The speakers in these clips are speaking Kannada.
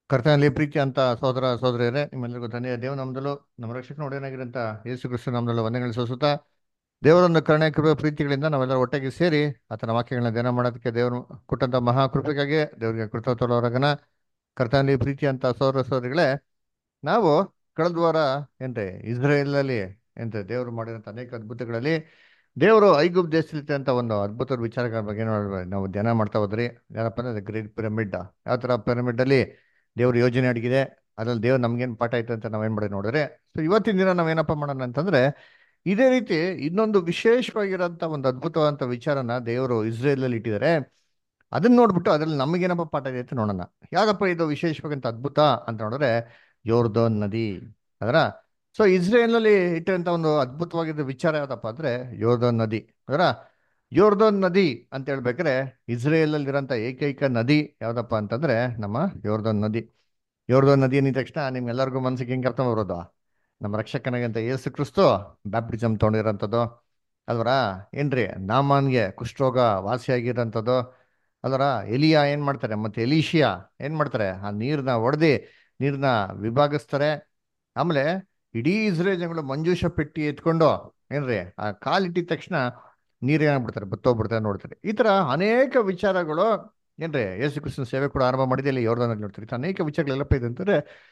ಕರ್ತನಲ್ಲಿ ಪ್ರೀತಿ ಅಂತ ಸಹೋದರ ಸಹೋದರಿಯರೇ ನಿಮ್ಮೆಲ್ಲರಿಗೂ ಧನ್ಯ ದೇವ ನಮ್ದಲು ನಮ್ಮ ರಕ್ಷಕ ಒಡೆಯನಾಗಿರಂತ ಯೇಸು ಕ್ರಿಸ್ತು ನಮ್ದಲು ವಂದನೆಗಳು ಸಲ್ಲಿಸುತ್ತಾ ದೇವರನ್ನು ಕರುಣೆ ಕೃಪೆ ಪ್ರೀತಿಗಳಿಂದ ನಾವೆಲ್ಲರೂ ಒಟ್ಟಿಗೆ ಸೇರಿ ಆತನ ವಾಕ್ಯಗಳನ್ನ ಧ್ಯಾನ ಮಾಡೋದಕ್ಕೆ ದೇವರು ಕೊಟ್ಟಂತ ಮಹಾ ಕೃಪೆಗಾಗಿ ದೇವರಿಗೆ ಕೃತಜ್ಞರಗನ ಕರ್ತನಲ್ಲಿ ಪ್ರೀತಿ ಅಂತ ಸಹೋದರ ಸಹೋದರಿಗಳೇ ನಾವು ಕಳೆದ ವಾರ ಏನ್ರಿ ಇಸ್ರೇಲಲ್ಲಿ ಏನ್ರಿ ದೇವರು ಮಾಡಿದಂತ ಅನೇಕ ಅದ್ಭುತಗಳಲ್ಲಿ ದೇವರು ಐಗುಪ್ ದೇಶದಲ್ಲಿ ಅಂತ ಒಂದು ಅದ್ಭುತ ವಿಚಾರಗಳ ಬಗ್ಗೆ ನೋಡ್ಬೋದು. ನಾವು ಧ್ಯಾನ ಮಾಡ್ತಾ ಹೋದ್ರಿ ಏನಪ್ಪ ಅಂದ್ರೆ ಗ್ರೇಟ್ ಪಿರಮಿಡ್ ಯಾವ ತರ ಪಿರಮಿಡ್ ಅಲ್ಲಿ ದೇವ್ರ ಯೋಜನೆ ಅಡಗಿದೆ ಅದ್ರಲ್ಲಿ ದೇವ್ರು ನಮ್ಗೇನ್ ಪಾಠ ಆಯ್ತು ಅಂತ ನಾವೇನ್ ಮಾಡಿ ನೋಡಿದ್ರೆ ಸೊ ಇವತ್ತಿನ ದಿನ ನಾವೇನಪ್ಪ ಮಾಡೋಣ ಅಂತಂದ್ರೆ ಇದೇ ರೀತಿ ಇನ್ನೊಂದು ವಿಶೇಷವಾಗಿರೋಂಥ ಒಂದು ಅದ್ಭುತವಾದಂಥ ವಿಚಾರನ ದೇವರು ಇಸ್ರೇಲ್ ಅಲ್ಲಿ ಇಟ್ಟಿದ್ದಾರೆ ಅದನ್ನ ನೋಡ್ಬಿಟ್ಟು ಅದ್ರಲ್ಲಿ ನಮಗೇನಪ್ಪ ಪಾಠ ಇದೆ ಅಂತ ನೋಡೋಣ ಯಾಕಪ್ಪ ಇದು ವಿಶೇಷವಾಗಂತ ಅದ್ಭುತ ಅಂತ ನೋಡಿದ್ರೆ ಯೋರ್ದೋನ್ ನದಿ ಅದರ ಸೊ ಇಸ್ರೇಲ್ ಅಲ್ಲಿ ಇಟ್ಟಿರಂತ ಒಂದು ಅದ್ಭುತವಾಗಿದ್ದ ವಿಚಾರ ಯಾವ್ದಪ್ಪ ಅಂದ್ರೆ ಯೋರ್ದೋನ್ ನದಿ ಅದರ ಯೋರ್ದೋನ್ ನದಿ ಅಂತ ಹೇಳ್ಬೇಕಾದ್ರೆ ಇಸ್ರೇಲ್ ಅಲ್ಲಿ ಇರೋಂಥ ಏಕೈಕ ನದಿ ಯಾವ್ದಪ್ಪ ಅಂತಂದ್ರೆ ನಮ್ಮ ಯೋರ್ದೋನ್ ನದಿ ಯೋರ್ದೋನ್ ನದಿ ಅಂದಿದ ತಕ್ಷಣ ನಿಮ್ಗೆಲ್ಲರಿಗೂ ಮನಸ್ಸಿಗೆ ಹೆಂಗೆ ಅರ್ಥ ಬರೋದು ನಮ್ಮ ರಕ್ಷಕನಿಗಂತ ಯೇಸು ಕ್ರಿಸ್ತು ಬ್ಯಾಪ್ಟಿಸಮ್ ತೊಗೊಂಡಿರೋಂಥದ್ದು ಅಲ್ವರ ಏನ್ರಿ ನಾಮಾನ್ಗೆ ಕುಷ್ಠರೋಗ ವಾಸಿಯಾಗಿರೋಂಥದ್ದು ಅಲ್ವರ ಎಲಿಯಾ ಏನ್ ಮಾಡ್ತಾರೆ ಮತ್ತೆ ಎಲಿಶಿಯಾ ಏನ್ ಮಾಡ್ತಾರೆ ಆ ನೀರ್ನ ಒಡೆದಿ ನೀರ್ನ ವಿಭಾಗಿಸ್ತಾರೆ ಆಮೇಲೆ ಇಡೀ ಇಸ್ರೇಲ್ ಜನಗಳು ಮಂಜೂಷ ಪೆಟ್ಟಿ ಎತ್ಕೊಂಡು ಏನ್ರಿ ಆ ಕಾಲಿಟ್ಟಿದ ತಕ್ಷಣ ನೀರು ಏನಾಗ್ಬಿಡ್ತಾರೆ ಬತ್ತೋಗ್ಬಿಡ್ತಾರೆ ನೋಡ್ತಾರೆ ಈ ತರ ಅನೇಕ ವಿಚಾರಗಳು ಏನ್ರಿ ಯೇಸು ಕ್ರಿಸ್ತನ ಸೇವೆ ಕೂಡ ಆರಂಭ ಮಾಡಿದೆ ಇಲ್ಲಿ ಯೋರ್ದಾನಲ್ಲಿ ನೋಡ್ತಾರೆ ಈ ತರ ಅನೇಕ ವಿಚಾರಗಳೆಲ್ಲಪ್ಪ ಇದೆ ಅಂತಂದ್ರೆ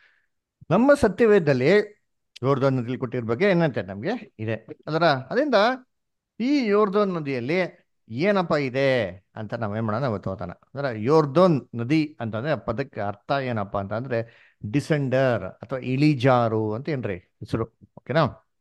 ನಮ್ಮ ಸತ್ಯವೇದದಲ್ಲಿ ಯೋರ್ದೋನ್ ನದಿಯಲ್ಲಿ ಕೊಟ್ಟಿರೋ ಬಗ್ಗೆ ಏನಂತೆ ನಮ್ಗೆ ಇದೆ ಅದರ ಅದರಿಂದ ಈ ಯೋರ್ದೋನ್ ನದಿಯಲ್ಲಿ ಏನಪ್ಪ ಇದೆ ಅಂತ ನಾವೇನ್ ಮಾಡೋಣ ಇವತ್ತು ಓದೋಣ ಅಂದ್ರೆ ಯೋರ್ದೋನ್ ನದಿ ಅಂತಂದ್ರೆ ಆ ಪದಕ್ಕೆ ಅರ್ಥ ಏನಪ್ಪ ಅಂತ ಅಂದ್ರೆ ಡಿಸೆಂಡರ್ ಅಥವಾ ಇಳಿಜಾರು ಅಂತ ಏನ್ರಿ ಹೆಸರು ಓಕೆನಾ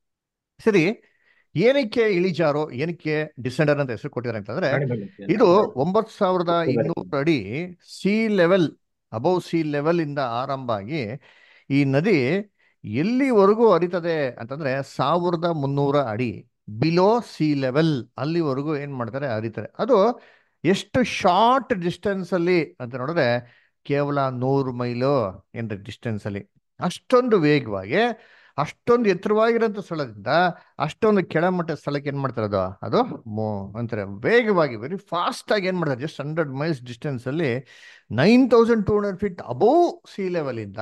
ಸರಿ ಏನಕ್ಕೆ ಇಳಿಜಾರು ಏನಕ್ಕೆ ಡಿಸೆಂಡರ್ ಅಂತ ಹೆಸರು ಕೊಟ್ಟಿದ್ದಾರೆ ಅಂತಂದ್ರೆ ಇದು ಒಂಬತ್ತು ಸಾವಿರದ ಇನ್ನೂರು ಅಡಿ sea level above sea level ಇಂದ ಆರಂಭ ಆಗಿ ಈ ನದಿ ಎಲ್ಲಿವರೆಗೂ ಹರಿತದೆ ಅಂತಂದ್ರೆ ಸಾವಿರದ ಮುನ್ನೂರ ಅಡಿ ಬಿಲೋ ಸಿ ಲೆವೆಲ್ ಅಲ್ಲಿವರೆಗೂ ಏನ್ ಮಾಡ್ತಾರೆ ಹರಿತಾರೆ ಅದು ಎಷ್ಟು ಶಾರ್ಟ್ ಡಿಸ್ಟೆನ್ಸ್ ಅಲ್ಲಿ ಅಂತ ನೋಡಿದ್ರೆ ಕೇವಲ ನೂರು ಮೈಲು ಏನ್ರಿ ಡಿಸ್ಟೆನ್ಸ್ ಅಲ್ಲಿ ಅಷ್ಟೊಂದು ವೇಗವಾಗಿ ಅಷ್ಟೊಂದು ಎತ್ತರವಾಗಿರೋಂಥ ಸ್ಥಳದಿಂದ ಅಷ್ಟೊಂದು ಕೆಳಮಟ್ಟದ ಸ್ಥಳಕ್ಕೆ ಏನ್ ಮಾಡ್ತಾರೆ ಅದು ಅದು ಮೋ ಅಂತಾರೆ ವೇಗವಾಗಿ ವೆರಿ ಫಾಸ್ಟ್ ಆಗಿ ಏನ್ ಮಾಡ್ತಾರೆ ಜಸ್ಟ್ ಹಂಡ್ರೆಡ್ ಮೈಲ್ಸ್ ಡಿಸ್ಟೆನ್ಸ್ ಅಲ್ಲಿ nine thousand two hundred feet above sea level ಇಂದ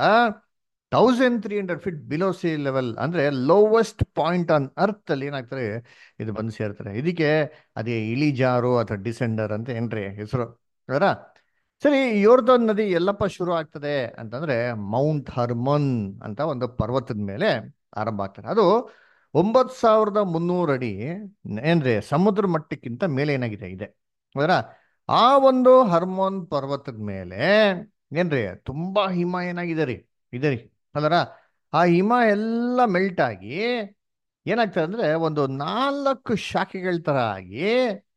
thousand three hundred feet below sea level ಅಂದ್ರೆ ಲೋವೆಸ್ಟ್ ಪಾಯಿಂಟ್ ಆನ್ ಅರ್ತ್ ಅಲ್ಲಿ ಏನಾಗ್ತಾರೆ ಇದು ಬಂದು ಸೇರ್ತಾರೆ ಇದಕ್ಕೆ ಅದೇ ಇಳಿಜಾರು ಅಥವಾ ಡಿಸೆಂಡರ್ ಅಂತ ಏನ್ರಿ ಹೆಸರು ಅದರ ಸರಿ ಯೋರ್ದೋನ್ ನದಿ ಎಲ್ಲಪ್ಪ ಶುರು ಆಗ್ತದೆ ಅಂತಂದ್ರೆ ಮೌಂಟ್ ಹರ್ಮನ್ ಅಂತ ಒಂದು ಪರ್ವತದ ಮೇಲೆ ಆರಂಭ ಆಗ್ತದೆ ಅದು ಒಂಬತ್ ಸಾವಿರದ ಮುನ್ನೂರು ಅಡಿ ಏನ್ರಿ ಸಮುದ್ರ ಮಟ್ಟಕ್ಕಿಂತ ಮೇಲೆ ಏನಾಗಿದೆ ಇದೆ ಅದರ ಆ ಒಂದು ಹರ್ಮೋನ್ ಪರ್ವತದ ಮೇಲೆ ಏನ್ರಿ ತುಂಬಾ ಹಿಮ ಏನಾಗಿದೆ ರೀ ಇದೆ ರೀ ಅದರ ಆ ಹಿಮ ಎಲ್ಲ ಮೆಲ್ಟ್ ಆಗಿ ಏನಾಗ್ತದೆ ಅಂದ್ರೆ ಒಂದು ನಾಲ್ಕು ಶಾಖೆಗಳ ತರ ಆಗಿ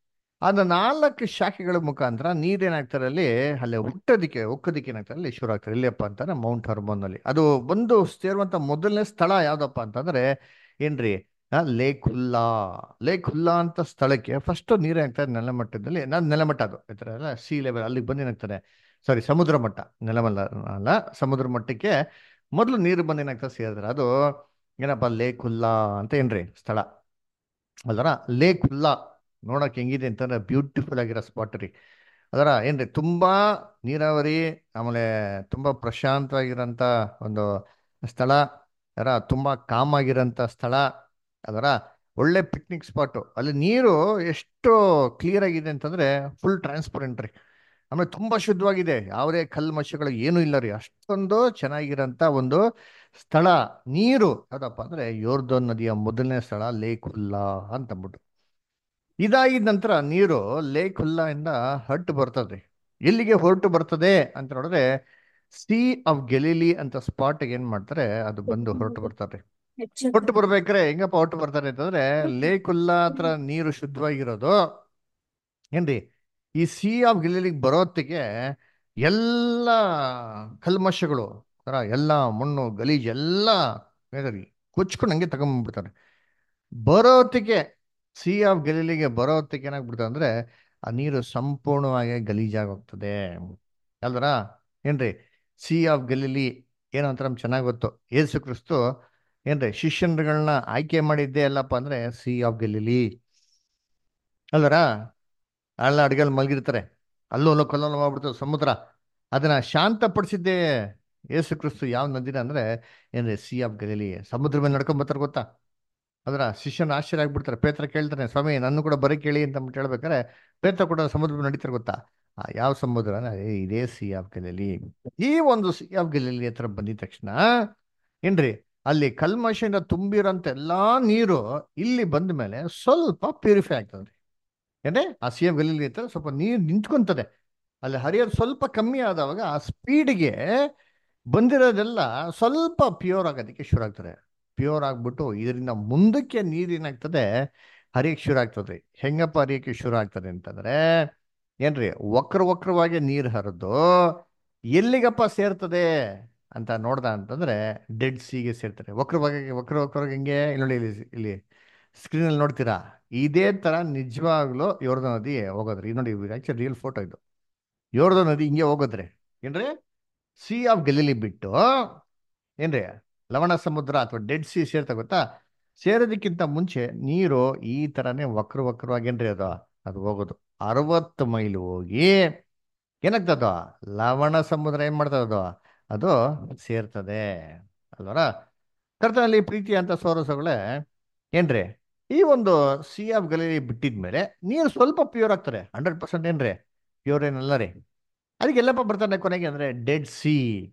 ಅದು ನಾಲ್ಕು ಶಾಖೆಗಳ ಮುಖಾಂತರ ನೀರೇನಾಗ್ತಾರೆ ಅಲ್ಲಿ ಅಲ್ಲಿ ಹುಟ್ಟೋದಿಕ್ಕೆ ಒಕ್ಕೋದಿಕ್ಕೆ ಏನಾಗ್ತಾರೆ ಅಲ್ಲಿ ಶುರು ಆಗ್ತಾರೆ ಇಲ್ಲಪ್ಪ ಅಂತಾರೆ ಮೌಂಟ್ ಹರ್ಮೋನ್ ಅಲ್ಲಿ ಅದು ಒಂದು ಸೇರುವಂತ ಮೊದಲನೇ ಸ್ಥಳ ಯಾವ್ದಪ್ಪ ಅಂತಂದ್ರೆ ಏನ್ರಿ ಲೇಕ್ ಹುಲ್ಲಾ ಲೇಕ್ ಹುಲ್ಲಾ ಅಂತ ಸ್ಥಳಕ್ಕೆ ಫಸ್ಟ್ ನೀರು ಏನಾಗ್ತದೆ ನೆಲಮಟ್ಟದಲ್ಲಿ ನಾನು ನೆಲಮಟ್ಟ ಅದು ಈ ಥರ ಎಲ್ಲ ಸಿ ಲೆವೆಲ್ ಅಲ್ಲಿಗೆ ಬಂದು ಏನಾಗ್ತದೆ ಸಾರಿ ಸಮುದ್ರ ಮಟ್ಟ ನೆಲಮಲ್ಲ ಅಲ್ಲ ಸಮುದ್ರ ಮಟ್ಟಕ್ಕೆ ಮೊದಲು ನೀರು ಬಂದು ಏನಾಗ್ತದೆ ಸೇರಿದ್ರೆ ಅದು ಏನಪ್ಪ ಲೇಕ್ ಹುಲ್ಲಾ ಅಂತ ಏನ್ರಿ ಸ್ಥಳ ಅಲ್ದರ ಲೇಕ್ ಹುಲ್ಲಾ ನೋಡಕ್ ಹೆಂಗಿದೆ ಅಂತಂದ್ರೆ ಬ್ಯೂಟಿಫುಲ್ ಆಗಿರೋ ಸ್ಪಾಟ್ ರೀ ಅದರ ಏನ್ರಿ ತುಂಬಾ ನೀರಾವರಿ ಆಮೇಲೆ ತುಂಬಾ ಪ್ರಶಾಂತವಾಗಿರೋಂಥ ಒಂದು ಸ್ಥಳ ಅದರ ತುಂಬಾ ಕಾಮ್ ಆಗಿರೋಂಥ ಸ್ಥಳ ಅದರ ಒಳ್ಳೆ ಪಿಕ್ನಿಕ್ ಸ್ಪಾಟು ಅಲ್ಲಿ ನೀರು ಎಷ್ಟು ಕ್ಲಿಯರ್ ಆಗಿದೆ ಅಂತಂದ್ರೆ ಫುಲ್ ಟ್ರಾನ್ಸ್ಪರೆಂಟ್ ರೀ ಆಮೇಲೆ ತುಂಬಾ ಶುದ್ಧವಾಗಿದೆ ಯಾವುದೇ ಕಲ್ಮಶಗಳು ಏನೂ ಇಲ್ಲ ರೀ ಅಷ್ಟೊಂದು ಚೆನ್ನಾಗಿರೋಂಥ ಒಂದು ಸ್ಥಳ ನೀರು ಯಾವ್ದಪ್ಪ ಅಂದ್ರೆ ಯೋರ್ದೋನ್ ನದಿಯ ಮೊದಲನೇ ಸ್ಥಳ ಲೇಕ್ ಹುಲ್ಲಾ ಅಂತ ಅಂದ್ಬಿಟ್ಟು ಇದಾಗಿದ ನಂತರ ನೀರು ಲೇಕ್ ಹುಲ್ಲಾ ಇಂದ ಹಟ್ಟು ಬರ್ತದೆ ಎಲ್ಲಿಗೆ ಹೊರಟು ಬರ್ತದೆ ಅಂತ ನೋಡಿದ್ರೆ ಸಿ ಆಫ್ ಗೆಲಿಲಿ ಅಂತ ಸ್ಪಾಟ್ ಏನ್ ಮಾಡ್ತಾರೆ ಅದು ಬಂದು ಹೊರಟು ಬರ್ತಾರೆ ಹೊರಟು ಬರ್ಬೇಕಾರೆ ಹೆಂಗಪ್ಪ ಹೊರಟು ಬರ್ತಾರೆ ಅಂತಂದ್ರೆ ಲೇಕ್ ಹುಲ್ಲಾ ಹತ್ರ ನೀರು ಶುದ್ಧವಾಗಿರೋದು ಏನ್ರಿ ಈ ಸಿ ಆಫ್ ಗೆಲಿಲಿಗೆ ಬರೋತ್ತಿಗೆ ಎಲ್ಲ ಕಲ್ಮಶಗಳು ತರ ಎಲ್ಲ ಮಣ್ಣು ಗಲೀಜ್ ಎಲ್ಲ ಕೊಚ್ಕೊಂಡು ಹಂಗೆ ತಗೊಂಡ್ಬಿಡ್ತಾರೆ ಬರೋತ್ತಿಗೆ ಸಿ ಆಫ್ ಗಲೀಲಿಗೆ ಬರೋತ್ತಿಗೆ ಏನಾಗ್ಬಿಡ್ತದೆ ಅಂದ್ರೆ ಆ ನೀರು ಸಂಪೂರ್ಣವಾಗಿ ಗಲೀಜಾಗಿ ಹೋಗ್ತದೆ ಅಲ್ದರ ಏನ್ರಿ ಸಿ ಆಫ್ ಗಲೀಲಿ ಏನೋ ಅಂತ ನಮ್ಗೆ ಚೆನ್ನಾಗಿ ಗೊತ್ತು ಯೇಸು ಕ್ರಿಸ್ತು ಏನ್ರಿ ಶಿಷ್ಯನ್ಗಳನ್ನ ಆಯ್ಕೆ ಮಾಡಿದ್ದೆ ಎಲ್ಲಪ್ಪ ಅಂದ್ರೆ ಸಿ ಆಫ್ ಗಲೀಲಿ ಅಲ್ದರ ಅಲ್ಲ ಅಡ್ಗೆಲ್ ಮಲಗಿರ್ತಾರೆ ಅಲ್ಲೂ ಅಲ್ಲೂ ಕಲ್ಲೋಲ್ಲ ಮಾಡ್ಬಿಡ್ತದೆ ಸಮುದ್ರ ಅದನ್ನ ಶಾಂತಪಡಿಸಿದ್ದೆ ಯೇಸು ಕ್ರಿಸ್ತು ಯಾವ ನದಿನ ಅಂದ್ರೆ ಏನ್ರಿ ಸಿ ಆಫ್ ಗಲೀಲಿ ಸಮುದ್ರ ಮೇಲೆ ನಡ್ಕೊಂಡ್ ಬರ್ತಾರೆ ಗೊತ್ತಾ ಅದರ ಶಿಷ್ಯನ ಆಶ್ಚರ್ಯ ಆಗ್ಬಿಡ್ತಾರೆ ಪೇತ್ರ ಕೇಳ್ತಾನೆ ಸ್ವಾಮಿ ನನ್ನ ಕೂಡ ಬರೀ ಕೇಳಿ ಅಂತ ಅಂದ್ಬಿಟ್ಟು ಹೇಳ್ಬೇಕಾರೆ ಪೇತ್ರ ಕೂಡ ಸಮುದ್ರ ಮೇಲೆ ನಡೀತಾರೆ ಗೊತ್ತಾ ಆ ಯಾವ ಸಮುದ್ರ ಅಂದ್ರೆ, ಏ, ಇದೇ ಸಿ ಆಫ್ ಗಲೀಲಿ ಈ ಒಂದು ಸಿ ಆಫ್ ಗಲೀಲಿ ಹತ್ರ ಬಂದಿದ ತಕ್ಷಣ ಏನ್ರಿ ಅಲ್ಲಿ ಕಲ್ಮಶದಿಂದ ತುಂಬಿರೋಂಥ ಎಲ್ಲಾ ನೀರು ಇಲ್ಲಿ ಬಂದ ಮೇಲೆ ಸ್ವಲ್ಪ ಪ್ಯೂರಿಫೈ ಆಗ್ತದೆ ಏನ್ರಿ ಆ ಸಿ ಆಫ್ ಗಲೀಲಿ ಹತ್ರ ಸ್ವಲ್ಪ ನೀರು ನಿಂತ್ಕೊಂತದೆ ಅಲ್ಲಿ ಹರಿಯೋದು ಸ್ವಲ್ಪ ಕಮ್ಮಿ ಆದವಾಗ ಆ ಸ್ಪೀಡ್ಗೆ ಬಂದಿರೋದೆಲ್ಲ ಸ್ವಲ್ಪ ಪ್ಯೂರ್ ಆಗೋದಕ್ಕೆ ಶುರು ಆಗ್ತದೆ ಪ್ಯೂರ್ ಆಗ್ಬಿಟ್ಟು ಇದರಿಂದ ಮುಂದಕ್ಕೆ ನೀರು ಏನಾಗ್ತದೆ ಹರಿಯಕ್ಕೆ ಶುರು ಆಗ್ತದೆ ಹೆಂಗಪ್ಪ ಹರಿಯಕ್ಕೆ ಶುರು ಆಗ್ತದೆ ಅಂತಂದ್ರೆ ಏನ್ರಿ ವಕ್ರ ವಕ್ರವಾಗಿ ನೀರು ಹರಿದು ಎಲ್ಲಿಗಪ್ಪ ಸೇರ್ತದೆ ಅಂತ ನೋಡ್ದ ಅಂತಂದ್ರೆ ಡೆಡ್ ಸಿಗೆ ಸೇರ್ತಾರೆ ವಕ್ರವಾಗಿ ವಕ್ರ ವಕ್ರವಾಗಿ ಹಿಂಗೆ ಇಲ್ಲಿ ನೋಡಿ ಇಲ್ಲಿ ಇಲ್ಲಿ ಸ್ಕ್ರೀನಲ್ಲಿ ನೋಡ್ತೀರಾ ಇದೇ ತರ ನಿಜವಾಗ್ಲೂ ಯೋರ್ದ ನದಿ ಹೋಗೋದ್ರಿ ಇದು ನೋಡಿ ಆಕ್ಚುಲಿ ರಿಯಲ್ ಫೋಟೋ ಇದು ಯೋರ್ದ ನದಿ ಹಿಂಗೆ ಹೋಗೋದ್ರಿ ಏನ್ರಿ ಸಿ ಆಫ್ ಗಲೀಲಿ ಬಿಟ್ಟು ಏನ್ರಿ ಲವಣ ಸಮುದ್ರ ಅಥವಾ ಡೆಡ್ ಸಿ ಸೇರ್ತಾ ಗೊತ್ತಾ ಸೇರೋದಕ್ಕಿಂತ ಮುಂಚೆ ನೀರು ಈ ತರನೇ ವಕ್ರ ವಕ್ರವಾಗಿ ಏನ್ರಿ ಅದು ಅದು ಹೋಗೋದು ಅರವತ್ತು ಮೈಲ್ ಹೋಗಿ ಏನಾಗ್ತದ ಲವಣ ಸಮುದ್ರ ಏನ್ ಮಾಡ್ತದ ಅದು ಸೇರ್ತದೆ ಅಲ್ವರ ಕರ್ತನಲ್ಲಿ ಪ್ರೀತಿ ಅಂತ ಸೋರಸಗಳೇ ಏನ್ರಿ ಈ ಒಂದು ಸಿ ಆಫ್ ಗಲೀಲಿ ಬಿಟ್ಟಿದ್ಮೇಲೆ ನೀರು ಸ್ವಲ್ಪ ಪ್ಯೂರ್ ಆಗ್ತಾರೆ ಹಂಡ್ರೆಡ್ ಪರ್ಸೆಂಟ್ ಏನ್ರಿ ಪ್ಯೂರ್ ಏನಲ್ಲ ರೀ ಅದಕ್ಕೆ ಎಲ್ಲಪ್ಪ ಬರ್ತಾನೆ ಕೊನೆಗೆ ಅಂದ್ರೆ ಡೆಡ್ ಸಿ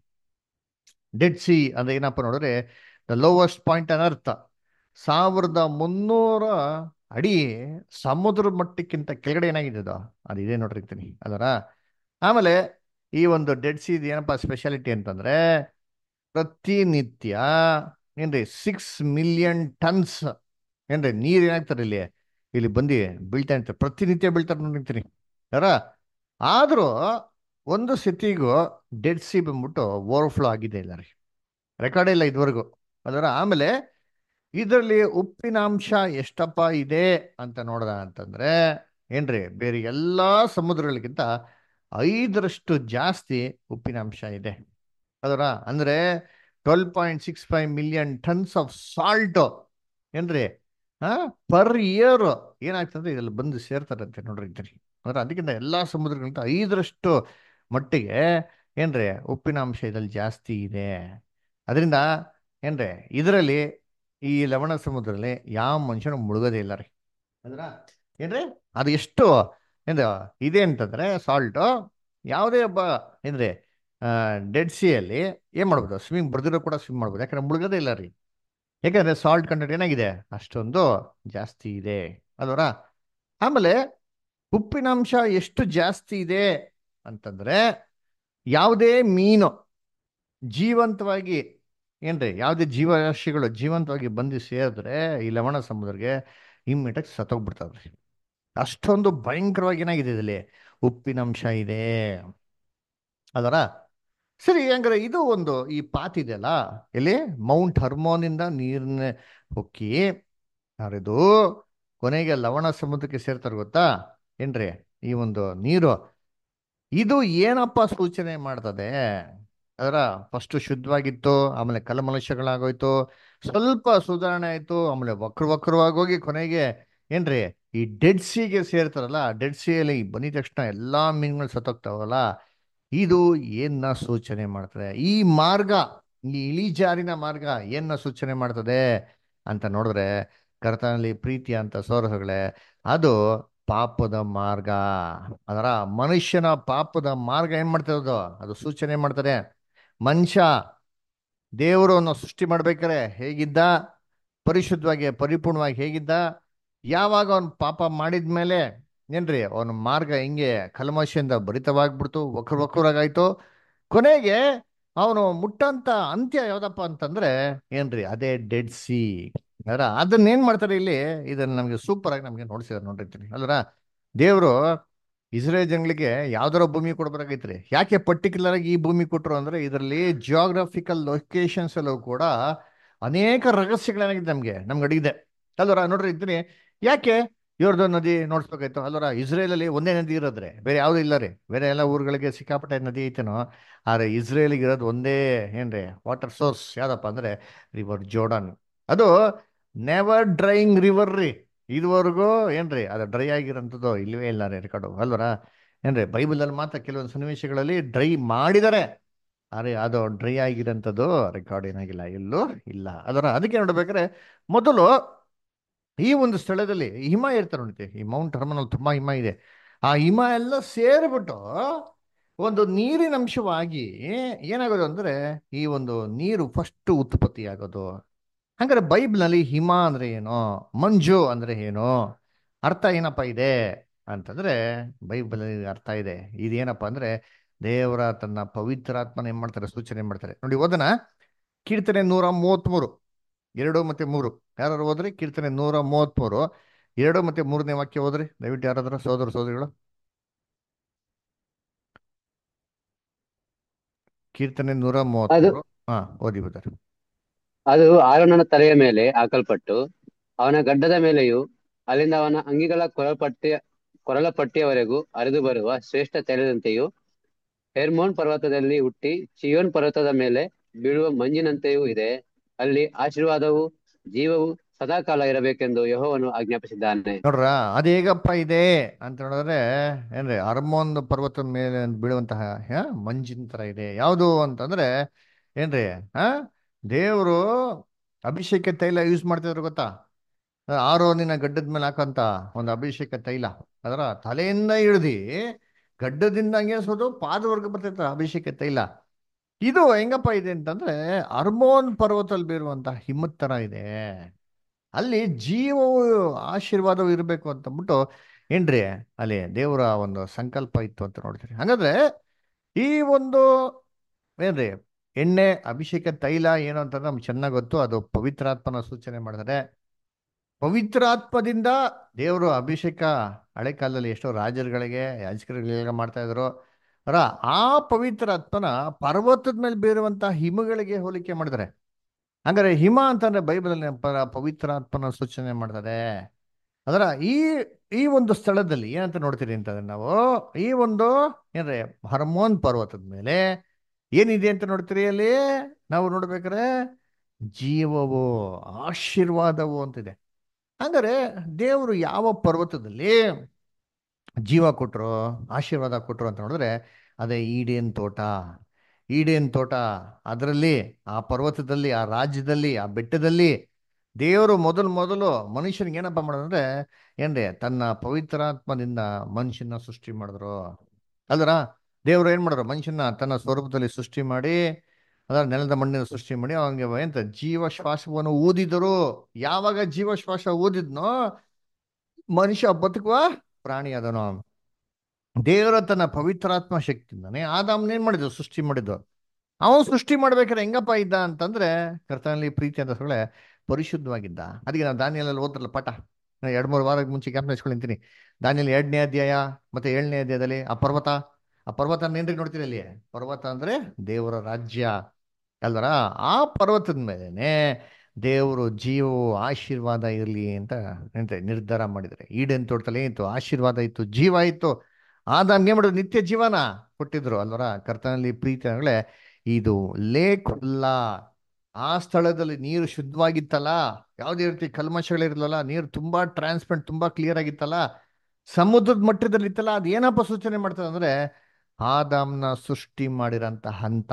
ಡೆಡ್ ಸಿ ಅಂದ್ರೆ ಏನಪ್ಪ ನೋಡಿದ್ರೆ ದ ಲೋವೆಸ್ಟ್ ಪಾಯಿಂಟ್ ಅನ್ ಅರ್ಥ ಸಾವಿರದ ಮುನ್ನೂರ ಅಡಿ ಸಮುದ್ರ ಮಟ್ಟಕ್ಕಿಂತ ಕೆಳಗಡೆ ಏನಾಗಿದೆ ಅದು ಅದು ಇದೆ ನೋಡಿರ್ತೀನಿ ಅದರ ಆಮೇಲೆ ಈ ಒಂದು ಡೆಡ್ ಸಿ ಏನಪ್ಪ ಸ್ಪೆಷಾಲಿಟಿ ಅಂತಂದ್ರೆ ಪ್ರತಿನಿತ್ಯ ಏನ್ರಿ ಸಿಕ್ಸ್ ಮಿಲಿಯನ್ ಟನ್ಸ್ ಏನ್ರಿ ನೀರ್ ಏನಾಗ್ತಾರೆ ಇಲ್ಲಿ ಇಲ್ಲಿ ಬಂದು ಬೀಳ್ತಾ ಇರ್ತಾರೆ ಪ್ರತಿನಿತ್ಯ ಬೀಳ್ತಾರೆ ನೋಡಿರ್ತೀನಿ ಯಾರ ಆದ್ರೂ ಒಂದು ಸತಿಗೂ ಡೆಡ್ ಸಿ ಬಂದ್ಬಿಟ್ಟು ಓವರ್ಫ್ಲೋ ಆಗಿದೆ ಇಲ್ಲ ರೀ ರೆಕಾರ್ಡ್ ಇಲ್ಲ ಇದುವರೆಗೂ ಅದರ ಆಮೇಲೆ ಇದರಲ್ಲಿ ಉಪ್ಪಿನಾಂಶ ಎಷ್ಟಪ್ಪ ಇದೆ ಅಂತ ನೋಡ್ದ ಅಂತಂದ್ರೆ ಏನ್ರಿ ಬೇರೆ ಎಲ್ಲಾ ಸಮುದ್ರಗಳಿಗಿಂತ ಐದರಷ್ಟು ಜಾಸ್ತಿ ಉಪ್ಪಿನಾಂಶ ಇದೆ ಅದರ ಅಂದ್ರೆ twelve point six five million tons of salt ಏನ್ರಿ ಹಾ ಪರ್ ಇಯರ್ ಏನಾಗ್ತದೆ ಇದ್ರಲ್ಲಿ ಬಂದು ಸೇರ್ತಾರಂತೆ ನೋಡ್ರಿ ಇದ್ದೀರಿ ಅಂದ್ರೆ ಅದಕ್ಕಿಂತ ಎಲ್ಲಾ ಸಮುದ್ರಗಳಿಂದ ಐದರಷ್ಟು ಮಟ್ಟಿಗೆ ಏನ್ರಿ ಉಪ್ಪಿನಾಂಶ ಇದ್ರಲ್ಲಿ ಜಾಸ್ತಿ ಇದೆ ಅದರಿಂದ ಏನ್ರಿ ಇದರಲ್ಲಿ ಈ ಲವಣ ಸಮುದ್ರದಲ್ಲಿ ಯಾವ ಮನುಷ್ಯನು ಮುಳುಗೋದೇ ಇಲ್ಲ ರೀ ಅಂದ್ರ ಏನ್ರಿ ಅದು ಎಷ್ಟು ಏನ್ ಇದೆ ಅಂತಂದ್ರೆ ಸಾಲ್ಟ್ ಯಾವುದೇ ಒಬ್ಬ ಏನ್ರಿ ಡೆಡ್ ಸಿಯಲ್ಲಿ ಏನ್ ಮಾಡ್ಬೋದು ಸ್ವಿಮ್ಮಿಂಗ್ ಬರ್ದಿರೋ ಕೂಡ ಸ್ವಿಮ್ ಮಾಡ್ಬೋದು ಯಾಕಂದ್ರೆ ಮುಳುಗೋದೇ ಇಲ್ಲ ರೀ ಯಾಕಂದ್ರೆ ಸಾಲ್ಟ್ ಕಂಟೆಂಟ್ ಏನಾಗಿದೆ ಅಷ್ಟೊಂದು ಜಾಸ್ತಿ ಇದೆ ಅಲ್ವರ ಆಮೇಲೆ ಉಪ್ಪಿನಾಂಶ ಎಷ್ಟು ಜಾಸ್ತಿ ಇದೆ ಅಂತಂದ್ರೆ ಯಾವುದೇ ಮೀನು ಜೀವಂತವಾಗಿ ಏನ್ರಿ ಯಾವುದೇ ಜೀವರಾಶಿಗಳು ಜೀವಂತವಾಗಿ ಬಂದು ಸೇರಿದ್ರೆ ಈ ಲವಣ ಸಮುದ್ರಗೆ ಇಮ್ಮಿಡಿಯೇಟ್ ಸತ್ತೋಗ್ಬಿಡ್ತಾವ್ರಿ ಅಷ್ಟೊಂದು ಭಯಂಕರವಾಗಿ ಏನಾಗಿದೆ ಇದರಲ್ಲಿ ಉಪ್ಪಿನಂಶ ಇದೆ ಅದರ ಸರಿ ಹಂಗಾರೆ ಇದು ಒಂದು ಈ ಪಾತ್ ಇದೆಯಲ್ಲ ಇಲ್ಲಿ ಮೌಂಟ್ ಹರ್ಮೋನಿಂದ ನೀರನ್ನ ಹೊಕ್ಕಿ ಹರಿದು ಕೊನೆಗೆ ಲವಣ ಸಮುದ್ರಕ್ಕೆ ಸೇರ್ತಾರೆ ಗೊತ್ತಾ ಏನ್ರಿ ಈ ಒಂದು ನೀರು ಇದು ಏನಪ್ಪ ಸೂಚನೆ ಮಾಡ್ತದೆ ಅದರ ಫಸ್ಟ್ ಶುದ್ಧವಾಗಿತ್ತು ಆಮೇಲೆ ಕಲಮಲಶಗಳಾಗೋಯ್ತು ಸ್ವಲ್ಪ ಸುಧಾರಣೆ ಆಯ್ತು ಆಮೇಲೆ ವಕ್ರ ವಕ್ರವಾಗಿ ಹೋಗಿ ಕೊನೆಗೆ ಏನ್ರಿ ಈ ಡೆಡ್ ಸಿಗೆ ಸೇರ್ತಾರಲ್ಲ ಡೆಡ್ ಸಿಯಲ್ಲಿ ಬಂದಿದ ತಕ್ಷಣ ಎಲ್ಲಾ ಮೀನುಗಳು ಸತ್ತೋಗ್ತಾವಲ್ಲ ಇದು ಏನ ಸೂಚನೆ ಮಾಡ್ತದೆ ಈ ಮಾರ್ಗ ಈ ಇಳಿಜಾರಿನ ಮಾರ್ಗ ಏನ ಸೂಚನೆ ಮಾಡ್ತದೆ ಅಂತ ನೋಡಿದ್ರೆ ಕರ್ತನಲ್ಲಿ ಪ್ರೀತಿ ಅಂತ ಸೌರಸಗಳೇ ಅದು ಪಾಪದ ಮಾರ್ಗ ಅದರ ಮನುಷ್ಯನ ಪಾಪದ ಮಾರ್ಗ ಏನ್ ಮಾಡ್ತಿರೋದು ಅದು ಸೂಚನೆ ಮಾಡ್ತಾರೆ ಮನುಷ್ಯ ದೇವರನ್ನು ಸೃಷ್ಟಿ ಮಾಡ್ಬೇಕಾರೆ ಹೇಗಿದ್ದ ಪರಿಶುದ್ಧವಾಗಿ ಪರಿಪೂರ್ಣವಾಗಿ ಹೇಗಿದ್ದ ಯಾವಾಗ ಅವನು ಪಾಪ ಮಾಡಿದ್ಮೇಲೆ ಏನ್ರಿ ಅವನ ಮಾರ್ಗ ಹಿಂಗೆ ಕಲ್ಮಶೆಯಿಂದ ಭರಿತವಾಗ್ಬಿಡ್ತು ವಕ್ರ ವಕ್ರಾಗಾಯ್ತು ಕೊನೆಗೆ ಅವನು ಮುಟ್ಟಂತ ಅಂತ್ಯ ಯಾವ್ದಪ್ಪ ಅಂತಂದ್ರೆ ಏನ್ರಿ ಅದೇ ಡೆಡ್ ಸಿ ಅದರ ಅದನ್ನ ಏನ್ ಮಾಡ್ತಾರೆ ಇಲ್ಲಿ ಇದನ್ನ ನಮ್ಗೆ ಸೂಪರ್ ಆಗಿ ನಮ್ಗೆ ನೋಡ್ಸಿದಾರೆ ನೋಡಿರ್ತೀನಿ ಅಲ್ರ ದೇವರು ಇಸ್ರೇಲ್ ಜನಗಳಿಗೆ ಯಾವ್ದಾರ ಭೂಮಿ ಕೊಡ್ಬೇಕಾಗೈತ್ರಿ ಯಾಕೆ ಪರ್ಟಿಕ್ಯುಲರ್ ಆಗಿ ಈ ಭೂಮಿ ಕೊಟ್ರು ಅಂದ್ರೆ ಇದರಲ್ಲಿ ಜಿಯೋಗ್ರಫಿಕಲ್ ಲೊಕೇಶನ್ಸ್ ಅಲ್ಲೂ ಕೂಡ ಅನೇಕ ರಹಸ್ಯಗಳೇನಾಗಿದೆ ನಮ್ಗೆ ನಮ್ಗೆ ಅಡಿಗಿದೆ ಅಲ್ವರ ನೋಡ್ರಿ ಇದ್ದೀನಿ ಯಾಕೆ ಇವ್ರದ್ದು ನದಿ ನೋಡ್ಸ್ಬೇಕಾಯ್ತು ಅಲ್ವರ ಇಸ್ರೇಲ್ ಅಲ್ಲಿ ಒಂದೇ ನದಿ ಇರೋದ್ರೆ ಬೇರೆ ಯಾವ್ದು ಇಲ್ಲ ರೀ ಬೇರೆ ಎಲ್ಲ ಊರುಗಳಿಗೆ ಸಿಕ್ಕಾಪಟ್ಟೆ ನದಿ ಐತೇನೋ ಆದ್ರೆ ಇಸ್ರೇಲಿಗೆ ಇರೋದು ಒಂದೇ ಏನ್ರಿ ವಾಟರ್ ಸೋರ್ಸ್ ಯಾವ್ದಪ್ಪ ಅಂದ್ರೆ ರಿವರ್ ಜೋರ್ಡನ್ ಅದು ನೆವರ್ ಡ್ರೈಯಿಂಗ್ ರಿವರ್ ರೀ ಇದುವರೆಗೂ ಏನ್ರಿ ಅದು ಡ್ರೈ ಆಗಿರೋಂಥದ್ದು ಇಲ್ಲವೇ ಇಲ್ಲ ರೀ ರೆಕಾರ್ಡು ಅಲ್ವರ ಏನ್ರಿ ಬೈಬಲಲ್ಲಿ ಮಾತ್ರ ಕೆಲವೊಂದು ಸನ್ನಿವೇಶಗಳಲ್ಲಿ ಡ್ರೈ ಮಾಡಿದ್ದಾರೆ ಅರೆ ಅದು ಡ್ರೈ ಆಗಿರೋಂಥದ್ದು ರೆಕಾರ್ಡ್ ಏನಾಗಿಲ್ಲ ಎಲ್ಲೂ ಇಲ್ಲ ಅದರ ಅದಕ್ಕೆ ನೋಡ್ಬೇಕಾದ್ರೆ ಮೊದಲು ಈ ಒಂದು ಸ್ಥಳದಲ್ಲಿ ಹಿಮ ಇರ್ತಾರೆ ನೋಡಿ ಈ ಮೌಂಟ್ ಹರ್ಮನಲ್ಲಿ ತುಂಬಾ ಹಿಮ ಇದೆ ಆ ಹಿಮ ಎಲ್ಲ ಸೇರಿಬಿಟ್ಟು ಒಂದು ನೀರಿನ ಅಂಶವಾಗಿ ಏನಾಗೋದು ಅಂದ್ರೆ ಈ ಒಂದು ನೀರು ಫಸ್ಟ್ ಉತ್ಪತ್ತಿ ಆಗೋದು ಹಂಗಾರೆ ಬೈಬ್ಲ್ನಲ್ಲಿ ಹಿಮ ಅಂದ್ರೆ ಏನು ಮಂಜು ಅಂದ್ರೆ ಏನು ಅರ್ಥ ಏನಪ್ಪ ಇದೆ ಅಂತಂದ್ರೆ ಬೈಬಲ್ ಅರ್ಥ ಇದೆ ಇದೇನಪ್ಪ ಅಂದ್ರೆ ದೇವರ ತನ್ನ ಪವಿತ್ರಾತ್ಮನ ಏನ್ ಮಾಡ್ತಾರೆ ಸೂಚನೆ ಮಾಡ್ತಾರೆ ನೋಡಿ ಓದನ ಕೀರ್ತನೆ ನೂರ ಮೂವತ್ತ್ಮೂರು ಎರಡು ಮತ್ತೆ ಮೂರು ಯಾರು ಓದ್ರಿ ಕೀರ್ತನೆ ನೂರ ಮೂವತ್ತ್ಮೂರು ಎರಡು ಮತ್ತೆ ಮೂರನೇ ವಾಕ್ಯ ಓದ್ರಿ ದಯವಿಟ್ಟು ಯಾರಾದ್ರೂ ಸೋದರ ಸೋದರಿಗಳು ಕೀರ್ತನೆ ನೂರ ಮೂವತ್ತ್ಮೂರು ಹಾ ಓದಿ ಬರ್ತಾರೆ ಅದು ಆರೋನನ ತಲೆಯ ಮೇಲೆ ಹಾಕಲ್ಪಟ್ಟು ಅವನ ಗಡ್ಡದ ಮೇಲೆಯೂ ಅಲ್ಲಿಂದ ಅವನ ಅಂಗಿಗಳ ಕೊರಪಟ್ಟಿಯ ಕೊರಳಪಟ್ಟಿಯವರೆಗೂ ಹರಿದು ಬರುವ ಶ್ರೇಷ್ಠ ತೈಲದಂತೆಯೂ ಹೆರ್ಮೋನ್ ಪರ್ವತದಲ್ಲಿ ಹುಟ್ಟಿ ಚಿಯೋನ್ ಪರ್ವತದ ಮೇಲೆ ಬೀಳುವ ಮಂಜಿನಂತೆಯೂ ಇದೆ ಅಲ್ಲಿ ಆಶೀರ್ವಾದವು ಜೀವವು ಸದಾಕಾಲ ಇರಬೇಕೆಂದು ಯೆಹೋವನು ಆಜ್ಞಾಪಿಸಿದ್ದಾನೆ ನೋಡ್ರ ಅದು ಹೇಗಪ್ಪ ಇದೆ ಅಂತ ನೋಡಿದ್ರೆ ಏನ್ರಿ ಅರ್ಮೋನ್ ಪರ್ವತದ ಮೇಲೆ ಬೀಳುವಂತಹ ಹಾ, ಮಂಜಿನ ತರ ಇದೆ ಯಾವುದು ಅಂತಂದ್ರೆ ಏನ್ರಿ ಹಾ ದೇವರು ಅಭಿಷೇಕ ತೈಲ ಯೂಸ್ ಮಾಡ್ತಿದ್ರು ಗೊತ್ತಾ ಆರೋನಿನ ಗಡ್ಡದ ಮೇಲೆ ಹಾಕಂತ ಒಂದು ಅಭಿಷೇಕ ತೈಲ ಅದರ ತಲೆಯಿಂದ ಹಿಡ್ದು ಗಡ್ಡದಿಂದ ಹಂಗೇಸೋದು ಪಾದವರ್ಗ ಬರ್ತೈತೆ ಅಭಿಷೇಕ ತೈಲ ಇದು ಹೆಂಗಪ್ಪ ಇದೆ ಅಂತಂದ್ರೆ ಅರ್ಮೋನ್ ಪರ್ವತದಲ್ಲಿ ಬೀರುವಂತಹ ಹಿಮ್ಮತ್ ತರ ಇದೆ ಅಲ್ಲಿ ಜೀವವು ಆಶೀರ್ವಾದವು ಇರಬೇಕು ಅಂತಂದ್ಬಿಟ್ಟು ಏನ್ರಿ ಅಲ್ಲಿ ದೇವರ ಒಂದು ಸಂಕಲ್ಪ ಇತ್ತು ಅಂತ ನೋಡ್ತೀರಿ ಹಾಗಾದ್ರೆ ಈ ಒಂದು ಏನ್ರಿ ಎಣ್ಣೆ ಅಭಿಷೇಕ ತೈಲ ಏನು ಅಂತ ನಮ್ಗೆ ಚೆನ್ನಾಗಿ ಗೊತ್ತು ಅದು ಪವಿತ್ರಾತ್ಮನ ಸೂಚನೆ ಮಾಡಿದರೆ ಪವಿತ್ರಾತ್ಮದಿಂದ ದೇವರು ಅಭಿಷೇಕ ಹಳೆ ಕಾಲದಲ್ಲಿ ಎಷ್ಟೋ ರಾಜರುಗಳಿಗೆ ಯಾಜಕರುಗಳಿಗೆಲ್ಲ ಮಾಡ್ತಾ ಇದ್ರು ಅರ ಆ ಪವಿತ್ರಾತ್ಮನ ಪರ್ವತದ ಮೇಲೆ ಬೀರುವಂತಹ ಹಿಮಗಳಿಗೆ ಹೋಲಿಕೆ ಮಾಡಿದ್ದಾರೆ ಹಂಗಾರೆ ಹಿಮ ಅಂತಂದ್ರೆ ಬೈಬಲಲ್ಲಿ ಪ- ಪವಿತ್ರಾತ್ಮನ ಸೂಚನೆ ಮಾಡ್ತಾರೆ ಅದರ ಈ ಈ ಒಂದು ಸ್ಥಳದಲ್ಲಿ ಏನಂತ ನೋಡ್ತೀರಿ ಅಂತಂದ್ರೆ ನಾವು ಈ ಒಂದು ಏನ್ರಿ ಹರ್ಮೋನ್ ಪರ್ವತದ ಮೇಲೆ ಏನಿದೆ ಅಂತ ನೋಡ್ತೀರಿ ಅಲ್ಲಿ ನಾವು ನೋಡ್ಬೇಕಾದ್ರೆ ಜೀವವು ಆಶೀರ್ವಾದವು ಅಂತಿದೆ ಹಂಗಾರೆ ದೇವರು ಯಾವ ಪರ್ವತದಲ್ಲಿ ಜೀವ ಕೊಟ್ಟರು ಆಶೀರ್ವಾದ ಕೊಟ್ಟರು ಅಂತ ನೋಡಿದ್ರೆ ಅದೇ ಈಡೇನ್ ತೋಟ ಈಡೇನ್ ತೋಟ ಅದರಲ್ಲಿ ಆ ಪರ್ವತದಲ್ಲಿ ಆ ರಾಜ್ಯದಲ್ಲಿ ಆ ಬೆಟ್ಟದಲ್ಲಿ ದೇವರು ಮೊದಲು ಮೊದಲು ಮನುಷ್ಯನಿಗೆ ಏನಪ್ಪ ಮಾಡೋದಂದ್ರೆ ಏನ್ರಿ ತನ್ನ ಪವಿತ್ರಾತ್ಮದಿಂದ ಮನುಷ್ಯನ ಸೃಷ್ಟಿ ಮಾಡಿದ್ರು ಅಲ್ದರ ದೇವರು ಏನ್ ಮಾಡಿದ್ರು ಮನುಷ್ಯನ ತನ್ನ ಸ್ವರೂಪದಲ್ಲಿ ಸೃಷ್ಟಿ ಮಾಡಿ ಅದರ ನೆಲದ ಮಣ್ಣಿನ ಸೃಷ್ಟಿ ಮಾಡಿ ಅವನಿಗೆ ಎಂತ ಜೀವ ಶ್ವಾಸವನ್ನು ಊದಿದರು ಯಾವಾಗ ಜೀವ ಶ್ವಾಸ ಊದಿದ್ನೋ ಮನುಷ್ಯ ಬದುಕುವ ಪ್ರಾಣಿ ಅದನು ದೇವರ ತನ್ನ ಪವಿತ್ರಾತ್ಮ ಶಕ್ತಿಯಿಂದಾನೆ ಆದಾಮ್ನ ಏನ್ ಮಾಡಿದ್ರು ಸೃಷ್ಟಿ ಮಾಡಿದ್ದು ಅವನು ಸೃಷ್ಟಿ ಮಾಡ್ಬೇಕಾದ್ರೆ ಹೆಂಗಪ್ಪ ಇದ್ದ ಅಂತಂದ್ರೆ ಕರ್ತನಲ್ಲಿ ಪ್ರೀತಿ ಅಂತ ಸೊಳ್ಳೆ ಪರಿಶುದ್ಧವಾಗಿದ್ದ ಅದಕ್ಕೆ ನಾವು ದಾನಿಯಲ್ಲಿ ಓದ್ರಲ್ಲ ಪಾಠ ಎರಡು ಮೂರು ವಾರ ಮುಂಚೆ ಜ್ಞಾಪನ ಇಸ್ಕೊಳ್ತೀನಿ ದಾನಿಯಲ್ಲಿ ಎರಡನೇ ಅಧ್ಯಾಯ ಮತ್ತೆ ಏಳನೇ ಅಧ್ಯಾಯದಲ್ಲಿ ಆ ಪರ್ವತ ಆ ಪರ್ವತ ಏನ್ರಿ ನೋಡ್ತೀರಿ ಅಲ್ಲಿ ಪರ್ವತ ಅಂದ್ರೆ ದೇವರ ರಾಜ್ಯ ಅಲ್ವರ ಆ ಪರ್ವತದ ಮೇಲೆನೆ ದೇವರು ಜೀವವು ಆಶೀರ್ವಾದ ಇರಲಿ ಅಂತ ಎಂತ ನಿರ್ಧಾರ ಮಾಡಿದ್ರೆ ಈಡೇನ್ ತೋಟದಲ್ಲಿ ಏನಿತ್ತು ಆಶೀರ್ವಾದ ಇತ್ತು ಜೀವ ಇತ್ತು ಆದಾಮ್ಗೆ ಏನ್ ಮಾಡಿದ್ರು ನಿತ್ಯ ಜೀವನ ಕೊಟ್ಟಿದ್ರು ಅಲ್ವರ ಕರ್ತನಲ್ಲಿ ಪ್ರೀತಿ ಅಂದ್ರೆ ಇದು ಲೇಕ್ ಹುಲ್ಲಾ ಆ ಸ್ಥಳದಲ್ಲಿ ನೀರು ಶುದ್ಧವಾಗಿತ್ತಲ್ಲ ಯಾವುದೇ ರೀತಿ ಕಲ್ಮಶಗಳಿರಲಿಲ್ಲ ನೀರು ತುಂಬಾ ಟ್ರಾನ್ಸ್ಪರೆಂಟ್ ತುಂಬಾ ಕ್ಲಿಯರ್ ಆಗಿತ್ತಲ್ಲ ಸಮುದ್ರದ ಮಟ್ಟದಲ್ಲಿ ಇತ್ತಲ್ಲ ಅದು ಏನಪ್ಪ ಸೂಚನೆ ಮಾಡ್ತದೆ ಅಂದ್ರೆ ಆದಾಮ್ನ ಸೃಷ್ಟಿ ಮಾಡಿರಂತ ಹಂತ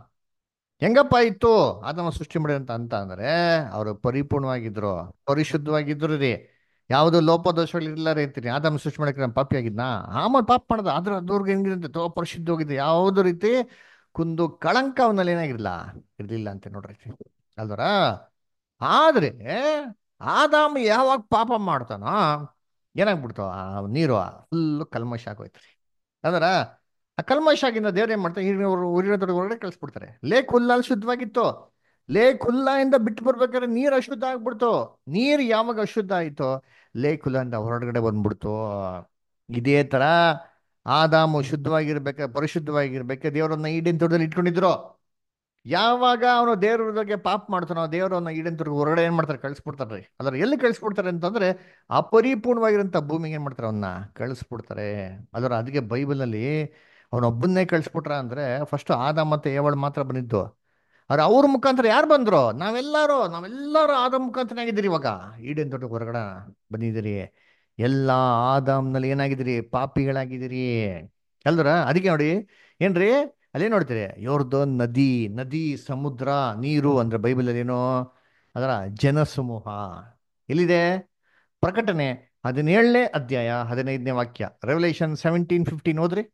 ಹೆಂಗಪ್ಪ ಇತ್ತು ಆದಮ ಸೃಷ್ಟಿ ಮಾಡಿದಂತ ಅಂತ ಅಂದ್ರೆ ಅವರು ಪರಿಪೂರ್ಣವಾಗಿದ್ರು ಪರಿಶುದ್ಧವಾಗಿದ್ರು ರೀ ಯಾವುದು ಲೋಪದೋಷಗಳಿಲ್ಲ ರೀ ಅಂತೀನಿ ಆದಮ ಸೃಷ್ಟಿ ಮಾಡಕ್ಕೆ ನಾನು ಪಾಪಿ ಆಗಿದ್ನಾ ಆಮೇಲೆ ಪಾಪ ಮಾಡ್ದ ಆದ್ರೆ ಅದ್ರವ್ರಿಗೆ ಹೆಂಗಿರುತ್ತೆ ತೋ ಪರಿಶುದ್ಧವಾಗಿದೆ ಯಾವುದೇ ರೀತಿ ಕುಂದು ಕಳಂಕ ಅವನಲ್ಲಿ ಏನಾಗಿರ್ಲಿಲ್ಲ ಇರ್ಲಿಲ್ಲ ಅಂತ ನೋಡ್ರಿ ಅಲ್ವರ ಆದ್ರೆ ಆದಾಮ ಯಾವಾಗ ಪಾಪ ಮಾಡ್ತಾನೋ ಏನಾಗ್ಬಿಡ್ತಾವ ಆ ನೀರು ಫುಲ್ಲು ಕಲ್ಮಶ ಆಗೋಯ್ತ್ರಿ ಅದರ ಆ ಕಲ್ಮಶ ಆಗಿಂದ ದೇವ್ರ ಏನ್ ಮಾಡ್ತಾರೆ ಈಗಿನ ಊರಿನ ದೊಡ್ಡ ಹೊರಗಡೆ ಕಳಿಸ್ಬಿಡ್ತಾರೆ ಲೇಕ್ ಹುಲ್ಲಲ್ಲಿ ಶುದ್ಧವಾಗಿತ್ತು ಲೇಕ್ ಹುಲ್ಲಿಂದ ಬಿಟ್ಟು ಬರ್ಬೇಕಾದ್ರೆ ನೀರು ಅಶುದ್ಧ ಆಗ್ಬಿಡ್ತು ನೀರು ಯಾವಾಗ ಅಶುದ್ಧ ಆಯ್ತೋ ಲೇಕ್ ಹುಲ್ಲಿಂದ ಹೊರಗಡೆ ಬಂದ್ಬಿಡ್ತು ಇದೇ ತರ ಆದಾಮು ಶುದ್ಧವಾಗಿರ್ಬೇಕ ಪರಿಶುದ್ಧವಾಗಿರ್ಬೇಕ ದೇವರನ್ನ ಈಡಿನ ತೋಟದಲ್ಲಿ ಇಟ್ಕೊಂಡಿದ್ರು ಯಾವಾಗ ಅವನು ದೇವ್ರ ಬಗ್ಗೆ ಪಾಪ ಮಾಡ್ತಾನೋ ದೇವರನ್ನ ಈಡನ್ ತೋಟ ಹೊರಗಡೆ ಏನ್ ಮಾಡ್ತಾರೆ ಕಳಿಸ್ಬಿಡ್ತಾರೆ ಅದ್ರ ಎಲ್ಲಿ ಕಳಿಸ್ಬಿಡ್ತಾರೆ ಅಂತಂದ್ರೆ ಅಪರಿಪೂರ್ಣವಾಗಿರೋಂಥ ಭೂಮಿಗೆ ಏನ್ ಮಾಡ್ತಾರೆ ಅವನ್ನ ಕಳಿಸ್ಬಿಡ್ತಾರೆ ಅದರ ಅದಕ್ಕೆ ಬೈಬಲಲ್ಲಿ ಅವನೊಬ್ಬನ್ನೇ ಕಳಿಸ್ಬಿಟ್ರ ಅಂದ್ರೆ ಫಸ್ಟ್ ಆದ ಮತ್ತೆ ಏವಳು ಮಾತ್ರ ಬಂದಿದ್ದು ಆದ್ರೆ ಅವ್ರ ಮುಖಾಂತರ ಯಾರು ಬಂದ್ರು ನಾವೆಲ್ಲರೂ ನಾವೆಲ್ಲರೂ ಆದ ಮುಖಾಂತರ ಆಗಿದ್ದೀರಿ ಇವಾಗ ಈಡೇನ್ ತೋಟ ಹೊರಗಡೆ ಬಂದಿದ್ದೀರಿ ಎಲ್ಲ ಆದಾಮ್ನಲ್ಲಿ ಏನಾಗಿದ್ದೀರಿ ಪಾಪಿಗಳಾಗಿದ್ದೀರಿ ಅಲ್ದ್ರ ಅದಕ್ಕೆ ನೋಡಿ ಏನ್ರಿ ಅಲ್ಲೇ ನೋಡ್ತೀರಿ ಯೋರ್ದೋನ್ ನದಿ ನದಿ ಸಮುದ್ರ ನೀರು ಅಂದ್ರೆ ಬೈಬಲಲ್ಲಿ ಏನೋ ಅದರ ಜನಸಮೂಹ ಎಲ್ಲಿದೆ ಪ್ರಕಟಣೆ ಹದಿನೇಳನೇ ಅಧ್ಯಾಯ ಹದಿನೈದನೇ ವಾಕ್ಯ ರೆವಲ್ಯೂಷನ್ ಸೆವೆಂಟೀನ್ ಫಿಫ್ಟೀನ್ ಓದ್ರಿ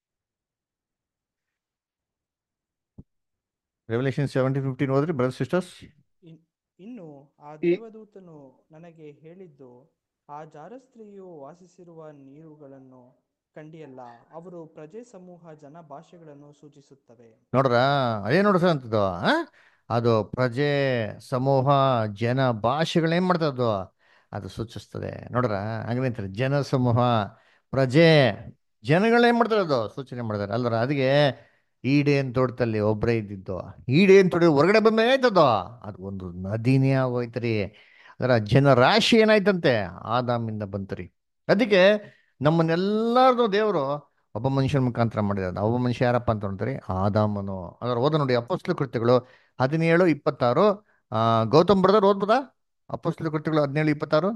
ರೆವಲ್ಯೂಷನ್ ಸೆವೆಂಟೀನ್ ಫಿಫ್ಟೀನ್ ಓದ್ರಿ ಬ್ರದರ್ ಸಿಸ್ಟರ್ಸ್ ಇನ್- ಇನ್ನು ಆ ಈ- ದೇವದೂತನು ನನಗೆ ಹೇಳಿದ್ದು ಆ ಜಾರಸ್ತ್ರೀಯು ವಾಸಿಸಿರುವ ನೀರುಗಳನ್ನು ಕಂಡಿಯಲ್ಲ ಅವರು ಪ್ರಜೆ ಸಮೂಹ ಜನ ಭಾಷೆಗಳನ್ನು ಸೂಚಿಸುತ್ತವೆ ನೋಡ್ರ ಅದೇ ನೋಡ್ರ ಅಂತದ್ದು ಆ? ಅದು ಪ್ರಜೆ ಸಮೂಹ ಜನ ಭಾಷೆಗಳೇನ್ ಮಾಡ್ತದೆ ಅದು ಅದು ಸೂಚಿಸ್ತದೆ ನೋಡ್ರ ಹಂಗಂತಾರೆ ಜನ ಸಮೂಹ ಪ್ರಜೆ ಜನಗಳೇನ್ ಮಾಡ್ತಾರೆ ಅದು ಸೂಚನೆ ಮಾಡ್ತಾರೆ ಅಲ್ರ ಅದಕ್ಕೆ ಈಡೇನ್ ತೋಟದಲ್ಲಿ ಒಬ್ಬರೇ ಇದ್ದಿದ್ದು ಈಡೇನ್ ತೋಟ ಹೊರಗಡೆ ಬಂದ ಆಯ್ತದ ಅದು ಒಂದು ನದಿನೇ ಆಗೋಯ್ತರಿ ಅದರ ಜನರಾಶಿ ಏನಾಯ್ತಂತೆ ಆದಾಮಿಂದ ಬಂತರಿ ಅದಕ್ಕೆ ನಮ್ಮನ್ನೆಲ್ಲರದು ದೇವರು ಒಬ್ಬ ಮನುಷ್ಯನ ಮುಖಾಂತರ ಮಾಡಿದ ಒಬ್ಬ ಮನುಷ್ಯ ಯಾರಪ್ಪ ಅಂತ ನೋಡ್ತಾರೆ ಆದಾಮನು ಅದರ ಓದ ನೋಡಿ ಅಪಸ್ಲು ಕೃತ್ಯಗಳು ಹದಿನೇಳು ಇಪ್ಪತ್ತಾರು ಆ ಗೌತಮ್ ಬ್ರದರ್ ಓದ್ಬೋದಾ ಅಪಸ್ಲು ಕೃತ್ಯಗಳು ಹದಿನೇಳು ಇಪ್ಪತ್ತಾರು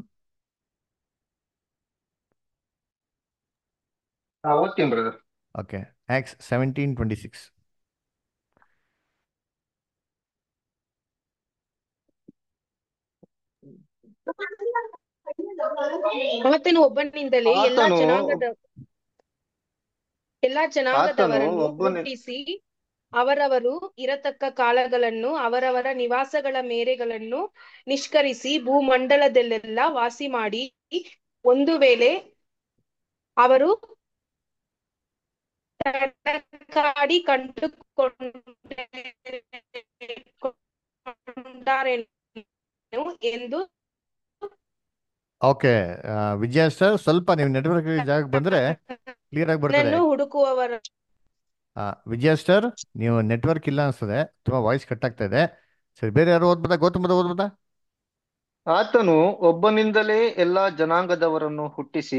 ಹಾ ಓದ್ತೀನಿ brother okay Acts seventeen twenty six ಆತನು ಒಬ್ಬನಿಂದಲೇ ಎಲ್ಲಾ ಆತನು ಜನಾಂಗದ ಎಲ್ಲಾ ಜನಾಂಗದವರನ್ನು ಒಬ್ಬನೇ- ಹುಟ್ಟಿಸಿ ಅವರವರು ಇರತಕ್ಕ ಕಾಲಗಳನ್ನು ಅವರವರ ನಿವಾಸಗಳ ಮೇರೆಗಳನ್ನು ನಿಷ್ಕರಿಸಿ ಭೂಮಂಡಲದಲ್ಲೆಲ್ಲ ವಾಸಿ ಮಾಡಿ ಒಂದು ವೇಳೆ ಅವರು ತಡಕಾಡಿ ಕಂಡುಕೊಂಡಾರೆನು ಎಂದು ಓಕೆ ವಿಜಯ ಸರ್ ಸ್ವಲ್ಪ ನೀವು ನೆಟ್ವರ್ಕ್ ಜಾಗಕ್ಕೆ ಬಂದ್ರೆ ಕ್ಲಿಯರ್ ಆಗಿ ಬರ್ತದೆ ನನ್ನನ್ನು ಹುಡುಕುವವರ ಆ, ವಿಜಯ ಸರ್ ನೀವು ನೆಟ್ವರ್ಕ್ ಇಲ್ಲ ಅನ್ಸ್ತದೆ ತುಂಬಾ ವಾಯ್ಸ್ ಕಟ್ ಆಗ್ತಾ ಇದೆ ಸರಿ ಬೇರೆ ಯಾರು ಓದ್ಬೋದಾ ಗೌತಮ್ ಬದ ಓದ್ಬೋದಾ ಆತನು ಒಬ್ಬನಿಂದಲೇ ಎಲ್ಲಾ ಜನಾಂಗದವರನ್ನು ಹುಟ್ಟಿಸಿ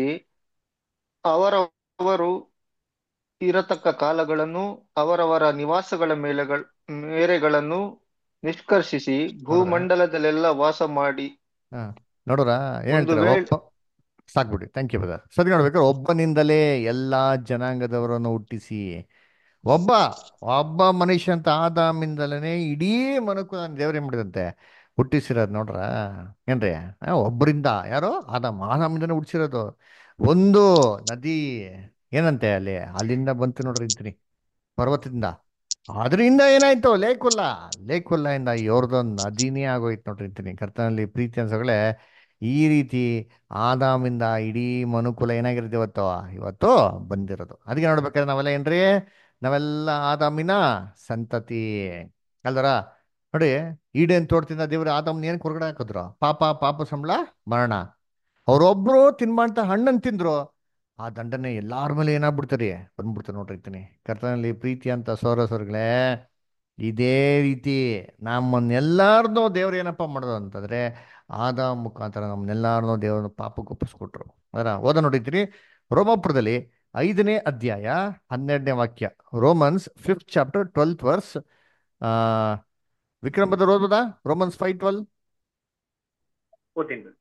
ಅವರವರು ಇರತಕ್ಕ ಕಾಲಗಳನ್ನು ಅವರವರ ನಿವಾಸಗಳ ಮೇಲೆಗಳ ಮೇರೆಗಳನ್ನು ನಿಷ್ಕರ್ಷಿಸಿ ಭೂಮಂಡಲದಲ್ಲೆಲ್ಲ ವಾಸ ಮಾಡಿ ಹಾ ನೋಡ್ರ ಏನ್ ಒಂದು ಹೇಳ್ತಾರೆ ವೇಳೆ- ಒಬ್ಬ ಸಾಕ್ಬಿಡಿ ಥ್ಯಾಂಕ್ ಯು ಬ್ರದರ್ ಸರಿ ನೋಡ್ಬೇಕಾದ್ರೆ ಒಬ್ಬನಿಂದಲೇ ಎಲ್ಲಾ ಜನಾಂಗದವರನ್ನು ಹುಟ್ಟಿಸಿ ಒಬ್ಬ ಒಬ್ಬ ಮನುಷ್ಯ ಅಂತ ಆದಾಮಿಂದಲೇ ಇಡೀ ಮನಕು ದೇವ್ರ ಏನ್ ಮಾಡಿದಂತೆ ಹುಟ್ಟಿಸಿರೋದು ನೋಡ್ರ ಏನ್ರಿ ಆ, ಒಬ್ಬರಿಂದ ಯಾರು ಆದಾಮ್ ಆದಾಮಿಂದನೇ ಹುಟ್ಟಿಸಿರೋದು ಒಂದು ನದಿ ಏನಂತೆ ಅಲ್ಲಿ ಅಲ್ಲಿಂದ ಬಂತು ನೋಡ್ರಿ ಅಂತೀನಿ ಪರ್ವತದಿಂದ ಅದರಿಂದ ಏನಾಯ್ತು ಲೇಕುಲ್ಲ ಲೇಕುಲ್ಲ ಇಂದ ಯೋರ್ದೊಂದು ನದಿನೇ ಆಗೋಯ್ತು ನೋಡ್ರಿ ಅಂತೀನಿ ಕರ್ತನಲ್ಲಿ ಪ್ರೀತಿ ಅನ್ಸಗಳೇ ಈ ರೀತಿ ಆದಾಮಿಂದ ಇಡೀ ಮನುಕುಲ ಏನಾಗಿರುತ್ತೆ ಇವತ್ತು ಇವತ್ತು ಬಂದಿರೋದು ಅದಕ್ಕೆ ನೋಡ್ಬೇಕಾದ್ರೆ ನಾವೆಲ್ಲ ಏನ್ರಿ ನಾವೆಲ್ಲ ಆದಾಮಿನ ಸಂತತಿ ಅಲ್ದರ ನೋಡಿ ಈಡೇನ್ ತೋಟದಿಂದ ದೇವ್ರ ಆದಾಮ್ನ ಏನ್ ಹೊರಗಡೆ ಹಾಕಿದ್ರು ಪಾಪ ಪಾಪ ಸಂಬಳ ಮರಣ ಅವ್ರೊಬ್ರು ತಿನ್ಬಂತ ಹಣ್ಣನ್ ತಿಂದ್ರು ಆ ದಂಡನೆ ಎಲ್ಲಾರ ಮೇಲೆ ಏನಾಗ್ಬಿಡ್ತಾರೆ ಬಂದ್ಬಿಡ್ತಾರೆ ನೋಡ್ರಿ ಇರ್ತೀನಿ ಕರ್ತನಲ್ಲಿ ಪ್ರೀತಿ ಅಂತ ಸೌರ ಸೌರಗಳೇ ಇದೇ ರೀತಿ ನಮ್ಮನ್ನೆಲ್ಲಾರನ್ನೂ ದೇವ್ರು ಏನಪ್ಪ ಮಾಡೋದು ಅಂತಂದ್ರೆ ಆದ ಮುಖಾಂತರ ನಮ್ಮನ್ನೆಲ್ಲಾರನ್ನೂ ದೇವ್ರನ್ನ ಪಾಪಕ್ಕೆ ಒಪ್ಪಿಸ್ಕೊಟ್ರು ಅದರ ಓದ ನೋಡಿದ್ರಿ ರೋಮಾಪುರದಲ್ಲಿ ಐದನೇ ಅಧ್ಯಾಯ ಹನ್ನೆರಡನೇ ವಾಕ್ಯ Romans fifth chapter twelfth verse ಆ ವಿಕ್ರಮ್ ಬದರ್ ಓದೋದಾ ರೋಮನ್ಸ್ ಫೈವ್ ಟ್ವೆಲ್ ಓದ್ತೀನಿ brother.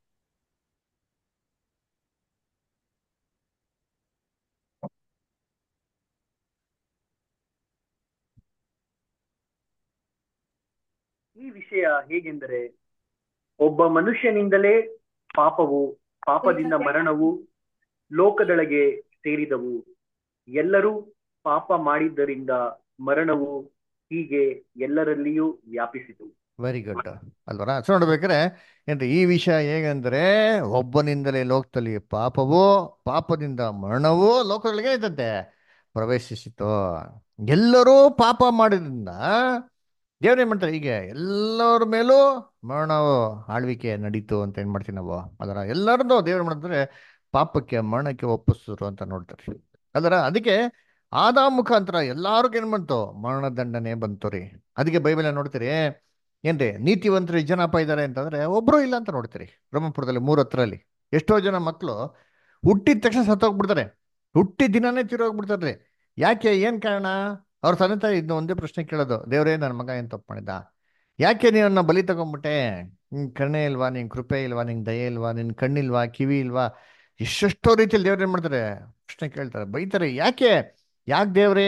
ಈ ವಿಷಯ ಹೇಗೆಂದರೆ ಒಬ್ಬ ಮನುಷ್ಯನಿಂದಲೇ ಪಾಪವು ಪಾಪದಿಂದ ಮರಣವು ಲೋಕದೊಳಗೆ ಸೇರಿದವು ಎಲ್ಲರೂ ಪಾಪ ಮಾಡಿದ್ದರಿಂದ ಮರಣವು ಹೀಗೆ ಎಲ್ಲರಲ್ಲಿಯೂ ವ್ಯಾಪಿಸಿತು ವೆರಿ ಗುಡ್ ಅಲ್ವರ ಸೊ ನೋಡ್ಬೇಕಾದ್ರೆ ಏನ್ರಿ ಈ ವಿಷಯ ಹೇಗಂದ್ರೆ ಒಬ್ಬನಿಂದಲೇ ಲೋಕದಲ್ಲಿ ಪಾಪವು ಪಾಪದಿಂದ ಮರಣವು ಲೋಕದೊಳಗೆ ಇದ್ದಂತೆ ಪ್ರವೇಶಿಸಿತು ಎಲ್ಲರೂ ಪಾಪ ಮಾಡಿದ್ರಿಂದ ದೇವ್ರು ಏನ್ ಮಾಡ್ತಾರೆ ಹೀಗೆ ಎಲ್ಲರ ಮೇಲೂ ಮರಣವು ಆಳ್ವಿಕೆ ನಡೀತು ಅಂತ ಏನ್ ಮಾಡ್ತೀವಿ ನಾವು ಅದರ ಎಲ್ಲರದ್ದು ದೇವ್ರು ಮಾಡ್ತಾರೆ ಪಾಪಕ್ಕೆ ಮರಣಕ್ಕೆ ಒಪ್ಪಿಸಿದ್ರು ಅಂತ ನೋಡ್ತಾರೆ ಅದರ ಅದಕ್ಕೆ ಆದ ಮುಖಾಂತರ ಎಲ್ಲಾರ್ಗು ಏನ್ ಬಂತು ಮರಣ ದಂಡನೆ ಬಂತು ರೀ ಅದಕ್ಕೆ ಬೈಬಲ್ ನೋಡ್ತೀರಿ ಏನ್ರಿ ನೀತಿವಂತರು ಎಷ್ಟು ಜನಪ್ಪ ಇದ್ದಾರೆ ಅಂತಂದ್ರೆ ಒಬ್ರು ಇಲ್ಲ ಅಂತ ನೋಡ್ತೀರಿ ಬ್ರಹ್ಮಪುರದಲ್ಲಿ ಮೂರ್ ಹತ್ರಲ್ಲಿ ಎಷ್ಟೋ ಜನ ಮಕ್ಕಳು ಹುಟ್ಟಿದ ತಕ್ಷಣ ಸತ್ತೋಗ್ಬಿಡ್ತಾರೆ ಹುಟ್ಟಿದ ದಿನನೇ ತಿರೋಗ್ಬಿಡ್ತಾರೆ ಯಾಕೆ ಏನ್ ಕಾರಣ ಅವ್ರ ತಂದೆ ತಾಯಿ ಇದನ್ನ ಒಂದೇ ಪ್ರಶ್ನೆ ಕೇಳೋದು ದೇವ್ರೇ ನನ್ನ ಮಗ ಏನ್ ತಪ್ಪು ಮಾಡಿದ ಯಾಕೆ ನೀವನ್ನ ಬಲಿ ತಗೊಂಡ್ಬಿಟ್ಟೆ ನಿನ್ ಕರುಣೆ ಇಲ್ವಾ ನಿನ್ ಕೃಪೆ ಇಲ್ವಾ ನಿನ್ ದಯೆ ಇಲ್ವಾ ನಿನ್ ಕಣ್ಣಿಲ್ವಾ ಕಿವಿ ಇಲ್ವಾ ಎಷ್ಟೆಷ್ಟೋ ರೀತಿಯಲ್ಲಿ ದೇವ್ರು ಏನ್ ಮಾಡ್ತಾರೆ ಪ್ರಶ್ನೆ ಕೇಳ್ತಾರೆ ಬೈತಾರೆ ಯಾಕೆ ಯಾಕೆ ದೇವ್ರೇ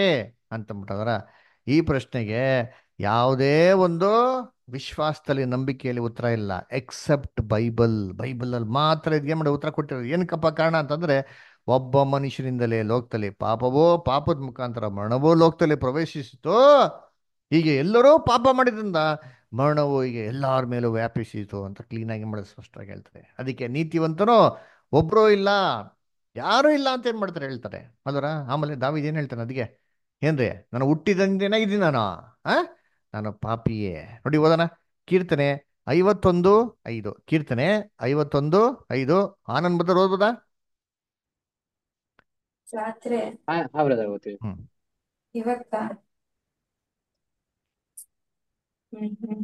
ಅಂತಂದ್ಬಿಟ್ಟದ್ರ ಈ ಪ್ರಶ್ನೆಗೆ ಯಾವುದೇ ಒಂದು ವಿಶ್ವಾಸದಲ್ಲಿ ನಂಬಿಕೆಯಲ್ಲಿ ಉತ್ತರ ಇಲ್ಲ ಎಕ್ಸೆಪ್ಟ್ ಬೈಬಲ್ ಬೈಬಲಲ್ಲಿ ಮಾತ್ರ ಇದ್ಗೆ ಮಾಡಿ ಉತ್ತರ ಕೊಟ್ಟಿರೋದು ಏನಕ್ಕಪ್ಪ ಕಾರಣ ಅಂತಂದ್ರೆ ಒಬ್ಬ ಮನುಷ್ಯನಿಂದಲೇ ಲೋಕದಲ್ಲಿ ಪಾಪವೋ ಪಾಪದ ಮುಖಾಂತರ ಮರಣವೋ ಲೋಕದಲ್ಲಿ ಪ್ರವೇಶಿಸಿತು ಹೀಗೆ ಎಲ್ಲರೂ ಪಾಪ ಮಾಡಿದ್ರಿಂದ ಮರಣವು ಈಗ ಎಲ್ಲರ ಮೇಲೂ ವ್ಯಾಪಿಸಿತು ಅಂತ ಕ್ಲೀನಾಗಿ ಮಾಡೋದು ಸ್ಪಷ್ಟವಾಗಿ ಹೇಳ್ತಾರೆ ಅದಕ್ಕೆ ನೀತಿವಂತನೋ ಒಬ್ಬರೂ ಇಲ್ಲ ಯಾರೂ ಇಲ್ಲ ಅಂತ ಏನು ಮಾಡ್ತಾರೆ ಹೇಳ್ತಾರೆ ಅಲ್ವರ ಆಮೇಲೆ ದಾವಿದ್ ಏನು ಹೇಳ್ತಾನೆ ಅದಕ್ಕೆ ಏನ್ರಿ ನಾನು ಹುಟ್ಟಿದಂದೇನ ಇದ್ದೀನಿ ನಾನು ಆ ನಾನು ಪಾಪಿಯೇ ನೋಡಿ ಓದೋಣ ಕೀರ್ತನೆ ಐವತ್ತೊಂದು ಐದು ಕೀರ್ತನೆ ಐವತ್ತೊಂದು ಐದು ಆನಂದ್ ಬದರ್ ಓದ್ಬೋದಾ ರಾತ್ರಿ ಹಾ ಹಾ ಬ್ರದರ್ ಓದ್ತೀವಿ ಹ್ಮ್ ಇವತ್ತ ಹ್ಮ್ ಹ್ಮ್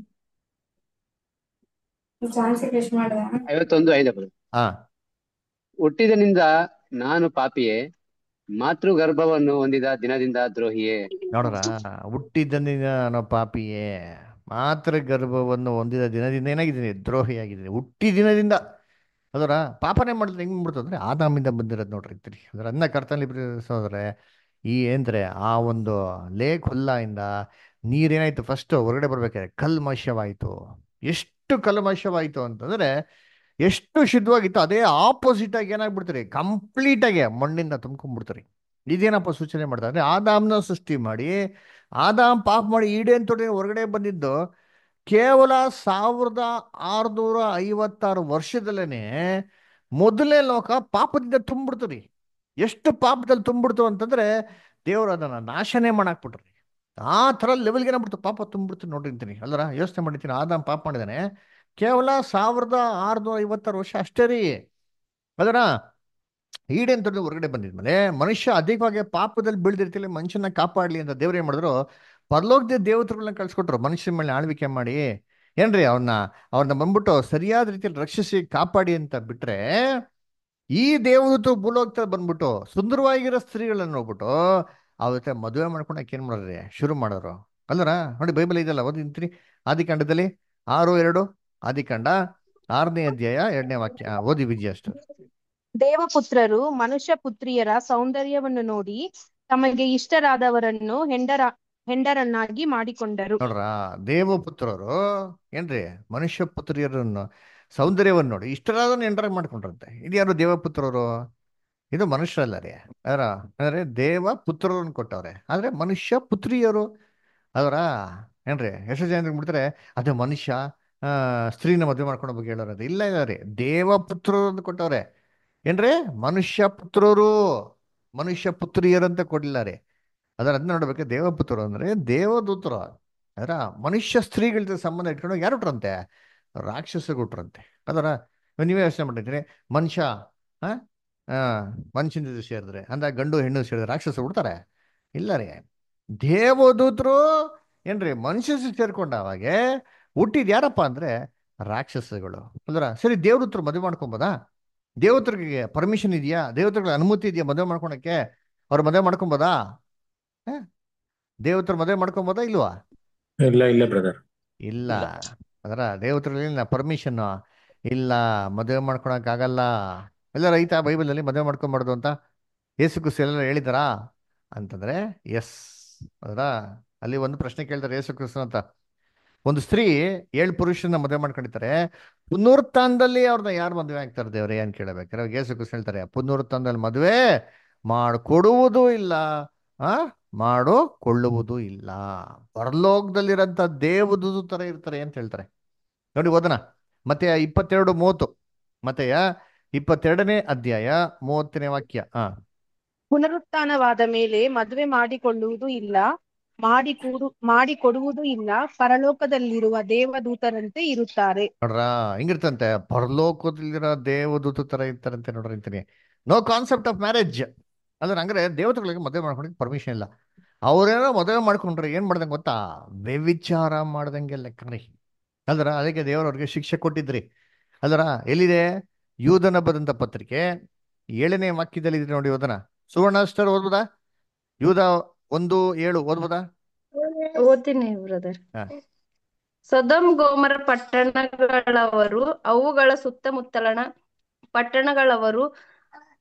ಚಾನ್ಸಿಗೆ ಎಷ್ಟು ಮಾಡ್ದ ಐವತ್ತೊಂದು ಐದ ಬ್ರದರ್ ಹಾ ಹುಟ್ಟಿದನಿಂದ ನಾನು ಪಾಪಿಯೇ ಮಾತೃ ಗರ್ಭವನ್ನು ಹೊಂದಿದ ದಿನದಿಂದ ದ್ರೋಹಿಯೇ ನೋಡ್ರ ಹುಟ್ಟಿದ್ದಂದಿನ ನಾನು ಪಾಪಿಯೇ ಮಾತ್ರ ಗರ್ಭವನ್ನು ಹೊಂದಿದ ದಿನದಿಂದ ಏನಾಗಿದ್ದೀನಿ ದ್ರೋಹಿಯಾಗಿದ್ದೀನಿ ಹುಟ್ಟಿ ದಿನದಿಂದ ಅದರ ಪಾಪನೇ ಮಾಡಿದ್ರೆ ಹೆಂಗ್ ಮಾಡ್ತಂದ್ರೆ ಆದಾಮಿಂದ ಬಂದಿರೋದು ನೋಡ್ರಿ ಇರ್ತೀರಿ ಅದರ ಅನ್ನ ಕರ್ತನಲ್ಲಿ ಸೋದ್ರೆ ಈ ಏನ್ರೆ ಆ ಒಂದು ಲೇಕ್ ಹುಲ್ಲಾಯಿಂದ ನೀರೇನಾಯ್ತು ಫಸ್ಟ್ ಹೊರಗಡೆ ಬರ್ಬೇಕಾದ್ರೆ ಕಲ್ಮಶವಾಯಿತು ಎಷ್ಟು ಕಲ್ಮಶವಾಯಿತು ಅಂತಂದ್ರೆ ಎಷ್ಟು ಶುದ್ಧವಾಗಿತ್ತು ಅದೇ ಆಪೋಸಿಟ್ ಆಗಿ ಏನಾಗ್ಬಿಡ್ತಾರೆ ಕಂಪ್ಲೀಟ್ ಆಗಿ ಮಣ್ಣಿಂದ ತುಂಬ್ಕೊಂಡ್ಬಿಡ್ತಾರೆ ಇದೇನಪ್ಪ ಸೂಚನೆ ಮಾಡ್ತಾರೆ ಅಂದ್ರೆ ಆದಾಮ್ನ ಸೃಷ್ಟಿ ಮಾಡಿ ಆದಾಮ್ ಪಾಪ ಮಾಡಿ ಈಡೇನ್ ತೊಡೆ ಹೊರಗಡೆ ಬಂದಿದ್ದು ಕೇವಲ ಸಾವಿರದ ಆರುನೂರ ಐವತ್ತಾರು ವರ್ಷದಲ್ಲೇನೆ ಮೊದಲನೇ ಲೋಕ ಪಾಪದಿಂದ ತುಂಬಿಡ್ತು ಎಷ್ಟು ಪಾಪದಲ್ಲಿ ತುಂಬಿಡ್ತು ಅಂತಂದ್ರೆ ದೇವರು ಅದನ್ನ ನಾಶನೇ ಮಾಡಾಕ್ಬಿಟ್ರಿ ಆ ಥರ ಲೆವೆಲ್ಗೆ ಏನಾಗ್ಬಿಡ್ತು ಪಾಪ ತುಂಬಿಡ್ತು ನೋಡಿರ್ತೀನಿ ಅಲ್ಲರ ಯೋಚನೆ ಮಾಡಿರ್ತೀನಿ ಆದಾಮ್ ಪಾಪ ಮಾಡಿದಾನೆ ಕೇವಲ ಸಾವಿರದ ಆರುನೂರ ಐವತ್ತಾರು ವರ್ಷ ಅಷ್ಟೇ ರೀ ಅದರ ಈಡೇನ್ ತೊಡೆದು ಹೊರಗಡೆ ಬಂದಿದ್ಮೇಲೆ ಮನುಷ್ಯ ಅಧಿಕವಾಗಿ ಪಾಪದಲ್ಲಿ ಬೀಳ್ದಿರ್ತಿಲ್ಲ ಮನುಷ್ಯನ ಕಾಪಾಡ್ಲಿ ಅಂತ ದೇವ್ರು ಏನ್ ಮಾಡಿದ್ರು ಪರಲೋಕದ ದೇವತೆಗಳನ್ನ ಕಳ್ಸಿಕೊಟ್ರು ಮನುಷ್ಯನ ಮೇಲೆ ಆಳ್ವಿಕೆ ಮಾಡಿ ಏನ್ರಿ ಅವನ್ನ ಅವ್ರನ್ನ ಬಂದ್ಬಿಟ್ಟು ಸರಿಯಾದ ರೀತಿಯಲ್ಲಿ ರಕ್ಷಿಸಿ ಕಾಪಾಡಿ ಅಂತ ಬಿಟ್ರೆ ಈ ದೇವದೂತು ಭೂಲೋಕದಲ್ಲಿ ಬಂದ್ಬಿಟ್ಟು ಸುಂದರವಾಗಿರೋ ಸ್ತ್ರೀಗಳನ್ನ ನೋಡ್ಬಿಟ್ಟು ಅವ್ರ ಜೊತೆ ಮದುವೆ ಮಾಡ್ಕೊಳಕ್ ಏನ್ ಮಾಡಿದ್ರಿ ಶುರು ಮಾಡೋರು ಅಲ್ಲರ ನೋಡಿ ಬೈಬಲ್ ಇದೆಯಲ್ಲ ಓದಿಂತೀನಿ ಆದಿಕಾಂಡದಲ್ಲಿ ಆರು ಎರಡು ಆದಿಕಾಂಡ ಆರನೇ ಅಧ್ಯಾಯ ಎರಡನೇ ವಾಕ್ಯ ಆ, ಓದಿ ವಿಜಯ ಅಷ್ಟು ದೇವಪುತ್ರರು ಮನುಷ್ಯ ಪುತ್ರಿಯರ ಸೌಂದರ್ಯವನ್ನು ನೋಡಿ ತಮಗೆ ಇಷ್ಟರಾದವರನ್ನು ಹೆಂಡರ ಹೆಂಡರನ್ನಾಗಿ ಮಾಡಿಕೊಂಡರು ನೋಡ್ರ ದೇವಪುತ್ರರು ಏನ್ರಿ ಮನುಷ್ಯ ಪುತ್ರಿಯರನ್ನು ಸೌಂದರ್ಯವನ್ನು ನೋಡಿ ಇಷ್ಟರಾದನ್ನು ಎಂಟರ್ ಮಾಡ್ಕೊಂಡ್ರಂತೆ ಇದು ಯಾರು ದೇವಪುತ್ರರು ಇದು ಮನುಷ್ಯರಲ್ಲ ರೀ ಅದರ ಅಂದ್ರೆ ದೇವ ಪುತ್ರರನ್ನು ಕೊಟ್ಟವ್ರೆ ಆದ್ರೆ ಮನುಷ್ಯ ಪುತ್ರಿಯರು ಅದರ ಏನ್ರಿ ಎಷ್ಟು ಜನ ಬಿಡ್ತಾರೆ ಅದೇ ಮನುಷ್ಯ ಆ ಸ್ತ್ರೀನ ಮದುವೆ ಮಾಡ್ಕೊಳ್ಳೋ ಬಗ್ಗೆ ಹೇಳೋದು ಇಲ್ಲ ಇಲ್ಲ ರೀ ದೇವ ಪುತ್ರರನ್ನು ಕೊಟ್ಟವ್ರೆ ಏನ್ರಿ ಮನುಷ್ಯ ಪುತ್ರರು ಮನುಷ್ಯ ಪುತ್ರಿಯರಂತ ಕೊಡ್ಲಿಲ್ಲ ರೀ ಅದರ ಅದನ್ನ ನೋಡ್ಬೇಕು ದೇವಪುತ್ರರು ಅಂದ್ರೆ ದೇವದೂತರು ಅದರ ಮನುಷ್ಯ ಸ್ತ್ರೀಗಳ ಜೊತೆ ಸಂಬಂಧ ಇಟ್ಕೊಂಡು ಯಾರು ಹುಟ್ರಂತೆ ರಾಕ್ಷಸ ಹುಟ್ರಂತೆ ಅದರ ಇವಾಗ ನೀವೇ ಯೋಚನೆ ಮಾಡಿರ್ತೀರಿ ಮನುಷ್ಯ ಆ ಆ, ಮನುಷ್ಯನ ಜೊತೆ ಸೇರಿದ್ರೆ ಅಂದ್ರೆ ಗಂಡು ಹೆಣ್ಣು ಸೇರಿದ್ರೆ ರಾಕ್ಷಸ ಹುಡ್ತಾರೆ ಇಲ್ಲ ರೀ ದೇವದೂತರು ಏನ್ರಿ ಮನುಷ್ಯ ಜೊತೆ ಸೇರ್ಕೊಂಡ ಅವಾಗೆ ಹುಟ್ಟಿದ್ ಯಾರಪ್ಪ ಅಂದ್ರೆ ರಾಕ್ಷಸಗಳು ಅಲ್ದ್ರ ಸರಿ ದೇವದೂತರು ಮದುವೆ ಮಾಡ್ಕೊಬೋದಾ ದೇವತರಿಗೆ ಪರ್ಮಿಷನ್ ಇದೆಯಾ ದೇವತೆಗಳ ಅನುಮತಿ ಇದೆಯಾ ಮದುವೆ ಮಾಡ್ಕೊಳಕ್ಕೆ ಅವ್ರು ಮದುವೆ ಮಾಡ್ಕೊಬೋದಾ ಹ? ದೇವತರು ಮದುವೆ ಮಾಡ್ಕೊಬೋದಾ ಇಲ್ವಾ ಇಲ್ಲ ಇಲ್ಲ ಬ್ರದರ್ ಇಲ್ಲ ಅದರ ದೇವತರಲ್ಲಿ ಪರ್ಮಿಷನ್ ಇಲ್ಲ ಮದುವೆ ಮಾಡ್ಕೊಳಕ್ ಆಗಲ್ಲ ಎಲ್ಲ ರೈತ ಬೈಬಲಲ್ಲಿ ಮದುವೆ ಮಾಡ್ಕೊಂಬಾರ್ದು ಅಂತ ಯೇಸು ಕ್ರಿಸ್ತು ಎಲ್ಲ ಹೇಳಿದಾರಾ ಅಂತಂದ್ರೆ ಎಸ್ ಅದರ ಅಲ್ಲಿ ಒಂದು ಪ್ರಶ್ನೆ ಕೇಳ್ತಾರೆ ಯೇಸು ಕ್ರಿಸ್ತು ಅಂತ ಒಂದು ಸ್ತ್ರೀ ಏಳು ಪುರುಷನ ಮದುವೆ ಮಾಡ್ಕೊಂಡಿರ್ತಾರೆ ಪುನರುತ್ಥಾನದಲ್ಲಿ ಅವ್ರನ್ನ ಯಾರು ಮದುವೆ ಆಗ್ತಾರೆ ದೇವ್ರೆ ಏನ್ ಕೇಳಬೇಕಾರೆ ಅವಾಗ ಯೇಸು ಕ್ರಿಸ್ತು ಹೇಳ್ತಾರೆ ಪುನರುತ್ಥಾನದಲ್ಲಿ ಮದುವೆ ಮಾಡಿಕೊಡುವುದೂ ಇಲ್ಲ ಆ ಮಾಡಿಕೊಳ್ಳುವುದೂ ಇಲ್ಲ ಪರಲೋಕದಲ್ಲಿರೋಂಥ ದೇವದೂದು ತರ ಇರ್ತಾರೆ ಅಂತ ಹೇಳ್ತಾರೆ ನೋಡಿ ಓದೋಣ ಮತ್ತೆ ಇಪ್ಪತ್ತೆರಡು ಮೂವತ್ತು ಮತ್ತೆಯ ಇಪ್ಪತ್ತೆರಡನೇ ಅಧ್ಯಾಯ ಮೂವತ್ತನೇ ವಾಕ್ಯ ಹಾ ಪುನರುತ್ಥಾನವಾದ ಮೇಲೆ ಮದುವೆ ಮಾಡಿಕೊಳ್ಳುವುದು ಇಲ್ಲ ಮಾಡಿ ಕೂಡು ಮಾಡಿಕೊಡುವುದೂ ಇಲ್ಲ ಪರಲೋಕದಲ್ಲಿರುವ ದೇವದೂತರಂತೆ ಇರುತ್ತಾರೆ ನೋಡ್ರ ಹಿಂಗಿರ್ತಂತೆ ಪರಲೋಕದಲ್ಲಿರೋ ದೇವದೂತ ತರ ಇರ್ತಾರಂತೆ ನೋಡ್ರಿ ಅಂತೀನಿ ನೋ ಕಾನ್ಸೆಪ್ಟ್ ಆಫ್ ಮ್ಯಾರೇಜ್ ಅಂದ್ರೆ ಹಂಗಾರೆ ದೇವತೆಗಳಿಗೆ ಮದುವೆ ಮಾಡ್ಕೊಳಕ್ಕೆ ಪರ್ಮಿಷನ್ ಇಲ್ಲ ಅವ್ರೇನೋ ಮದುವೆ ಮಾಡ್ಕೊಂಡ್ರೆ ಏನ್ ಮಾಡ್ದಂಗೆ ಗೊತ್ತಾ ವ್ಯವಿಚಾರ ಮಾಡ್ದಂಗೆ ಲೆಕ್ಕ ರೀ ಅಲ್ದ್ರ ಅದಕ್ಕೆ ದೇವರವ್ರಿಗೆ ಶಿಕ್ಷೆ ಕೊಟ್ಟಿದ್ರಿ ಅಲ್ದ್ರ ಎಲ್ಲಿದೆ ಯೂದನ ಬದಂತ ಪತ್ರಿಕೆ ಏಳನೇ ವಾಕ್ಯದಲ್ಲಿ ಇದೆ ನೋಡಿ ಓದನ ಸುವರ್ಣಾಷ್ಟರ್ ಓದ್ಬೋದಾ ಯೂದ ಒಂದು ಏಳು ಓದ್ಬೋದಾ ಓದ್ತೀನಿ ಬ್ರದರ್ ಹಾ. ಸೊದಮ್ ಗೋಮರ ಪಟ್ಟಣಗಳವರು ಅವುಗಳ ಸುತ್ತಮುತ್ತಲನ ಪಟ್ಟಣಗಳವರು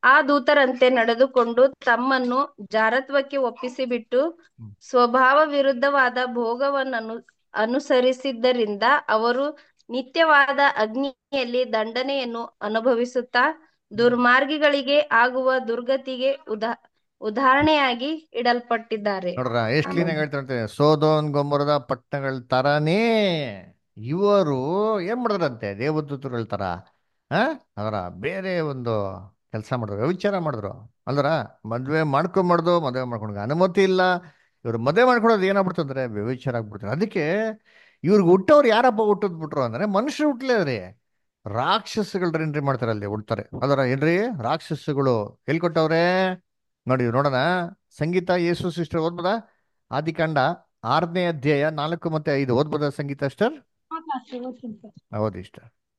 ಆ ದೂತರಂತೆ ನಡೆದುಕೊಂಡು ತಮ್ಮನ್ನು ಜಾರತ್ವಕ್ಕೆ ಒಪ್ಪಿಸಿಬಿಟ್ಟು ಸ್ವಭಾವ ವಿರುದ್ಧವಾದ ಭೋಗವನ್ನು ಅನುಸರಿಸಿದ್ದರಿಂದ ಅವರು ನಿತ್ಯವಾದ ಅಗ್ನಿಯಲ್ಲಿ ದಂಡನೆಯನ್ನು ಅನುಭವಿಸುತ್ತಾ ದುರ್ಮಾರ್ಗಿಗಳಿಗೆ ಆಗುವ ದುರ್ಗತಿಗೆ ಉದಾ ಉದಾಹರಣೆಯಾಗಿ ಇಡಲ್ಪಟ್ಟಿದ್ದಾರೆ ನೋಡ್ರ ಎಷ್ಟು ಕ್ಲೀನ್ ಆಗಿ ಹೇಳ್ತಾರಂತೆ ಸೋದೋನ್ ಗೊಮ್ಮರದ ಪಟ್ಟಣಗಳ ತರಾನೇ ಇವರು ಏನ್ ಮಾಡಿದ್ರಂತೆ ದೇವದೂತರುಗಳ ತರ ಆ ಅದರ ಬೇರೆ ಒಂದು ಕೆಲಸ ಮಾಡಿದ್ರು ವ್ಯವಿಚಾರ ಮಾಡಿದ್ರು ಅಲ್ದ್ರ ಮದ್ವೆ ಮಾಡ್ಕೊಂಬಾರ್ದು ಮದುವೆ ಮಾಡ್ಕೊಂಡು ಅನುಮತಿ ಇಲ್ಲ ಇವ್ರು ಮದುವೆ ಮಾಡ್ಕೊಳೋದು ಏನಾಗ್ಬಿಡ್ತು ಅಂದ್ರೆ ವ್ಯವಿಚಾರ ಆಗ್ಬಿಡ್ತಾರೆ ಅದಕ್ಕೆ ಇವ್ರಿಗೆ ಹುಟ್ಟೋರು ಯಾರಪ್ಪ ಹುಟ್ಟದ್ ಬಿಟ್ರು ಅಂದ್ರೆ ಮನುಷ್ಯರು ಹುಟ್ಲೇ ರೀ ರಾಕ್ಷಸಗಳು ಏನ್ರಿ ಮಾಡ್ತಾರೆ ಅಲ್ಲಿ ಹುಡ್ತಾರೆ ಅದರ ಏನ್ರಿ ರಾಕ್ಷಸಗಳು ಎಲ್ಲಿ ಕೊಟ್ಟವ್ರೆ ನೋಡಿ ನೋಡೋಣ ಸಂಗೀತ ಯೇಸು ಸಿಸ್ಟರ್ ಓದ್ಬೋದಾ ಆದಿಕಾಂಡ ಆರನೇ ಅಧ್ಯಾಯ ನಾಲ್ಕು ಮತ್ತೆ ಐದು ಓದ್ಬೋದಾ ಸಂಗೀತ ಸಿಸ್ಟರ್ ಓದಿ ಇಷ್ಟ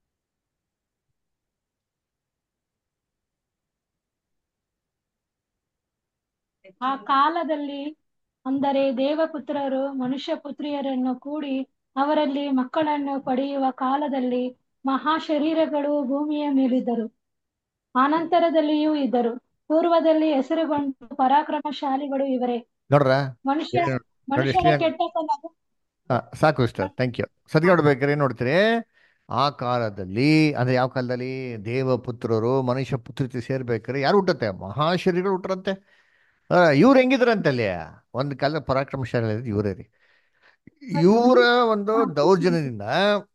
ಆ ಕಾಲದಲ್ಲಿ ಅಂದರೆ ದೇವಪುತ್ರರು ಮನುಷ್ಯ ಪುತ್ರಿಯರನ್ನು ಕೂಡಿ ಅವರಲ್ಲಿ ಮಕ್ಕಳನ್ನು ಪಡೆಯುವ ಕಾಲದಲ್ಲಿ ಮಹಾ ಶರೀರಗಳು ಭೂಮಿಯ ಮೇಲಿದ್ದರು ಅನಂತರದಲ್ಲಿಯೂ ಇದ್ದರು ಪೂರ್ವದಲ್ಲಿ ಹೆಸರುಗೊಂಡು ಪರಾಕ್ರಮಶಾಲಿಗಳು ಇವರೇ ನೋಡ್ರ ಮನುಷ್ಯ ನೋಡಿ ಮನುಷ್ಯರ ಎಷ್ಟು ಕೆಟ್ಟ ಕನಸು ಹಾ, ಸಾಕು ಸಿಸ್ಟರ್ ಥ್ಯಾಂಕ್ ಯು ಸದ್ಯ ನೋಡ್ಬೇಕಾದ್ರೆ ಏನ್ ನೋಡ್ತೀರಿ ಆ ಕಾಲದಲ್ಲಿ ಅಂದ್ರೆ ಯಾವ ಕಾಲದಲ್ಲಿ ದೇವಪುತ್ರರು ಮನುಷ್ಯ ಪುತ್ರಿತೆ ಸೇರ್ಬೇಕಾದ್ರೆ ಯಾರು ಹುಟ್ಟತ್ತೆ ಮಹಾಶರೀರಗಳು ಹುಟ್ಟರಂತೆ ಇವ್ರು ಹೆಂಗಿದ್ರಂತೆ ಅಲ್ಲಿ ಒಂದು ಕಾಲದ ಪರಾಕ್ರಮಶಾಲಿ ಇವರೇ ರೀ ಇವರ ಒಂದು ದೌರ್ಜನ್ಯದಿಂದ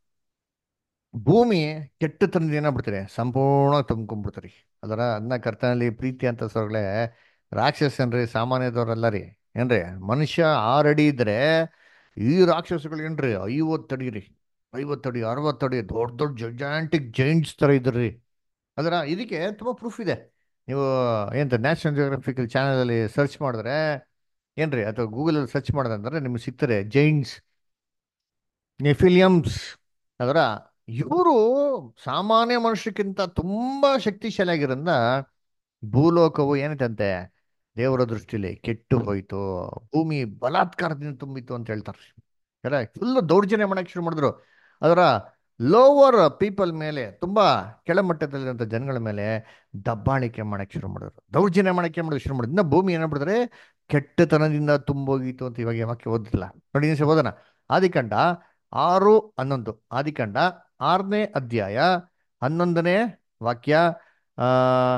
ಭೂಮಿ ಕೆಟ್ಟತನದ ಏನಾಗ್ಬಿಡ್ತಾರೆ ಸಂಪೂರ್ಣ ತುಂಬ್ಕೊಂಡ್ಬಿಡ್ತಾರೆ ಅದರ ಅದನ್ನ ಕರ್ತನಲ್ಲಿ ಪ್ರೀತಿ ಅಂತ ಸೊರಗಳೆ ರಾಕ್ಷಸನ್ರಿ ಸಾಮಾನ್ಯದವ್ರಲ್ಲ ರೀ ಏನ್ರಿ ಮನುಷ್ಯ ಆರಡಿ ಇದ್ರೆ ಈ ರಾಕ್ಷಸಗಳು ಏನ್ರಿ ಐವತ್ತಡಿ ರೀ ಐವತ್ತಡಿ ಅರವತ್ತಡಿ ದೊಡ್ಡ ದೊಡ್ಡ ಜೈಂಟಿಕ್ ಜೈಂಟ್ಸ್ ತರ ಇದ್ರಿ ಅದರ ಇದಕ್ಕೆ ತುಂಬಾ ಪ್ರೂಫ್ ಇದೆ ನೀವು ಏನಂತ ನ್ಯಾಷನಲ್ ಜಿಯೋಗ್ರಫಿಕಲ್ ಚಾನಲ್ ಅಲ್ಲಿ ಸರ್ಚ್ ಮಾಡಿದ್ರೆ ಏನ್ರಿ ಅಥವಾ ಗೂಗಲ್ ಅಲ್ಲಿ ಸರ್ಚ್ ಮಾಡೋದಂದ್ರೆ ನಿಮ್ಗೆ ಸಿಗ್ತಾರೆ ಜೈಂಟ್ಸ್ ನೆಫಿಲಿಯಮ್ಸ್ ಅದರ ಇವರು ಸಾಮಾನ್ಯ ಮನುಷ್ಯಕ್ಕಿಂತ ತುಂಬಾ ಶಕ್ತಿಶಾಲಿ ಆಗಿರೋದ್ರಿಂದ ಭೂಲೋಕವು ಏನೈತಂತೆ ದೇವರ ದೃಷ್ಟಿಲಿ ಕೆಟ್ಟು ಹೋಯ್ತು ಭೂಮಿ ಬಲಾತ್ಕಾರದಿಂದ ತುಂಬಿತ್ತು ಅಂತ ಹೇಳ್ತಾರೆ ಫುಲ್ ದೌರ್ಜನ್ಯ ಮಾಡಕ್ಕೆ ಶುರು ಮಾಡಿದ್ರು ಅದರ ಲೋವರ್ ಪೀಪಲ್ ಮೇಲೆ ತುಂಬಾ ಕೆಳಮಟ್ಟದಲ್ಲಿರುವಂಥ ಜನಗಳ ಮೇಲೆ ದಬ್ಬಾಳಿಕೆ ಮಾಡಕ್ಕೆ ಶುರು ಮಾಡಿದ್ರು ದೌರ್ಜನ್ಯ ಮಾಡಕ್ಕೆ ಮಾಡೋದು ಶುರು ಮಾಡಿದ್ರು ಇನ್ನ ಭೂಮಿ ಏನಾಗ್ಬಿಡಿದ್ರೆ ಕೆಟ್ಟತನದಿಂದ ತುಂಬೋಗಿತ್ತು ಅಂತ ಇವಾಗ ವಾಕ್ಯ ಓದಿಲ್ಲ ನೋಡಿ ಇನ್ನೊಂದ್ಸಲ ಓದೋಣ ಆದಿಕಾಂಡ ಆರು ಹನ್ನೊಂದು ಆದಿಕಾಂಡ ಆರನೇ ಅಧ್ಯಾಯ ಹನ್ನೊಂದನೇ ವಾಕ್ಯ ಆ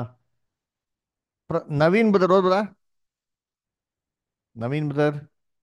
ಪ್ರ- ನವೀನ್ ಬದರ್ ಓದ್ಬೋದಾ ನವೀನ್ ಬದರ್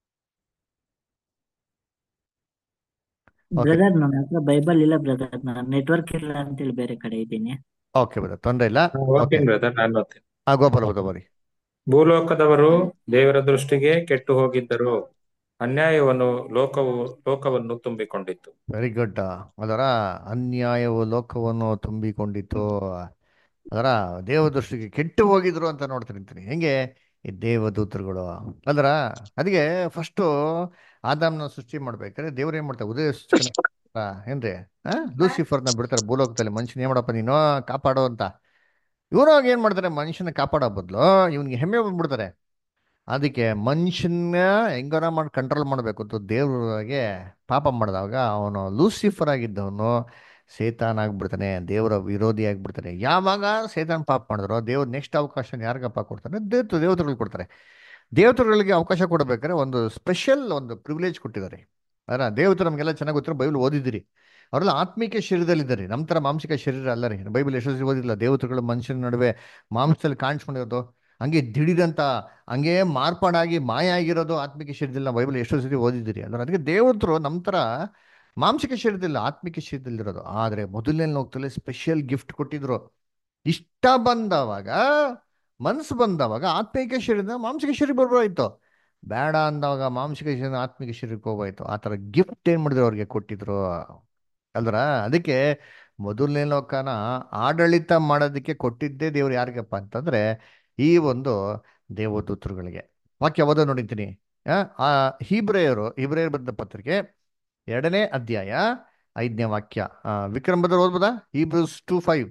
ಓಕೆ ಬ್ರದರ್ ನನ್ನ ಹತ್ರ ಬೈಬಲ್ ಇಲ್ಲ ಬ್ರದರ್ ನಾನು ನೆಟ್ವರ್ಕ್ ಇಲ್ಲ ಅಂತೇಳಿ ಬೇರೆ ಕಡೆ ಇದ್ದೀನಿ ಓಕೆ ಬದರ್ ತೊಂದರೆ ಇಲ್ಲ ನಾನು ಓಕೆ ಓದ್ತೀನಿ ಬ್ರದರ್ ನಾನು ಓದ್ತೀನಿ ಆ ಗೋಪಾಲ ಬದ ಬರಿ ಭೂಲೋಕದವರು ದೇವರ ದೃಷ್ಟಿಗೆ ಕೆಟ್ಟು ಹೋಗಿದ್ದರು ಅನ್ಯಾಯವನ್ನು ಲೋಕವು ಲೋಕವನ್ನು ತುಂಬಿಕೊಂಡಿತ್ತು ವೆರಿ ಗುಡ್ ಅದರ ಅನ್ಯಾಯವು ಲೋಕವನ್ನು ತುಂಬಿಕೊಂಡಿತ್ತು ಅದರ ದೇವದೃಷ್ಟಿಗೆ ಕೆಟ್ಟು ಹೋಗಿದ್ರು ಅಂತ ನೋಡ್ತಿರ್ತೀನಿ ಹೆಂಗೆ ಈ ದೇವದೂತರುಗಳು ಅಲ್ರ ಅದಕ್ಕೆ ಫಸ್ಟು ಆದಾಮ್ನ ಸೃಷ್ಟಿ ಮಾಡ್ಬೇಕಾದ್ರೆ ದೇವ್ರು ಏನ್ ಮಾಡ್ತಾರೆ ಉದಯ ಸೂಚಕ ಏನ್ರಿ ಆ ಲೂಸಿಫರ್ನ ಬಿಡ್ತಾರೆ ಭೂಲೋಕದಲ್ಲಿ ಮನುಷ್ಯನ ಏನ್ ಮಾಡಪ್ಪ ನೀನು ಕಾಪಾಡೋ ಅಂತ ಇವರು ಏನ್ ಮಾಡ್ತಾರೆ ಮನುಷ್ಯನ ಕಾಪಾಡೋ ಬದಲು ಇವನಿಗೆ ಹೆಮ್ಮೆ ಬಂದ್ಬಿಡ್ತಾರೆ ಅದಕ್ಕೆ ಮನುಷ್ಯನ ಹೆಂಗಾರ ಮಾಡಿ ಕಂಟ್ರೋಲ್ ಮಾಡಬೇಕು ಅಂತ ದೇವ್ರಿಗೆ ಪಾಪ ಮಾಡಿದಾಗ ಅವನು ಲೂಸಿಫರ್ ಆಗಿದ್ದವನು ಸೇತಾನ್ ಆಗ್ಬಿಡ್ತಾನೆ ದೇವರ ವಿರೋಧಿ ಆಗ್ಬಿಡ್ತಾನೆ ಯಾವಾಗ ಸೇತಾನ್ ಪಾಪ ಮಾಡಿದ್ರು ದೇವ್ರ ನೆಕ್ಸ್ಟ್ ಅವಕಾಶ ಯಾರಿಗಪ್ಪ ಕೊಡ್ತಾನೆ ದೇವ ದೇವತೆಗಳು ಕೊಡ್ತಾರೆ ದೇವತೆಗಳಿಗೆ ಅವಕಾಶ ಕೊಡಬೇಕಾದ್ರೆ ಒಂದು ಸ್ಪೆಷಲ್ ಒಂದು ಪ್ರಿವಿಲೇಜ್ ಕೊಟ್ಟಿದ್ದಾರೆ ಅದರ ದೇವತರು ನಮಗೆಲ್ಲ ಚೆನ್ನಾಗಿ ಗೊತ್ತಿರೋ ಬೈಬಲ್ ಓದಿದಿರಿ ಅವರೆಲ್ಲ ಆತ್ಮಿಕ ಶರೀರದಲ್ಲಿದ್ದಾರೆ ನಮ್ಮ ಥರ ಮಾಂಸಿಕ ಶರೀರ ಅಲ್ಲ ರೀ ಬೈಬಲ್ ಎಷ್ಟೊತ್ತಿ ಓದಿಲ್ಲ ದೇವತೆಗಳು ಮನುಷ್ಯನ ನಡುವೆ ಮಾಂಸದಲ್ಲಿ ಕಾಣಿಸ್ಕೊಂಡಿರೋದು ಹಂಗೆ ದಿಢೀರಂತ ಹಂಗೆ ಮಾರ್ಪಾಡಾಗಿ ಮಾಯ ಆಗಿರೋದು ಆತ್ಮಿಕ ಶರೀರದಲ್ಲಿ ನಾವು ಬೈಬಲ್ ಎಷ್ಟೋ ಸತಿ ಓದಿದ್ದೀರಿ ಅಂದ್ರೆ ಅದಕ್ಕೆ ದೇವತರು ನಮ್ಮ ಥರ ಮಾಂಸಿಕ ಶರೀರದಲ್ಲಿ ಆತ್ಮಿಕ ಶರೀರದಲ್ಲಿರೋದು ಆದರೆ ಮೊದಲನೇ ಲೋಕದಲ್ಲಿ ಸ್ಪೆಷಲ್ ಗಿಫ್ಟ್ ಕೊಟ್ಟಿದ್ರು ಇಷ್ಟ ಬಂದವಾಗ ಮನಸ್ಸು ಬಂದವಾಗ ಆತ್ಮಿಕ ಶರೀರದ ಮಾಂಸಿಕ ಶರೀರ ಬರ್ಬೋದಾಯ್ತು ಬೇಡ ಅಂದವಾಗ ಮಾಂಸಿಕ ಶರೀರ ಆತ್ಮಿಕ ಶರೀರಕ್ಕೆ ಹೋಗೋಯ್ತು ಆ ಥರ ಗಿಫ್ಟ್ ಏನು ಮಾಡಿದ್ರು ಅವ್ರಿಗೆ ಕೊಟ್ಟಿದ್ರು ಅಲ್ದ್ರ ಅದಕ್ಕೆ ಮೊದಲನೇ ಲೋಕನ ಆಡಳಿತ ಮಾಡೋದಕ್ಕೆ ಕೊಟ್ಟಿದ್ದೇ ದೇವ್ರು ಯಾರಿಗಪ್ಪ ಅಂತಂದ್ರೆ ಈ ಒಂದು ದೇವದೂತರುಗಳಿಗೆ ವಾಕ್ಯ ಓದೋ ನೋಡಿದ್ದೀನಿ ಆ ಹೀಬ್ರೇಯರು ಹೀಬ್ರೇಯರ್ ಬರೆದ ಪತ್ರಿಕೆ ಎರಡನೇ ಅಧ್ಯಾಯ ಐದನೇ ವಾಕ್ಯ ಆ, ವಿಕ್ರಮ್ ಬದರ್ ಓದ್ಬೋದಾ ಹೀಬ್ರೂಸ್ ಟು ಫೈವ್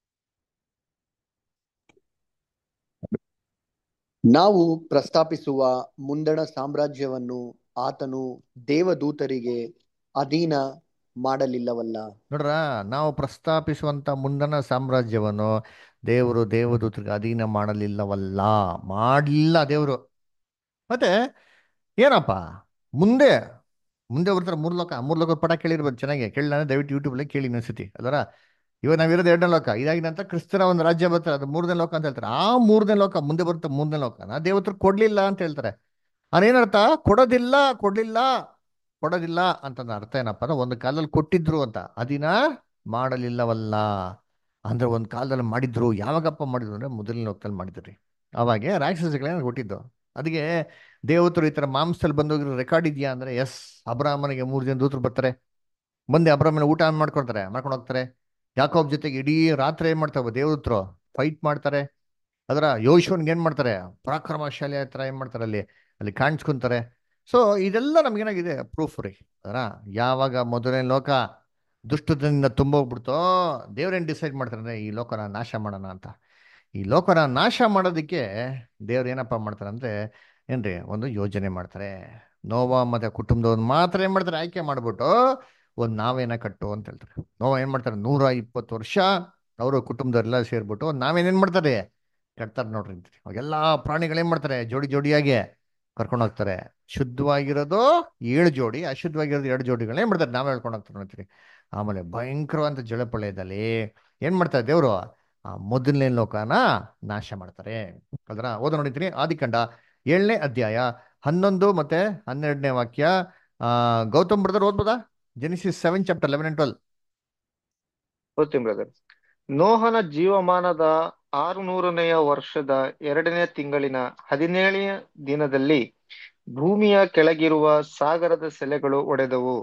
ನಾವು ಪ್ರಸ್ತಾಪಿಸುವ ಮುಂದಣ ಸಾಮ್ರಾಜ್ಯವನ್ನು ಆತನು ದೇವದೂತರಿಗೆ ಅಧೀನ ಮಾಡಲಿಲ್ಲವಲ್ಲ ನೋಡ್ರ ನಾವು ಪ್ರಸ್ತಾಪಿಸುವಂತ ಮುಂದಣ ಸಾಮ್ರಾಜ್ಯವನ್ನು ದೇವರು ದೇವದೂತರಿಗೆ ಅಧೀನ ಮಾಡಲಿಲ್ಲವಲ್ಲ ಮಾಡಲಿಲ್ಲ ದೇವರು ಮತ್ತೆ ಏನಪ್ಪ ಮುಂದೆ ಮುಂದೆ ಬರ್ತಾರೆ ಮೂರು ಲೋಕ ಮೂರು ಲೋಕ ಪಟ ಕೇಳಿರ್ಬೋದು ಚೆನ್ನಾಗಿ ಕೇಳಿಲ್ಲ ಅಂದ್ರೆ ದಯವಿಟ್ಟು ಯೂಟ್ಯೂಬಲ್ಲಿ ಕೇಳಿ ಇನ್ನೊಂದ್ಸತಿ ಅದರ ಇವಾಗ ನಾವಿರೋದು ಎರಡನೇ ಲೋಕ ಇದಾಗಿ ನಂತರ ಕ್ರಿಸ್ತರ ಒಂದು ರಾಜ್ಯ ಬರ್ತಾರೆ ಅದು ಮೂರನೇ ಲೋಕ ಅಂತ ಹೇಳ್ತಾರೆ ಆ ಮೂರನೇ ಲೋಕ ಮುಂದೆ ಬರುತ್ತೆ ಮೂರನೇ ಲೋಕನ ದೇವತರು ಕೊಡ್ಲಿಲ್ಲ ಅಂತ ಹೇಳ್ತಾರೆ ಅದೇನರ್ಥ ಕೊಡೋದಿಲ್ಲ ಕೊಡ್ಲಿಲ್ಲ ಕೊಡೋದಿಲ್ಲ ಅಂತಂದ ಅರ್ಥ ಏನಪ್ಪ ಅಂದ್ರೆ ಒಂದು ಕಾಲದಲ್ಲಿ ಕೊಟ್ಟಿದ್ರು ಅಂತ ಅದಿನ ಮಾಡಲಿಲ್ಲವಲ್ಲ ಅಂದ್ರೆ ಒಂದು ಕಾಲದಲ್ಲಿ ಮಾಡಿದ್ರು ಯಾವಾಗಪ್ಪ ಮಾಡಿದ್ರು ಅಂದ್ರೆ ಮೊದಲನೇ ಲೋಕದಲ್ಲಿ ಮಾಡಿದ್ರಿ ಅವಾಗೆ ರಾಕ್ಷಸಗಳೇನ ಕೊಟ್ಟಿದ್ದು ಅದಕ್ಕೆ ದೇವತರು ಈ ಥರ ಮಾಂಸದಲ್ಲಿ ಬಂದೋಗಿರೋ ರೆಕಾರ್ಡ್ ಇದೆಯಾ ಅಂದ್ರೆ ಎಸ್ ಅಬ್ರಾಹ್ಮನಿಗೆ ಮೂರು ಜನ ದೂತರು ಬರ್ತಾರೆ ಬಂದು ಅಬ್ರಾಹ್ಮನ ಊಟ ಮಾಡ್ಕೊಳ್ತಾರೆ ಮಾಡ್ಕೊಂಡು ಹೋಗ್ತಾರೆ ಯಾಕೋಬ್ ಜೊತೆಗೆ ಇಡೀ ರಾತ್ರಿ ಏನ್ ಮಾಡ್ತಾರೆ ದೇವತರು ಫೈಟ್ ಮಾಡ್ತಾರೆ ಅದರ ಯೋಶುವನ್ಗೆ ಏನ್ ಮಾಡ್ತಾರೆ ಪರಾಕ್ರಮಶಾಲಿ ಹತ್ರ ಏನ್ ಮಾಡ್ತಾರೆ ಅಲ್ಲಿ ಅಲ್ಲಿ ಕಾಣಿಸ್ಕೊಂತಾರೆ ಸೊ ಇದೆಲ್ಲ ನಮ್ಗೇನಾಗಿದೆ ಪ್ರೂಫ್ ರೀ ಅದರ ಯಾವಾಗ ಮೊದಲನೇ ಲೋಕ ದುಷ್ಟದಿಂದ ತುಂಬೋಗ್ಬಿಡ್ತೋ ದೇವ್ರೇನ್ ಡಿಸೈಡ್ ಮಾಡ್ತಾರೆ ಅಂದ್ರೆ ಈ ಲೋಕನ ನಾಶ ಮಾಡೋಣ ಅಂತ ಈ ಲೋಕನ ನಾಶ ಮಾಡೋದಕ್ಕೆ ದೇವ್ರು ಏನಪ್ಪ ಮಾಡ್ತಾರೆ ಅಂದ್ರೆ ಏನ್ರಿ ಒಂದು ಯೋಜನೆ ಮಾಡ್ತಾರೆ ನೋವಾ ಮತ್ತೆ ಕುಟುಂಬದವ್ರು ಮಾತ್ರ ಏನ್ ಮಾಡ್ತಾರೆ ಆಯ್ಕೆ ಮಾಡ್ಬಿಟ್ಟು ಒಂದು ನಾವೇನ ಕಟ್ಟು ಅಂತ ಹೇಳ್ತಾರೆ ನೋವಾ ಏನ್ ಮಾಡ್ತಾರೆ ನೂರ ಇಪ್ಪತ್ತು ವರ್ಷ ಅವರು ಕುಟುಂಬದವರೆಲ್ಲ ಸೇರ್ಬಿಟ್ಟು ನಾವೇನೇನ್ ಮಾಡ್ತಾರೆ ಕಟ್ತಾರೆ ನೋಡ್ರಿ ಅಂತೀರಿ ಅವಾಗೆಲ್ಲ ಪ್ರಾಣಿಗಳೇನ್ ಮಾಡ್ತಾರೆ ಜೋಡಿ ಜೋಡಿಯಾಗಿ ಕರ್ಕೊಂಡು ಹೋಗ್ತಾರೆ ಶುದ್ಧವಾಗಿರೋದು ಏಳು ಜೋಡಿ ಅಶುದ್ಧವಾಗಿರೋದು ಎರಡು ಜೋಡಿಗಳನ್ನ ಏನ್ ಮಾಡ್ತಾರೆ ನಾವೇ ಹೇಳ್ಕೊಂಡು ಹೋಗ್ತಾರೆ ನೋಡ್ತೀರಿ ಆಮೇಲೆ ಭಯಂಕರವಾದ ಜಲಪಳಯದಲ್ಲಿ ಏನ್ ಮಾಡ್ತಾರೆ ದೇವರು ಆ ಮೊದಲನೇ ಲೋಕನ ನಾಶ ಮಾಡ್ತಾರೆ ಅದರ ಓದ ನೋಡಿದ್ರಿ ಆದಿಕಂಡ ಏಳನೇ ಅಧ್ಯಾಯ ಹನ್ನೊಂದು ಮತ್ತೆ ಹನ್ನೆರಡನೇ ವಾಕ್ಯ ಆ ಗೌತಮ್ ಬ್ರದರ್ ಓದ್ಬೋದಾ Genesis seven chapter eleven and twelve ಓದ್ತೀನಿ ಬ್ರದರ್ ನೋಹನ ಜೀವಮಾನದ ಆರು ನೂರನೆಯ ವರ್ಷದ ಎರಡನೇ ತಿಂಗಳಿನ ಹದಿನೇಳನೆಯ ದಿನದಲ್ಲಿ ಭೂಮಿಯ ಕೆಳಗಿರುವ ಸಾಗರದ ಸೆಲೆಗಳು ಒಡೆದವು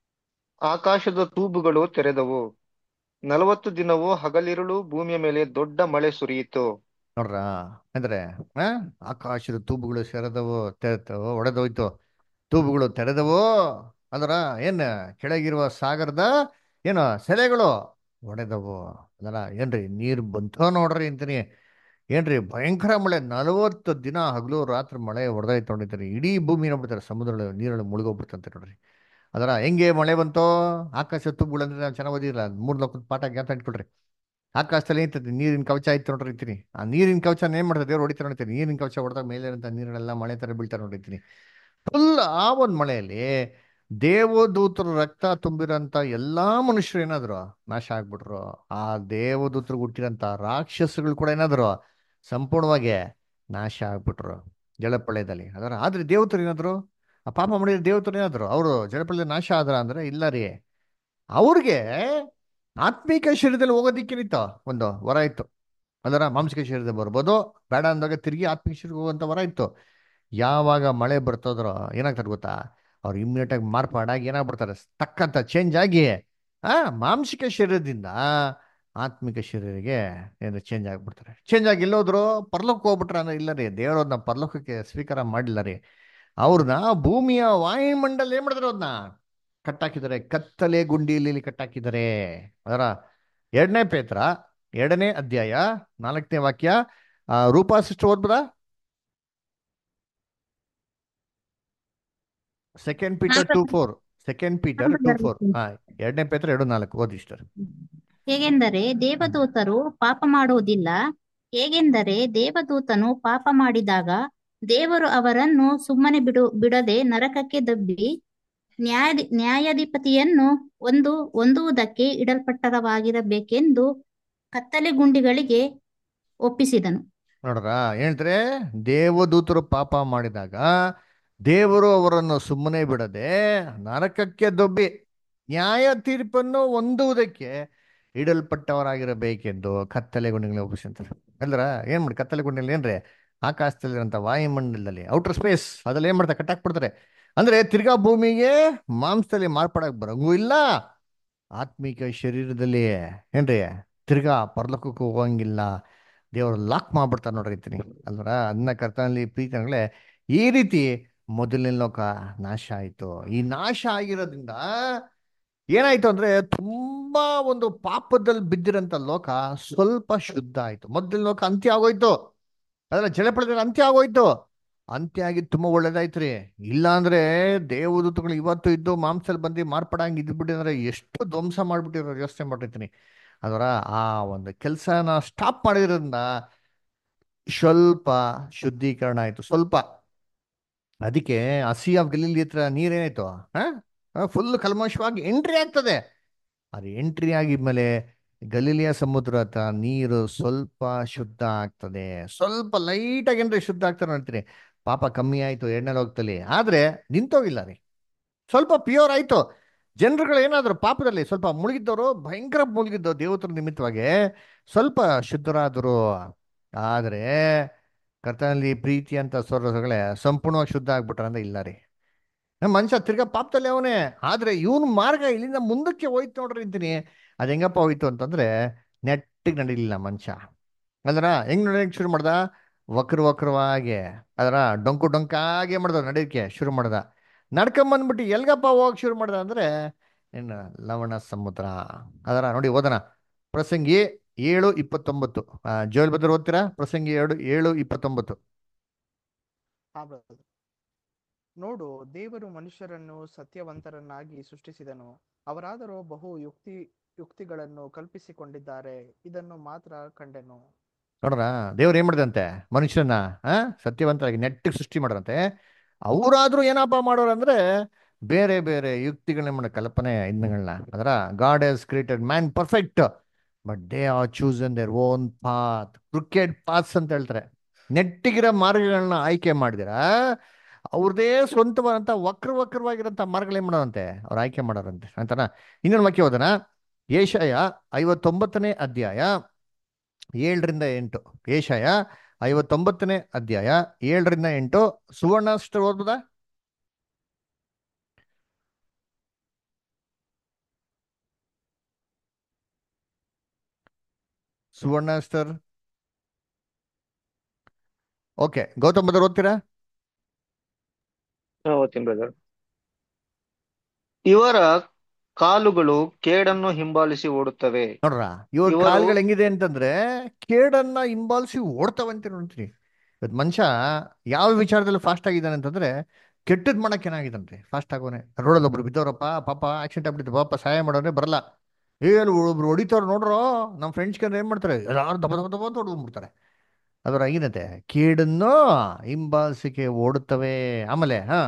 ಆಕಾಶದ ತೂಬುಗಳು ತೆರೆದವು ನಲವತ್ತು ದಿನವೂ ಹಗಲಿರುಳು ಭೂಮಿಯ ಮೇಲೆ ದೊಡ್ಡ ಮಳೆ ಸುರಿಯಿತು ನೋಡ್ರ ಅಂದ್ರೆ ಆ ಆಕಾಶದ ತೂಬುಗಳು ಸೆರೆದವು ತೆರೆದವು ಒಡೆದೋಯ್ತು ತೂಬುಗಳು ತೆರೆದವು ಅಂದ್ರ ಏನ್ ಕೆಳಗಿರುವ ಸಾಗರದ ಏನು ಸೆಲೆಗಳು ಒಡೆದವು ಅದರ ಏನ್ರಿ ನೀರ್ ಬಂತೋ ನೋಡ್ರಿ ಅಂತೀನಿ ಏನ್ರಿ ಭಯಂಕರ ಮಳೆ ನಲವತ್ತು ದಿನ ಹಗಲು ರಾತ್ರಿ ಮಳೆ ಹೊಡೆದಾಯ್ತು ನೋಡಿರ್ತಾರೆ ಇಡೀ ಭೂಮಿ ನೋಡ್ಬಿಡ್ತಾರೆ ಸಮುದ್ರ ನೀರಲ್ಲಿ ಮುಳುಗೋಗ್ಬಿಡ್ತಂತೆ ನೋಡ್ರಿ ಅದರ ಹೆಂಗೆ ಮಳೆ ಬಂತೋ ಆಕಾಶ ತೂಬುಗಳು ಅಂದ್ರೆ ನಾವು ಚೆನ್ನಾಗಿ ಓದಿರಲ್ಲ ಮೂರ್ ಲೋಕದ ಪಾಠ ಜ್ಞಾತ ಇಟ್ಕೊಳ್ರಿ ಆಕಾಶದಲ್ಲಿ ಏನಿರ್ತದೆ ನೀರಿನ ಕವಚ ಆಯ್ತು ನೋಡ್ರಿ ಇರ್ತೀನಿ ಆ ನೀರಿನ ಕವಚ ಏನ್ ಮಾಡ್ತಾರೆ ದೇವ್ರು ಹೊಡಿತಾರೆ ನೋಡ್ತೀನಿ ನೀರಿನ ಕವಚ ಹೊಡೆದಾಗ ಮೇಲೆ ಇರೋಂಥ ನೀರುಗಳೆಲ್ಲ ಮಳೆ ತರ ಬೀಳ್ತಾರೆ ನೋಡಿರ್ತೀನಿ ಫುಲ್ ಆ ಒಂದು ಮಳೆಯಲ್ಲಿ ದೇವದೂತರ ರಕ್ತ ತುಂಬಿರೋಂಥ ಎಲ್ಲಾ ಮನುಷ್ಯರು ಏನಾದ್ರು ನಾಶ ಆಗ್ಬಿಟ್ರು ಆ ದೇವದೂತರು ಹುಟ್ಟಿರಂತ ರಾಕ್ಷಸಗಳು ಕೂಡ ಏನಾದ್ರು ಸಂಪೂರ್ಣವಾಗಿ ನಾಶ ಆಗ್ಬಿಟ್ರು ಜಲಪ್ರಳಯದಲ್ಲಿ ಅದರ ಆದ್ರೆ ದೇವತರು ಏನಾದ್ರು ಆ ಪಾಪ ಮಾಡಿದ ದೇವತರು ಏನಾದ್ರು ಅವರು ಜಲಪ್ರಳಯದಲ್ಲಿ ನಾಶ ಆದ್ರ ಅಂದ್ರೆ ಇಲ್ಲ ರೀ ಅವ್ರಿಗೆ ಆತ್ಮೀಕ ಶರೀರದಲ್ಲಿ ಹೋಗೋದಿಕ್ಕೇನಿತ್ತು ಒಂದು ವರ ಇತ್ತು ಅದರ ಮಾಂಸಿಕ ಶರೀರದಲ್ಲಿ ಬರ್ಬೋದು ಬೇಡ ಅಂದಾಗ ತಿರುಗಿ ಆತ್ಮಿಕ ಶರೀರಕ್ಕೆ ಹೋಗುವಂತ ವರ ಇತ್ತು ಯಾವಾಗ ಮಳೆ ಬರ್ತೋದ್ರೋ ಏನಾಗ್ತಾರೆ ಗೊತ್ತಾ ಅವ್ರು ಇಮ್ಮಿಡಿಯೇಟ್ ಆಗಿ ಮಾರ್ಪಾಡಾಗಿ ಏನಾಗ್ಬಿಡ್ತಾರೆ ತಕ್ಕಂತ ಚೇಂಜ್ ಆಗಿ ಆ ಮಾಂಸಿಕ ಶರೀರದಿಂದ ಆತ್ಮಿಕ ಶರೀರಕ್ಕೆ ಏನು ಚೇಂಜ್ ಆಗ್ಬಿಡ್ತಾರೆ ಚೇಂಜ್ ಆಗಿ ಎಲ್ಲೋದ್ರು ಪರ್ಲೋಕ ಹೋಗ್ಬಿಟ್ರ ಅಂದ್ರೆ ಇಲ್ಲ ರೀ ದೇವರವ್ರನ್ನ ಪರ್ಲೋಕಕ್ಕೆ ಸ್ವೀಕಾರ ಮಾಡಿಲ್ಲ ರೀ ಅವ್ರನ್ನ ಭೂಮಿಯ ವಾಯುಮಂಡಲ ಏನ್ ಮಾಡಿದ್ರು ಅದನ್ನ ಕಟ್ಟಾಕಿದ್ದಾರೆ ಕತ್ತಲೆ ಗುಂಡಿಯಲ್ಲಿ ಕಟ್ಟಾಕಿದ್ದಾರೆ ಅದರ ಎರಡನೇ ಪೇತ್ರ ಎರಡನೇ ಅಧ್ಯಾಯ ನಾಲ್ಕನೇ ವಾಕ್ಯ ಆ, ರೂಪಾ ಸಿಸ್ಟರ್ ಓದ್ಬೋದಾ second Peter two four second Peter two four ಹಾ ಎರಡನೇ ಪೇತ್ರ ಎರಡು ನಾಲ್ಕು ಓದಿ ಸಿಸ್ಟರ್ ಹೇಗೆಂದರೆ ದೇವದೂತರು ಪಾಪ ಮಾಡುವುದಿಲ್ಲ ಹೇಗೆಂದರೆ ದೇವದೂತನು ಪಾಪ ಮಾಡಿದಾಗ ದೇವರು ಅವರನ್ನು ಸುಮ್ಮನೆ ಬಿಡು ಬಿಡದೆ ನರಕಕ್ಕೆ ದಬ್ಬಿ ನ್ಯಾಯ ನ್ಯಾಯಾಧಿಪತಿಯನ್ನು ಒಂದು ಹೊಂದುವುದಕ್ಕೆ ಇಡಲ್ಪಟ್ಟರವಾಗಿರಬೇಕೆಂದು ಕತ್ತಲೆ ಗುಂಡಿಗಳಿಗೆ ಒಪ್ಪಿಸಿದನು ನೋಡ್ರ ಹೇಳ್ತಾರೆ ದೇವದೂತರು ಪಾಪ ಮಾಡಿದಾಗ ದೇವರು ಅವರನ್ನು ಸುಮ್ಮನೆ ಬಿಡದೆ ನರಕಕ್ಕೆ ದೊಬ್ಬಿ ನ್ಯಾಯ ತೀರ್ಪನ್ನು ಹೊಂದುವುದಕ್ಕೆ ಇಡಲ್ಪಟ್ಟವರಾಗಿರಬೇಕೆಂದು ಕತ್ತಲೆ ಗುಂಡಿಗಳನ್ನ ಒಪ್ಪಿಸಿರ್ತಾರೆ ಅಲ್ರ ಏನ್ ಮಾಡಿ ಕತ್ತಲೆ ಗುಂಡಿನಲ್ಲಿ ಏನ್ರಿ ಆಕಾಶದಲ್ಲಿರಂತ ವಾಯುಮಂಡಲದಲ್ಲಿ ಔಟರ್ ಸ್ಪೇಸ್ ಅದ್ರಲ್ಲಿ ಏನ್ ಮಾಡ್ತಾರೆ ಕಟ್ಟಾಕ್ಬಿಡ್ತಾರೆ ಅಂದ್ರೆ ತಿರ್ಗಾ ಭೂಮಿಗೆ ಮಾಂಸದಲ್ಲಿ ಮಾರ್ಪಾಡಕ್ ಬರಂಗೂ ಇಲ್ಲ ಆತ್ಮಿಕ ಶರೀರದಲ್ಲಿ ಏನ್ರಿ ತಿರ್ಗಾ ಪರ್ಲೋಕಕ್ಕೆ ಹೋಗಂಗಿಲ್ಲ ದೇವರು ಲಾಕ್ ಮಾಡ್ಬಿಡ್ತಾರೆ ನೋಡ್ರಿ ಇರ್ತೀನಿ ಅಲ್ವರ ಅದನ್ನ ಕರ್ತನಲ್ಲಿ ಪ್ರೀತಿಗಳೇ ಈ ರೀತಿ ಮೊದಲನೇ ಲೋಕ ನಾಶ ಆಯ್ತು ಈ ನಾಶ ಆಗಿರೋದ್ರಿಂದ ಏನಾಯ್ತು ಅಂದ್ರೆ ತುಂಬಾ ಒಂದು ಪಾಪದಲ್ಲಿ ಬಿದ್ದಿರಂತ ಲೋಕ ಸ್ವಲ್ಪ ಶುದ್ಧ ಆಯ್ತು ಮೊದಲನೇ ಲೋಕ ಅಂತ್ಯ ಆಗೋಯ್ತು ಅದರ ಜಲಪಳದಲ್ಲಿ ಅಂತ್ಯ ಆಗೋಯ್ತು ಅಂತ್ಯ ಆಗಿ ತುಂಬಾ ಒಳ್ಳೇದಾಯ್ತು ರೀ ಇಲ್ಲ ಅಂದ್ರೆ ದೇವದೂತಗಳು ಇವತ್ತು ಇದ್ದು ಮಾಂಸದಲ್ಲಿ ಬಂದು ಮಾರ್ಪಡಂಗೆ ಇದ್ಬಿಟ್ಟಿದ್ರೆ ಎಷ್ಟು ಧ್ವಂಸ ಮಾಡ್ಬಿಟ್ಟಿರೋ ಯೋಚನೆ ಮಾಡಿರ್ತೀನಿ ಅದರ ಆ ಒಂದು ಕೆಲಸನ ಸ್ಟಾಪ್ ಮಾಡಿದ್ರಿಂದ ಸ್ವಲ್ಪ ಶುದ್ಧೀಕರಣ ಆಯ್ತು ಸ್ವಲ್ಪ ಅದಕ್ಕೆ ಆ ಸಿ ಆಫ್ ಗಲೀಲಿ ಹತ್ರ ನೀರೇನಾಯ್ತು ಫುಲ್ ಕಲ್ಮಶವಾಗಿ ಎಂಟ್ರಿ ಆಗ್ತದೆ ಅದು ಎಂಟ್ರಿ ಆಗಿದ್ಮೇಲೆ ಗಲೀಲಿಯ ಸಮುದ್ರ ಹತ್ರ ನೀರು ಸ್ವಲ್ಪ ಶುದ್ಧ ಆಗ್ತದೆ ಸ್ವಲ್ಪ ಲೈಟಾಗಿ ಏನ್ರಿ ಶುದ್ಧ ಆಗ್ತಾರೆ ನೋಡ್ತೀನಿ ಪಾಪ ಕಮ್ಮಿ ಆಯ್ತು ಎಣ್ಣೆಲಿ ಹೋಗ್ತಲಿ ಆದ್ರೆ ನಿಂತೋಗಿಲ್ಲ ರೀ ಸ್ವಲ್ಪ ಪ್ಯೂರ್ ಆಯ್ತು ಜನರುಗಳು ಏನಾದ್ರು ಪಾಪದಲ್ಲಿ ಸ್ವಲ್ಪ ಮುಳುಗಿದ್ದವರು ಭಯಂಕರ ಮುಳುಗಿದ್ದು ದೇವತರ ನಿಮಿತ್ತವಾಗಿ ಸ್ವಲ್ಪ ಶುದ್ಧರಾದರು ಆದ್ರೆ ಕರ್ತನಲ್ಲಿ ಪ್ರೀತಿ ಅಂತ ಸೊರಸಗಳೇ ಸಂಪೂರ್ಣವಾಗಿ ಶುದ್ಧ ಆಗ್ಬಿಟ್ರ ಅಂದ್ರೆ ಇಲ್ಲ ರೀ ನಮ್ಮ ಮನುಷ್ಯ ತಿರ್ಗಾ ಪಾಪದಲ್ಲಿ ಅವನೇ ಆದ್ರೆ ಇವನ್ ಮಾರ್ಗ ಇಲ್ಲಿಂದ ಮುಂದಕ್ಕೆ ಹೋಯ್ತು ನೋಡ್ರಿ ಅಂತೀನಿ ಅದು ಹೆಂಗಪ್ಪ ಹೋಯ್ತು ಅಂತಂದ್ರೆ ನೆಟ್ಟಿಗೆ ನಡೀಲಿಲ್ಲ ಮನುಷ್ಯ ಅಂದ್ರ ಹೆಂಗ್ ನಡೆಯಕ್ಕೆ ಶುರು ಮಾಡ್ದ ವಕ್ರ ವಕ್ರವಾಗಿ ಅದರ ಡೊಂಕು ಡೊಂಕಾಗೆ ಮಾಡ್ದ ನಡೆಯಕ್ಕೆ ಶುರು ಮಾಡ್ದ ನಡ್ಕೊಂಬಂದ್ಬಿಟ್ಟು ಎಲ್ಗಪ್ಪ ಹೋಗಕ್ ಶುರು ಮಾಡ್ದ ಅಂದ್ರೆ ಏನು ಲವಣ ಸಮುದ್ರ ಅದರ ನೋಡಿ ಓದನ ಪ್ರಸಂಗಿ ಏಳು ಇಪ್ಪತ್ತೊಂಬತ್ತು ಜೋಲ್ ಬದ್ರ ಓದ್ತೀರಾ ಪ್ರಸಂಗಿ ಏಳು ಏಳು ಇಪ್ಪತ್ತೊಂಬತ್ತು ಹಾ ಬ್ರದರ್ ನೋಡು ದೇವರು ಮನುಷ್ಯರನ್ನು ಸತ್ಯವಂತರನ್ನಾಗಿ ಸೃಷ್ಟಿಸಿದನು ಅವರಾದರೂ ಬಹು ಯುಕ್ತಿ ಯುಕ್ತಿಗಳನ್ನು ಕಲ್ಪಿಸಿಕೊಂಡಿದ್ದಾರೆ ಇದನ್ನು ಮಾತ್ರ ಕಂಡೆನು ನೋಡ್ರ ದೇವ್ರು ಏನ್ ಮಾಡಿದಂತೆ ಮನುಷ್ಯನ ಆ ಸತ್ಯವಂತರಾಗಿ ನೆಟ್ಟಿಗೆ ಸೃಷ್ಟಿ ಮಾಡ್ರಂತೆ ಅವರಾದ್ರೂ ಏನಪ್ಪ ಮಾಡೋರಂದ್ರೆ ಬೇರೆ ಬೇರೆ ಯುಕ್ತಿಗಳನ್ನ ಮಾಡೋ ಕಲ್ಪನೆ ಇದನ್ನ ಅದರ God has created man perfect but they are chosen their own path crooked paths ಅಂತ ಹೇಳ್ತಾರೆ ನೆಟ್ಟಿಗಿರೋ ಮಾರ್ಗಗಳನ್ನ ಆಯ್ಕೆ ಮಾಡಿದಿರ ಅವ್ರದೇ ಸ್ವಂತವಾದಂತ ವಕ್ರ ವಕ್ರವಾಗಿರೋಂಥ ಮಾರ್ಗಗಳು ಏನ್ ಮಾಡೋದಂತೆ ಅವ್ರು ಆಯ್ಕೆ ಮಾಡೋರಂತೆ ಅಂತನಾ ಇನ್ನೊಂದು ವಾಕ್ಯ ಹೋದನ ಏಷಯ ಐವತ್ತೊಂಬತ್ತನೇ ಅಧ್ಯಾಯ ಏಳರಿಂದ ಎಂಟು ಏಷಯ ಐವತ್ತೊಂಬತ್ತನೇ ಅಧ್ಯಾಯ ಏಳರಿಂದ ಎಂಟು ಸುವರ್ಣ ಅಷ್ಟು ಓದ್ಬೋದಾ Suvarna sister okay Gautam brother ಓದ್ತೀರಾ ಹಾ ಓದ್ತೀನಿ ಬ್ರದರ್ ಇವರ ಕಾಲುಗಳು ಕೇಡನ್ನು ಹಿಂಬಾಲಿಸಿ ಓಡುತ್ತವೆ ನೋಡ್ರ ಇವ್ರ ಇವರು ಕಾಲ್ಗಳು ಹೆಂಗಿದೆ ಅಂತಂದ್ರೆ ಕೇಡನ್ನ ಹಿಂಬಾಲಿಸಿ ಓಡ್ತಾವಂತೆ ನೋಡ್ತೀನಿ ಇವತ್ತು ಮನುಷ್ಯ ಯಾವ ವಿಚಾರದಲ್ಲಿ ಫಾಸ್ಟ್ ಆಗಿದ್ದಾನೆ ಅಂತಂದ್ರೆ ಕೆಟ್ಟದ್ ಮಾಡಕ್ ಏನಾಗಿದಂತೆ ಫಾಸ್ಟ್ ಆಗೋನೆ ರೋಡಲ್ಲಿ ಒಬ್ರು ಬಿದ್ದವ್ರಪ್ಪ ಪಾಪ ಆಕ್ಸಿಡೆಂಟ್ ಆಗ್ಬಿಟ್ಟಿದ್ದು ಪಾಪ ಸಹಾಯ ಮಾಡೋನೆ ಬರಲ್ಲ ಏನು ಒಬ್ರು ಹೊಡಿತವ್ರು ನೋಡ್ರೋ ನಮ್ಮ ಫ್ರೆಂಡ್ಸ್ ಏನ್ ಮಾಡ್ತಾರೆ ಎಲ್ಲಾರು ದಬ ದಬ ದಬ ಅಂತ ಹೊಡ್ಕೊಂಡ್ಬಿಡ್ತಾರೆ ಅದರ ಆಗಿನತೆ ಕೇಡನ್ನು ಹಿಂಬಾಲಿಸಿಕೆ ಓಡುತ್ತವೆ ಆಮೇಲೆ ಹಾ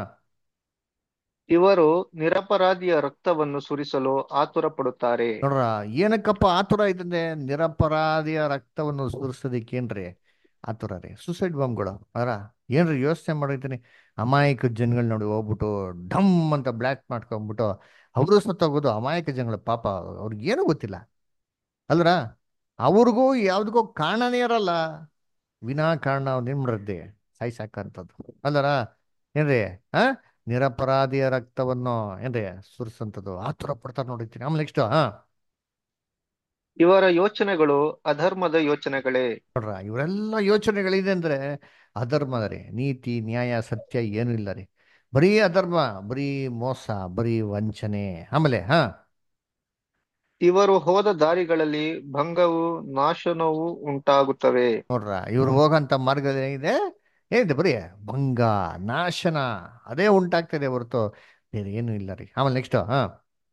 ಇವರು ನಿರಪರಾಧಿಯ ರಕ್ತವನ್ನು ಸುರಿಸಲು ಆತುರ ಪಡುತ್ತಾರೆ ನೋಡ್ರ ಏನಕ್ಕಪ್ಪ ಆತುರ ಇದಂದೆ ನಿರಪರಾಧಿಯ ರಕ್ತವನ್ನು ಸುರಿಸೋದಿಕ್ಕೇನ್ರಿ ಆತುರ ರೀ ಸುಸೈಡ್ ಬಾಂಬ್ಗಳು ಅರ ಏನ್ರಿ ಯೋಚನೆ ಮಾಡಿರ್ತೀನಿ ಅಮಾಯಕ ಜನಗಳು ನೋಡಿ ಹೋಗ್ಬಿಟ್ಟು ಡಮ್ ಅಂತ ಬ್ಲ್ಯಾಕ್ ಮಾಡ್ಕೊಂಡ್ಬಿಟ್ಟು ಅವರು ಸತ್ತೋಗೋದು ಅಮಾಯಕ ಜನಗಳು ಪಾಪ ಅವ್ರಿಗೆ ಏನೂ ಗೊತ್ತಿಲ್ಲ ಅಲ್ರ ಅವ್ರಿಗೂ ಯಾವ್ದಕ್ಕೋ ಕಾರಣನೇ ಇರಲ್ಲ ವಿನಾಕಾರಣ ಅವ್ನ ಏನ್ ಮಾಡಿದ್ದೆ ಸಾಯ್ಸಾಕಂಥದ್ದು ಅಲ್ಲರ ಏನ್ರಿ ಆ ನಿರಪರಾಧಿಯ ರಕ್ತವನ್ನು ಏನ್ರಿ ಸುರಿಸಂಥದ್ದು ಆತುರ ಪಡ್ತಾರೆ ನೋಡಿರ್ತೀನಿ ಆಮೇಲೆ ನೆಕ್ಸ್ಟ್ ಹಾ ಇವರ ಯೋಚನೆಗಳು ಅಧರ್ಮದ ಯೋಚನೆಗಳೇ ನೋಡ್ರ ಇವರೆಲ್ಲ ಯೋಚನೆಗಳಿದೆ ಅಂದ್ರೆ ಅಧರ್ಮ ರೀ ನೀತಿ ನ್ಯಾಯ ಸತ್ಯ ಏನೂ ಇಲ್ಲ ರೀ ಬರೀ ಅಧರ್ಮ ಬರೀ ಮೋಸ ಬರೀ ವಂಚನೆ ಆಮೇಲೆ ಹಾ ಇವರು ಹೋದ ದಾರಿಗಳಲ್ಲಿ ಭಂಗವು ನಾಶನವು ಉಂಟಾಗುತ್ತವೆ ನೋಡ್ರ ಇವ್ರು ಹೋಗಂತ ಮಾರ್ಗ ಏನಿದೆ ಏನಿದೆ ಬರೀ ಭಂಗ ನಾಶನ ಅದೇ ಉಂಟಾಗ್ತದೆ ಹೊರತು ಬೇರೆ ಏನೂ ಇಲ್ಲ ರೀ ಆಮೇಲೆ ನೆಕ್ಸ್ಟ್ ಹಾ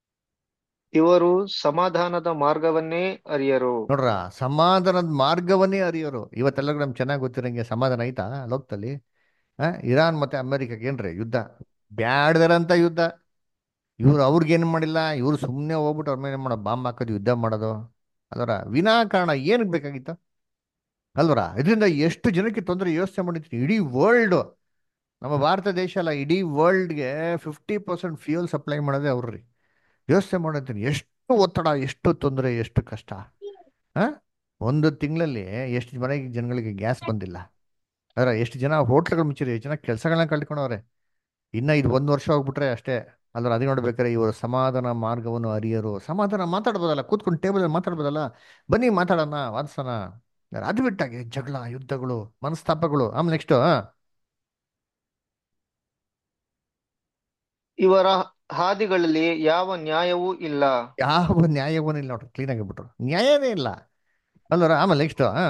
ಇವರು ಸಮಾಧಾನದ ಮಾರ್ಗವನ್ನೇ ಅರಿಯರು ನೋಡ್ರ ಸಮಾಧಾನದ ಮಾರ್ಗವನ್ನೇ ಅರಿಯೋರು ಇವತ್ತೆಲ್ಲ ನಮ್ಗೆ ಚೆನ್ನಾಗಿ ಗೊತ್ತಿರಂಗೆ ಸಮಾಧಾನ ಆಯ್ತಾ ಲೋಕದಲ್ಲಿ ಆ ಇರಾನ್ ಮತ್ತೆ ಅಮೆರಿಕಕ್ಕೆ ಏನ್ರಿ ಯುದ್ಧ ಬ್ಯಾಡ್ದರಂತ ಯುದ್ಧ ಇವ್ರು ಅವ್ರಿಗೇನು ಮಾಡಿಲ್ಲ ಇವ್ರು ಸುಮ್ಮನೆ ಹೋಗ್ಬಿಟ್ಟು ಅವ್ರ ಮೇಲೆ ಮಾಡೋ ಬಾಂಬ್ ಹಾಕೋದು ಯುದ್ಧ ಮಾಡೋದು ಅದರ ವಿನಾಕಾರಣ ಏನಕ್ಕೆ ಬೇಕಾಗಿತ್ತು ಅಲ್ವರ ಇದರಿಂದ ಎಷ್ಟು ಜನಕ್ಕೆ ತೊಂದರೆ ಯೋಚನೆ ಮಾಡಿರ್ತೀನಿ ಇಡೀ ವರ್ಲ್ಡ್ ನಮ್ಮ ಭಾರತ ದೇಶ ಅಲ್ಲ ಇಡೀ ವರ್ಲ್ಡ್ಗೆ ಫಿಫ್ಟಿ ಪರ್ಸೆಂಟ್ ಫ್ಯೂಯಲ್ ಸಪ್ಲೈ ಮಾಡೋದೇ ಅವ್ರಿ ಯೋಚನೆ ಮಾಡಿರ್ತೀನಿ ಎಷ್ಟು ಒತ್ತಡ ಎಷ್ಟು ತೊಂದರೆ ಎಷ್ಟು ಕಷ್ಟ ಆ ಒಂದು ತಿಂಗಳಲ್ಲಿ ಎಷ್ಟು ಮನೆಗೆ ಜನಗಳಿಗೆ ಗ್ಯಾಸ್ ಬಂದಿಲ್ಲ ಅದರ ಎಷ್ಟು ಜನ ಹೋಟ್ಲ್ಗಳು ಮುಚ್ಚಿರಿ ಎಷ್ಟು ಜನ ಕೆಲಸಗಳನ್ನ ಕಳ್ಕೊಂಡವ್ರೆ ಇನ್ನ ಇದು ಒಂದು ವರ್ಷ ಹೋಗ್ಬಿಟ್ರೆ ಅಷ್ಟೇ ಅಲ್ಲರ ಅದೇ ನೋಡ್ಬೇಕಾರೆ ಇವರು ಸಮಾಧಾನ ಮಾರ್ಗವನ್ನು ಅರಿಯರು ಸಮಾಧಾನ ಮಾತಾಡ್ಬೋದಲ್ಲ ಕೂತ್ಕೊಂಡು ಟೇಬಲ್ ಮಾತಾಡ್ಬೋದಲ್ಲ ಬನ್ನಿ ಮಾತಾಡೋಣ ವಾದಿಸೋಣ ಅದು ಬಿಟ್ಟಾಗೆ ಜಗಳ ಯುದ್ಧಗಳು ಮನಸ್ತಾಪಗಳು ಆಮೇಲೆ ನೆಕ್ಸ್ಟ್ ಇವರ ಹಾದಿಗಳಲ್ಲಿ ಯಾವ ನ್ಯಾಯವೂ ಇಲ್ಲ ಯಾವ ನ್ಯಾಯವೂ ಇಲ್ಲ ನೋಡ್ರಿ ಕ್ಲೀನ್ ಆಗಿಬಿಟ್ರು ನ್ಯಾಯವೇ ಇಲ್ಲ ಅಲ್ಲರ ಆಮೇಲೆ ನೆಕ್ಸ್ಟ್ ಹಾ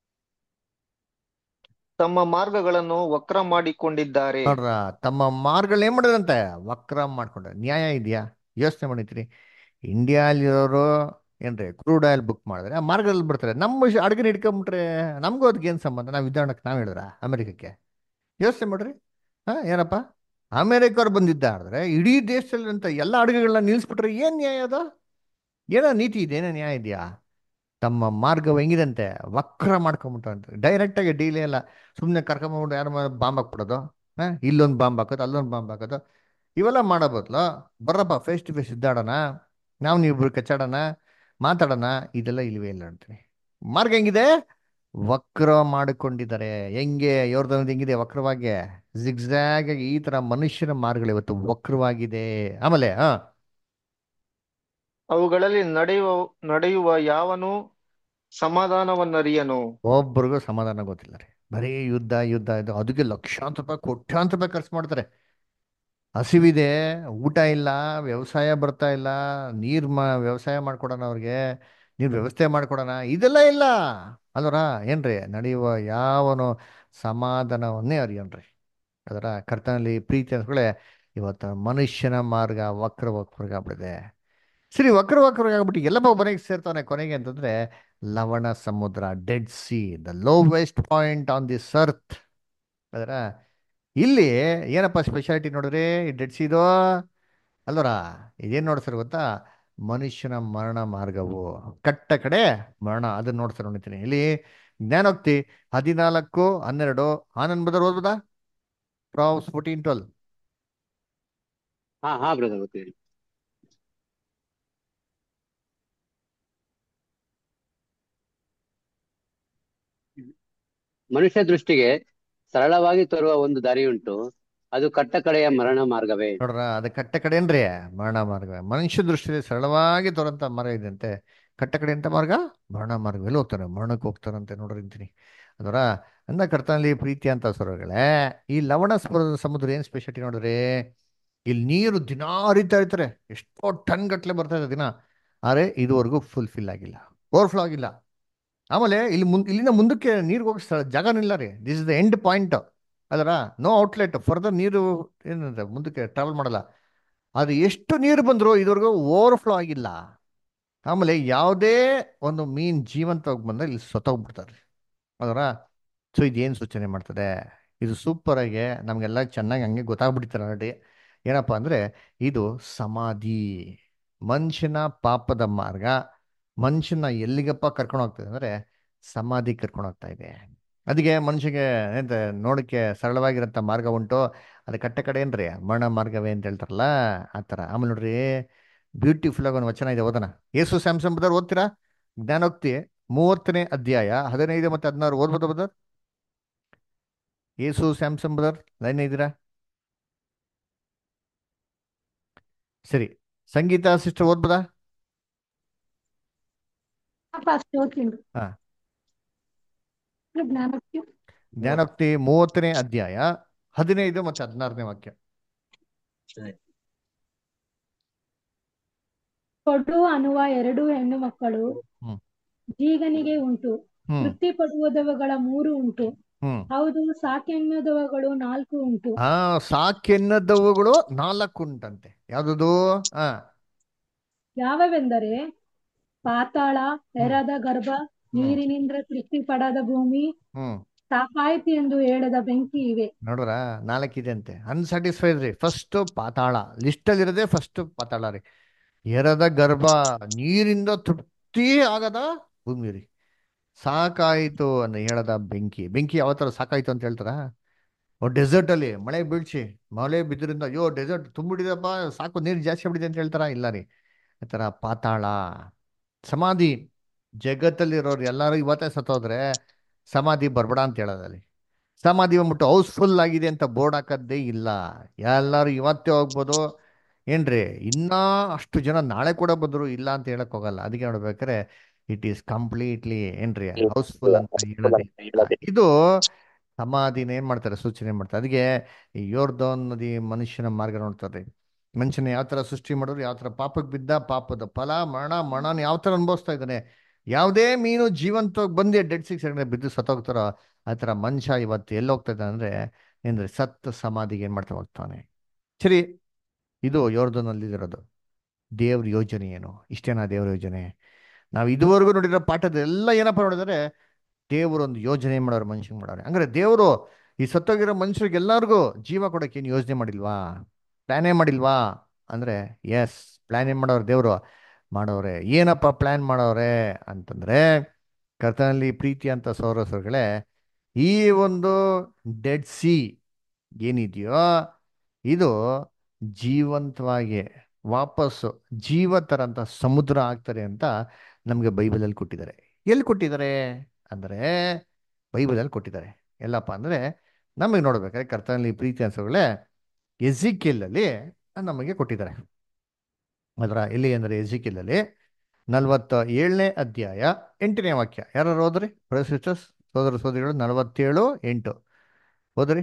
ತಮ್ಮ ಮಾರ್ಗಗಳನ್ನು ವಕ್ರ ಮಾಡಿಕೊಂಡಿದ್ದಾರೆ ನೋಡ್ರ ತಮ್ಮ ಮಾರ್ಗಗಳು ಏನ್ ಮಾಡಿದ್ರಂತೆ ವಕ್ರ ಮಾಡ್ಕೊಂಡ್ರೆ ನ್ಯಾಯ ಇದೆಯಾ ಯೋಚನೆ ಮಾಡಿದ್ರಿ ಇಂಡಿಯಾಲಿರೋರು ಏನ್ರಿ ಕ್ರೂಡ್ ಆಯಿಲ್ ಬುಕ್ ಮಾಡಿದ್ರೆ ಆ ಮಾರ್ಗದಲ್ಲಿ ಬರ್ತಾರೆ ನಮ್ಮ ಅಡುಗೆ ಹಿಡ್ಕೊಂಬಿಟ್ರೆ ನಮಗೂ ಅದಕ್ಕೆ ಏನು ಸಂಬಂಧ ನಾವು ವಿಧಾನಕ್ಕೆ ನಾವು ಹೇಳಿದ್ರ ಅಮೆರಿಕಕ್ಕೆ ಯೋಚನೆ ಮಾಡ್ರಿ ಹಾಂ ಏನಪ್ಪ ಅಮೇರಿಕವ್ರು ಬಂದಿದ್ದಾದ್ರೆ ಇಡೀ ದೇಶದಲ್ಲಿರುವಂಥ ಎಲ್ಲ ಅಡುಗೆಗಳನ್ನ ನಿಲ್ಲಿಸ್ಬಿಟ್ರೆ ಏನು ನ್ಯಾಯ ಅದು ಏನೋ ನೀತಿ ಇದೆ ಏನೋ ನ್ಯಾಯ ಇದೆಯಾ ತಮ್ಮ ಮಾರ್ಗ ಹೆಂಗಿದಂತೆ ವಕ್ರ ಮಾಡ್ಕೊಂಬಿಟ್ಟು ಡೈರೆಕ್ಟಾಗಿ ಡೀಲೇ ಎಲ್ಲ ಸುಮ್ಮನೆ ಕರ್ಕೊಂಬಿಟ್ಟು ಯಾರು ಬಾಂಬ್ ಹಾಕ್ಬಿಡೋದು ಹಾಂ ಇಲ್ಲೊಂದು ಬಾಂಬ್ ಹಾಕೋದು ಅಲ್ಲೊಂದು ಬಾಂಬ್ ಹಾಕೋದು ಇವೆಲ್ಲ ಮಾಡೋ ಬದಲು ಬರ್ರಪ್ಪ ಫೇಸ್ ಟು ಫೇಸ್ ಇದ್ದಾಡೋಣ ನಾವು ನೀವಿಬ್ರು ಕಚ್ಚಾಡೋಣ ಮಾತಾಡೋಣ ಇದೆಲ್ಲ ಇಲ್ವೇ ಇಲ್ಲ ಅಂತೀನಿ ಮಾರ್ಗ ಹೆಂಗಿದೆ ವಕ್ರ ಮಾಡಿಕೊಂಡಿದ್ದಾರೆ ಹೆಂಗೆ ಯೋರ್ದನದ ಹೆಂಗಿದೆ ವಕ್ರವಾಗಿ ಜಿಗ್ಜಾಗ್ ಆಗಿ ಈ ತರ ಮನುಷ್ಯನ ಮಾರ್ಗಗಳು ಇವತ್ತು ವಕ್ರವಾಗಿದೆ ಆಮೇಲೆ ಹಾ ಅವುಗಳಲ್ಲಿ ನಡೆಯುವ ನಡೆಯುವ ಯಾವನು ಸಮಾಧಾನವನ್ನರಿಯನು ಒಬ್ರಿಗೂ ಸಮಾಧಾನ ಗೊತ್ತಿಲ್ಲ ರೀ ಬರೀ ಯುದ್ಧ ಯುದ್ಧ ಇದು ಅದಕ್ಕೆ ಲಕ್ಷಾಂತರ ರೂಪಾಯಿ ಕೋಟ್ಯಾಂತರ ರೂಪಾಯಿ ಖರ್ಚು ಮಾಡ್ತಾರೆ ಹಸಿವಿದೆ ಊಟ ಇಲ್ಲ ವ್ಯವಸಾಯ ಬರ್ತಾ ಇಲ್ಲ ನೀರು ಮಾ ವ್ಯವಸಾಯ ಮಾಡ್ಕೊಡೋಣ ಅವ್ರಿಗೆ ನೀರು ವ್ಯವಸ್ಥೆ ಮಾಡ್ಕೊಡೋಣ ಇದೆಲ್ಲ ಇಲ್ಲ ಅಲ್ವರ ಏನ್ರಿ ನಡೆಯುವ ಯಾವನು ಸಮಾಧಾನವನ್ನೇ ಅರಿಯೋನ್ರಿ ಅದರ ಕರ್ತನಲ್ಲಿ ಪ್ರೀತಿ ಅನ್ಸ್ಕೊಳ್ಳೆ ಇವತ್ತು ಮನುಷ್ಯನ ಮಾರ್ಗ ವಕ್ರ ವಕ್ರಗ ಆಗ್ಬಿಟ್ಟಿದೆ ಸರಿ ವಕ್ರ ವಕ್ರಗ ಆಗ್ಬಿಟ್ಟು ಎಲ್ಲಪ್ಪ ಮನೆಗೆ ಸೇರ್ತಾನೆ ಕೊನೆಗೆ ಅಂತಂದ್ರೆ ಲವಣ ಸಮುದ್ರ dead sea the lowest point on this earth ಅದರ ಇಲ್ಲಿ ಏನಪ್ಪ ಸ್ಪೆಷಾಲಿಟಿ ನೋಡಿದ್ರೆ ಈ ಡೆಡ್ ಸಿದು ಅಲ್ವರ ಇದೇನು ನೋಡ್ತಾರೆ ಗೊತ್ತಾ ಮನುಷ್ಯನ ಮರಣ ಮಾರ್ಗವು ಕಟ್ಟ ಕಡೆ ಮರಣ ಅದನ್ನ ನೋಡ್ತಾರೆ ನೋಡ್ತೀನಿ ಇಲ್ಲಿ ಜ್ಞಾನೋಕ್ತಿ ಹದಿನಾಲ್ಕು ಹನ್ನೆರಡು ಆನಂದ್ ಬದರ್ ಓದ್ಬೋದಾ ಪ್ರಾವ್ಸ್ ಫೋರ್ಟೀನ್ ಟ್ವೆಲ್ ಹಾ ಹಾ ಬ್ರದರ್ ಗೊತ್ತಿದೆ ಮನುಷ್ಯ ದೃಷ್ಟಿಗೆ ಸರಳವಾಗಿ ತೋರುವ ಒಂದು ದಾರಿಯುಂಟು ಅದು ಕಟ್ಟ ಕಡೆಯ ಮರಣ ಮಾರ್ಗವೇ ನೋಡ್ರ ಅದು ಕಟ್ಟ ಕಡೆ ಏನ್ರಿ ಮರಣ ಮಾರ್ಗ ಮನುಷ್ಯ ದೃಷ್ಟಿಯಲ್ಲಿ ಸರಳವಾಗಿ ತೋರಂತ ಮಾರ್ಗ ಇದೆಯಂತೆ ಕಟ್ಟ ಕಡೆ ಅಂತ ಮಾರ್ಗ ಮರಣ ಮಾರ್ಗ ಎಲ್ಲಿ ಹೋಗ್ತಾರೆ ಮರಣಕ್ಕೆ ಹೋಗ್ತಾರಂತೆ ನೋಡ್ರಿ ಅಂತೀನಿ ಅದರ ಅಂದ ಕರ್ತನಲ್ಲಿ ಪ್ರೀತಿ ಅಂತ ಸ್ವರಗಳೇ ಈ ಲವಣ ಸ್ಪರ್ಧದ ಸಮುದ್ರ ಏನು ಸ್ಪೆಷಾಲಿಟಿ ನೋಡ್ರಿ ಇಲ್ಲಿ ನೀರು ದಿನ ಹರಿತಾ ಇರ್ತಾರೆ ಎಷ್ಟೋ ಟನ್ ಗಟ್ಲೆ ಬರ್ತಾ ಇದೆ ದಿನ ಆದರೆ ಇದುವರೆಗೂ ಫುಲ್ಫಿಲ್ ಆಗಿಲ್ಲ ಓವರ್ಫ್ಲೋ ಆಗಿಲ್ಲ ಆಮೇಲೆ ಇಲ್ಲಿ ಮುಂದ್ ಇಲ್ಲಿಂದ ಮುಂದಕ್ಕೆ ನೀರು ಹೋಗೋ ಸ್ಥಳ ಜಾಗನಿಲ್ಲ ರೀ this is the end point ಅದರ ನೋ ಔಟ್ಲೆಟ್ ಫರ್ದರ್ ನೀರು ಏನಂದ್ರೆ ಮುಂದಕ್ಕೆ ಟ್ರಾವೆಲ್ ಮಾಡಲ್ಲ ಅದು ಎಷ್ಟು ನೀರು ಬಂದರೂ ಇದುವರೆಗೂ ಓವರ್ಫ್ಲೋ ಆಗಿಲ್ಲ ಆಮೇಲೆ ಯಾವುದೇ ಒಂದು ಮೀನ್ ಜೀವಂತವಾಗಿ ಬಂದರೆ ಇಲ್ಲಿ ಸತ್ತೋಗ್ಬಿಡ್ತಾರೆ ಅದರ ಸೊ ಇದೇನು ಸೂಚನೆ ಮಾಡ್ತದೆ ಇದು ಸೂಪರ್ ಆಗಿ ನಮಗೆಲ್ಲ ಚೆನ್ನಾಗಿ ಹಂಗೆ ಗೊತ್ತಾಗ್ಬಿಡ್ತಾರೆ ಆಲ್ರೆಡಿ ಏನಪ್ಪ ಅಂದರೆ ಇದು ಸಮಾಧಿ ಮನುಷ್ಯನ ಪಾಪದ ಮಾರ್ಗ ಮನುಷ್ಯನ ಎಲ್ಲಿಗಪ್ಪ ಕರ್ಕೊಂಡು ಹೋಗ್ತದೆ ಅಂದರೆ ಸಮಾಧಿ ಕರ್ಕೊಂಡು ಹೋಗ್ತಾ ಇದೆ ಅದಕ್ಕೆ ಮನುಷ್ಯಗೆ ಎಂತ ನೋಡಕ್ಕೆ ಸರಳವಾಗಿರೋಂಥ ಮಾರ್ಗ ಉಂಟು ಅದು ಕಟ್ಟ ಕಡೆ ಏನ್ರಿ ಮರಣ ಮಾರ್ಗವೇ ಅಂತ ಹೇಳ್ತಾರಲ್ಲ ಆ ಥರ ಆಮೇಲೆ ನೋಡ್ರಿ ಬ್ಯೂಟಿಫುಲ್ ಆಗಿ ಒಂದು ವಚನ ಇದೆ ಓದೋಣ ಯೇಸು ಸ್ಯಾಮ್ಸಂಗ್ ಬದರ್ ಓದ್ತೀರಾ ಜ್ಞಾನೋಕ್ತಿ ಮೂವತ್ತನೇ ಅಧ್ಯಾಯ ಹದಿನೈದು ಮತ್ತು ಹದಿನಾರು ಓದ್ಬೋದು ಬದರ್ ಯೇಸು ಸ್ಯಾಮ್ಸಂಗ್ ಬದರ್ ಲೈನ್ ಇದ್ದೀರಾ ಸರಿ ಸಂಗೀತ ಸಿಸ್ಟರ್ ಓದ್ಬೋದಾ ಫಸ್ಟ್ ಓದ್ತೀನಿ ಹಾ ಜ್ಞಾನಕ್ಕೆ ಜ್ಞಾನೋಕ್ತಿ ಮೂವತ್ತನೇ ಅಧ್ಯಾಯ ಹದಿನೈದು ಮತ್ತು ಹದಿನಾರನೇ ವಾಕ್ಯ ಕೊಡು ಅನ್ನುವ ಎರಡು ಹೆಣ್ಣು ಮಕ್ಕಳು ಹ್ಮ್ ಜೀಗನಿಗೆ ಉಂಟು ಹ್ಮ್ ತೃಪ್ತಿ ಪಡುವುದವುಗಳ ಮೂರು ಉಂಟು ಹ್ಮ್ ಹೌದು ಸಾಕೆನ್ನುವುದವುಗಳು ನಾಲ್ಕು ಉಂಟು ಆ ಸಾಕೆನ್ನದವುಗಳು ನಾಲ್ಕು ಉಂಟಂತೆ ಯಾವ್ದದು ಆ ಯಾವವೆಂದರೆ ಪಾತಾಳ ಎರದ ಗರ್ಭ ನೀರಿನಿಂದ ತೃಪ್ತಿ ಪಡದ ಭೂಮಿ ಹ್ಮ್ ಸಾಕಾಯ್ತು ಎಂದು ಹೇಳದ ಬೆಂಕಿ ಇವೆ ನೋಡ್ರ ನಾಲ್ಕಿದೆ ಅಂತೆ ಅನ್ಸ್ಯಾಟಿಸ್ಫೈಡ್ ರೀ ಫಸ್ಟ್ ಪಾತಾಳ ಲಿಸ್ಟಲ್ಲಿ ಇರೋದೇ ಫಸ್ಟ್ ಪಾತಾಳ ರೀ ಎರದ ಗರ್ಭ ನೀರಿಂದ ತೃಪ್ತಿ ಆಗದ ಭೂಮಿ ರೀ ಸಾಕಾಯಿತು ಅಂತ ಹೇಳದ ಬೆಂಕಿ ಬೆಂಕಿ ಯಾವ ಥರ ಸಾಕಾಯ್ತು ಅಂತ ಹೇಳ್ತಾರ ಡೆಸರ್ಟ್ ಅಲ್ಲಿ ಮಳೆ ಬೀಳ್ಸಿ ಮಳೆ ಬಿದ್ದರಿಂದ ಅಯ್ಯೋ ಡೆಸರ್ಟ್ ತುಂಬಿಡಿದಪ್ಪ ಸಾಕು ನೀರು ಜಾಸ್ತಿ ಆಗ್ಬಿಟ್ಟಿದೆ ಅಂತ ಹೇಳ್ತಾರ ಇಲ್ಲ ರೀ ಈ ಥರ ಪಾತಾಳ ಸಮಾಧಿ ಜಗತ್ತಲ್ಲಿರೋರು ಎಲ್ಲರೂ ಇವತ್ತೇ ಸತ್ತೋದ್ರೆ ಸಮಾಧಿ ಬರ್ಬೇಡ ಅಂತ ಹೇಳೋದಲ್ಲಿ ಸಮಾಧಿ ಬಂದ್ಬಿಟ್ಟು ಹೌಸ್ಫುಲ್ ಆಗಿದೆ ಅಂತ ಬೋರ್ಡ್ ಹಾಕೋದೇ ಇಲ್ಲ ಎಲ್ಲರೂ ಇವತ್ತೇ ಹೋಗ್ಬೋದು ಏನ್ರಿ ಇನ್ನೂ ಅಷ್ಟು ಜನ ನಾಳೆ ಕೂಡ ಬಂದರು ಇಲ್ಲ ಅಂತ ಹೇಳಕ್ ಹೋಗಲ್ಲ ಅದಕ್ಕೆ ನೋಡ್ಬೇಕಾದ್ರೆ ಇಟ್ ಈಸ್ ಕಂಪ್ಲೀಟ್ಲಿ ಏನ್ರಿ ಹೌಸ್ಫುಲ್ ಅಂತ ಹೇಳೋದೇ ಇಲ್ಲ. ಇದು ಸಮಾಧಿನ ಏನ್ ಮಾಡ್ತಾರೆ ಸೂಚನೆ ಮಾಡ್ತಾರೆ ಅದಕ್ಕೆ ಈ ಯೋರ್ದೋನ್ ನದಿ ಮನುಷ್ಯನ ಮಾರ್ಗ ನೋಡ್ತಾರೆ ಮನುಷ್ಯನ ಯಾವ ಥರ ಸೃಷ್ಟಿ ಮಾಡೋರು ಯಾವ ಥರ ಪಾಪಕ್ಕೆ ಬಿದ್ದ ಪಾಪದ ಫಲ ಮರಣ ಮರಣನ ಯಾವ ಥರ ಅನುಭವಿಸ್ತಾ ಇದ್ದಾನೆ ಯಾವುದೇ ಮೀನು ಜೀವಂತವಾಗಿ ಬಂದು ಡೆಡ್ ಸಿಕ್ಸ್ ಬಿದ್ದು ಸತ್ತೋಗ್ತಾರೋ ಆ ಥರ ಮನುಷ್ಯ ಇವತ್ತು ಎಲ್ಲಿ ಹೋಗ್ತಾ ಇದ್ದಾನೆ ಅಂದರೆ ಏನ್ರಿ ಸತ್ತ ಸಮಾಧಿಗೆ ಏನು ಮಾಡ್ತಾ ಹೋಗ್ತಾನೆ ಸರಿ ಇದು ಯೋರ್ದೋನಲ್ಲಿ ಇರೋದು ದೇವ್ರ ಯೋಜನೆ ಏನು ಇಷ್ಟೇನಾ ದೇವ್ರ ಯೋಜನೆ ನಾವು ಇದುವರೆಗೂ ನೋಡಿರೋ ಪಾಠದೆಲ್ಲ ಏನಪ್ಪ ನೋಡಿದರೆ ದೇವರು ಒಂದು ಯೋಜನೆ ಮಾಡೋರು ಮನುಷ್ಯಂಗೆ ಮಾಡೋರು ಹಂಗಾರೆ ದೇವರು ಈ ಸತ್ತೋಗಿರೋ ಮನುಷ್ಯರಿಗೆ ಎಲ್ಲರಿಗೂ ಜೀವ ಕೊಡೋಕೆ ಏನು ಯೋಜನೆ ಮಾಡಿಲ್ವಾ ಪ್ಲಾನೇ ಮಾಡಿಲ್ವಾ ಅಂದರೆ ಎಸ್ ಪ್ಲಾನ್ ಏನು ಮಾಡೋರು ದೇವರು ಮಾಡೋರೆ ಏನಪ್ಪ ಪ್ಲಾನ್ ಮಾಡೋರೆ ಅಂತಂದರೆ ಕರ್ತನಲ್ಲಿ ಪ್ರೀತಿ ಅಂತ ಸೌರಸರುಗಳೇ ಈ ಒಂದು ಡೆಡ್ ಸಿ ಏನಿದೆಯೋ ಇದು ಜೀವಂತವಾಗಿ ವಾಪಸ್ಸು ಜೀವ ಥರ ಅಂತ ಸಮುದ್ರ ಆಗ್ತಾರೆ ಅಂತ ನಮಗೆ ಬೈಬಲಲ್ಲಿ ಕೊಟ್ಟಿದ್ದಾರೆ ಎಲ್ಲಿ ಕೊಟ್ಟಿದ್ದಾರೆ ಅಂದರೆ ಬೈಬಲಲ್ಲಿ ಕೊಟ್ಟಿದ್ದಾರೆ ಎಲ್ಲಪ್ಪ ಅಂದರೆ ನಮಗೆ ನೋಡ್ಬೇಕಾದ್ರೆ ಕರ್ತನಲ್ಲಿ ಪ್ರೀತಿ ಅನ್ಸೋಗಳೇ ಎಜಿಕೆಲ್ಲಲ್ಲಿ ನಮಗೆ ಕೊಟ್ಟಿದ್ದಾರೆ ಅದರ ಎಲ್ಲಿ ಅಂದರೆ ಎಜಿಕೆಲ್ಲಲ್ಲಿ ನಲವತ್ತ ಏಳನೇ ಅಧ್ಯಾಯ ಎಂಟನೇ ವಾಕ್ಯ ಯಾರು ಓದ್ರಿ ಸಿಸ್ಟರ್ಸ್ ಸೋದರ ಸೋದರಿಗಳು ನಲವತ್ತೇಳು ಎಂಟು ಓದ್ರಿ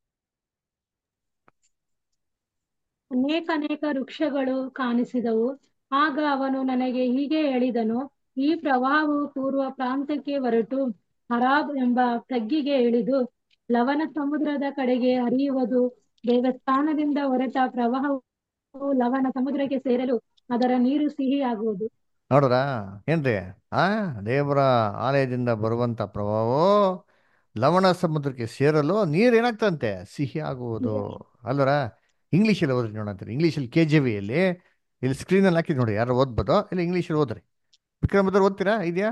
ಅನೇಕ ಅನೇಕ ವೃಕ್ಷಗಳು ಕಾಣಿಸಿದವು ಆಗ ಅವನು ನನಗೆ ಹೀಗೆ ಹೇಳಿದನು ಈ ಪ್ರವಾಹವು ಪೂರ್ವ ಪ್ರಾಂತ್ಯಕ್ಕೆ ಹೊರಟು ಹರಾಬ್ ಎಂಬ ತಗ್ಗಿಗೆ ಇಳಿದು ಲವಣ ಸಮುದ್ರದ ಕಡೆಗೆ ಹರಿಯುವುದು ದೇವಸ್ಥಾನದಿಂದ ಹೊರಟ ಪ್ರವಾಹವು ಲವಣ ಸಮುದ್ರಕ್ಕೆ ಸೇರಲು ಅದರ ನೀರು ಸಿಹಿಯಾಗುವುದು ನೋಡ್ರಾ ಏನ್ರಿ ಆ ದೇವರ ಆಲಯದಿಂದ ಬರುವಂತ ಪ್ರವಾಹವು ಲವಣ ಸಮುದ್ರಕ್ಕೆ ಸೇರಲು ನೀರು ಏನಾಗ್ತಂತೆ ಸಿಹಿ ಆಗುವುದು ಅಲ್ವರ ಇಂಗ್ಲೀಷಲ್ಲಿ ಓದ್ರಿ ನೋಡಂತೀರಿ ಇಂಗ್ಲೀಷಲ್ಲಿ ಕೆ ಜೆ ವಿಯಲ್ಲಿ ಇಲ್ಲಿ ಸ್ಕ್ರೀನಲ್ಲಿ ಹಾಕಿದ್ ನೋಡಿ ಯಾರು ಓದ್ಬೋದು ಇಲ್ಲ ಇಂಗ್ಲೀಷಲ್ಲಿ ಓದ್ರಿ ವಿಕ್ರಮ್ ಬದರ್ ಓದ್ತೀರಾ ಇದೆಯಾ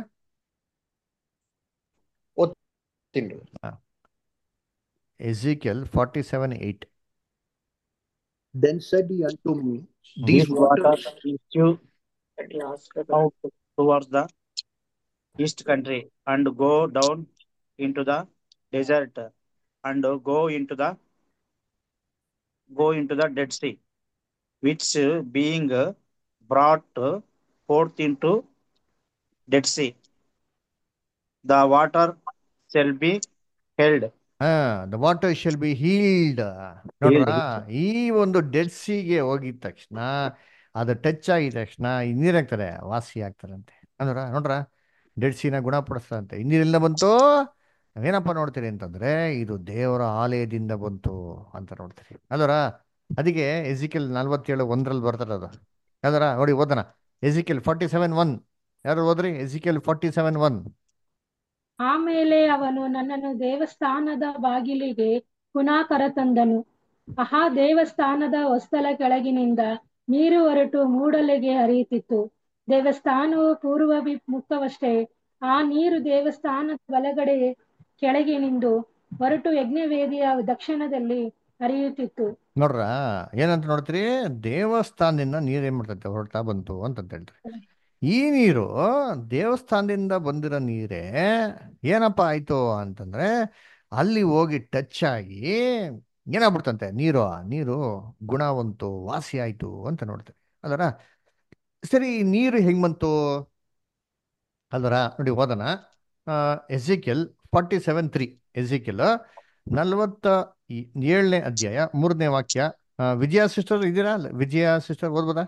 ತಿಂಗಳು Ezekiel forty seven eight Then said he unto me, These These waters waters issue out towards the east country and go down into the desert and go into the go into the Dead Sea, which uh, being uh, brought uh, forth into Dead Sea, the water shall be held. The water shall be healed ನೋಡ್ರ ಈ ಒಂದು ಡೆಡ್ ಸಿಗೆ ಹೋಗಿದ ತಕ್ಷಣ ಅದು ಟಚ್ ಆಗಿದ ತಕ್ಷಣ ಈ ನೀರಾಗ್ತಾರೆ ವಾಸಿ ಆಗ್ತಾರಂತೆ ಅಂದ್ರ ನೋಡ್ರ ಡೆಡ್ ಸಿನ ಗುಣಪಡಿಸ್ತಾರಂತೆ ಈ ನೀರೆಲ್ಲ ಬಂತು ನಾವೇನಪ್ಪ ನೋಡ್ತೀರಿ ಅಂತಂದ್ರೆ ಇದು ದೇವರ ಆಲಯದಿಂದ ಬಂತು ಅಂತ ನೋಡ್ತೀರಿ ಅಲ್ವರ ಅದಕ್ಕೆ ಎಜಿಕೆಲ್ ನಲ್ವತ್ತೇಳು ಒಂದರಲ್ಲಿ ಬರ್ತಾರೆ ಅದು ಯಾವ್ದಾರ ನೋಡಿ ಓದೋಣ ಎಜಿಕೆಲ್ ಫಾರ್ಟಿ ಸೆವೆನ್ ಒನ್ ಯಾರು ಓದ್ರಿ ಎಜಿಕೆಲ್ ಫಾರ್ಟಿ ಸೆವೆನ್ ಒನ್ ಆಮೇಲೆ ಅವನು ನನ್ನನ್ನು ದೇವಸ್ಥಾನದ ಬಾಗಿಲಿಗೆ ಪುನಃ ಕರೆತಂದನು ಆಹಾ ದೇವಸ್ಥಾನದ ಹೊಸ್ತಲ ಕೆಳಗಿನಿಂದ ನೀರು ಹೊರಟು ಮೂಡಲೆಗೆ ಹರಿಯುತ್ತಿತ್ತು ದೇವಸ್ಥಾನವು ಪೂರ್ವಭಿಮುಖವಷ್ಟೇ ಆ ನೀರು ದೇವಸ್ಥಾನದ ಬಲಗಡೆ ಕೆಳಗೆ ನಿಂದು ಹೊರಟು ಯಜ್ಞವೇದಿಯ ದಕ್ಷಿಣದಲ್ಲಿ ಹರಿಯುತ್ತಿತ್ತು ನೋಡ್ರ ಏನಂತ ನೋಡ್ತೀರಿ ದೇವಸ್ಥಾನದಿಂದ ನೀರು ಏನ್ ಮಾಡ್ತೈತೆ ಹೊರಡ್ತಾ ಬಂತು ಅಂತಂತ ಹೇಳ್ತಾರೆ ಈ ನೀರು ದೇವಸ್ಥಾನದಿಂದ ಬಂದಿರೋ ನೀರೇ ಏನಪ್ಪ ಆಯ್ತು ಅಂತಂದ್ರೆ ಅಲ್ಲಿ ಹೋಗಿ ಟಚ್ ಆಗಿ ಏನಾಗ್ಬಿಡ್ತಂತೆ ನೀರು ನೀರು ಗುಣವಂತು ವಾಸಿ ಆಯ್ತು ಅಂತ ನೋಡ್ತೀವಿ ಅದರ ಸರಿ ಈ ನೀರು ಹೆಂಗ್ ಬಂತು ಅಲ್ವರ ನೋಡಿ ಓದೋಣ Ezekiel forty seven three Ezekiel ನಲ್ವತ್ತ ಈ- ಏಳನೇ ಅಧ್ಯಾಯ ಮೂರನೇ ವಾಕ್ಯ ಆ, ವಿಜಯ ಸಿಸ್ಟರ್ ಇದ್ದೀರಾ ವಿಜಯ ಸಿಸ್ಟರ್ ಓದ್ಬೋದಾ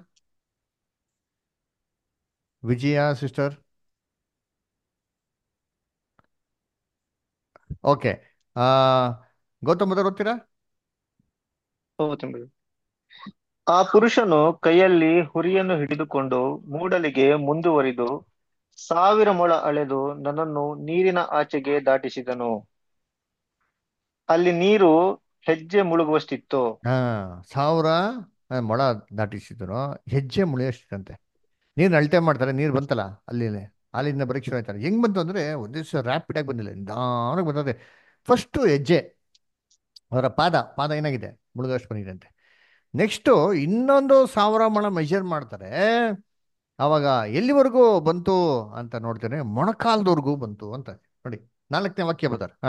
Vijaya sister okay Gautam brother ಓದ್ತೀರಾ ಹೌದು ಆ ಪುರುಷನು ಕೈಯಲ್ಲಿ ಹುರಿಯನ್ನು ಹಿಡಿದುಕೊಂಡು ಮೂಡಲಿಗೆ ಮುಂದುವರಿದು ಸಾವಿರ ಮೊಳ ಅಳೆದು ನನ್ನನ್ನು ನೀರಿನ ಆಚೆಗೆ ದಾಟಿಸಿದನು ಅಲ್ಲಿ ನೀರು ಹೆಜ್ಜೆ ಮುಳುಗುವಷ್ಟಿತ್ತು ಹಾ ಸಾವಿರ ಆ, ಮೊಳ ದಾಟಿಸಿದ್ರು ಹೆಜ್ಜೆ ಮುಳಿಯಷ್ಟಿದಂತೆ ನೀರು ಅಳತೆ ಮಾಡ್ತಾರೆ ನೀರು ಬಂತಲ್ಲ ಅಲ್ಲಿ ಅಲ್ಲಿಂದ ಬರೀಕ್ ಶುರು ಆಯ್ತಾರೆ ಹೆಂಗ್ ಬಂತು ಅಂದ್ರೆ ಒಂದೇ ದಿವಸ ರ್ಯಾಪಿಡ್ ಆಗಿ ಬಂದಿಲ್ಲ ನಿಧಾನಕ್ಕೆ ಬರ್ತದೆ ಫಸ್ಟು ಹೆಜ್ಜೆ ಅವರ ಪಾದ ಪಾದ ಏನಾಗಿದೆ ಮುಳುಗಷ್ಟು ಬಂದಿದೆ ಅಂತೆ ನೆಕ್ಸ್ಟು ಇನ್ನೊಂದು ಸಾವಿರ ಮೊಳ ಮೆಜರ್ ಮಾಡ್ತಾರೆ ಅವಾಗ ಎಲ್ಲಿವರೆಗೂ ಬಂತು ಅಂತ ನೋಡ್ತೇನೆ ಮೊಣಕಾಲ್ದವರೆಗೂ ಬಂತು ಅಂತ ನೋಡಿ ನಾಲ್ಕನೇ ವಾಕ್ಯ ಬರ್ತಾರೆ ಹಾ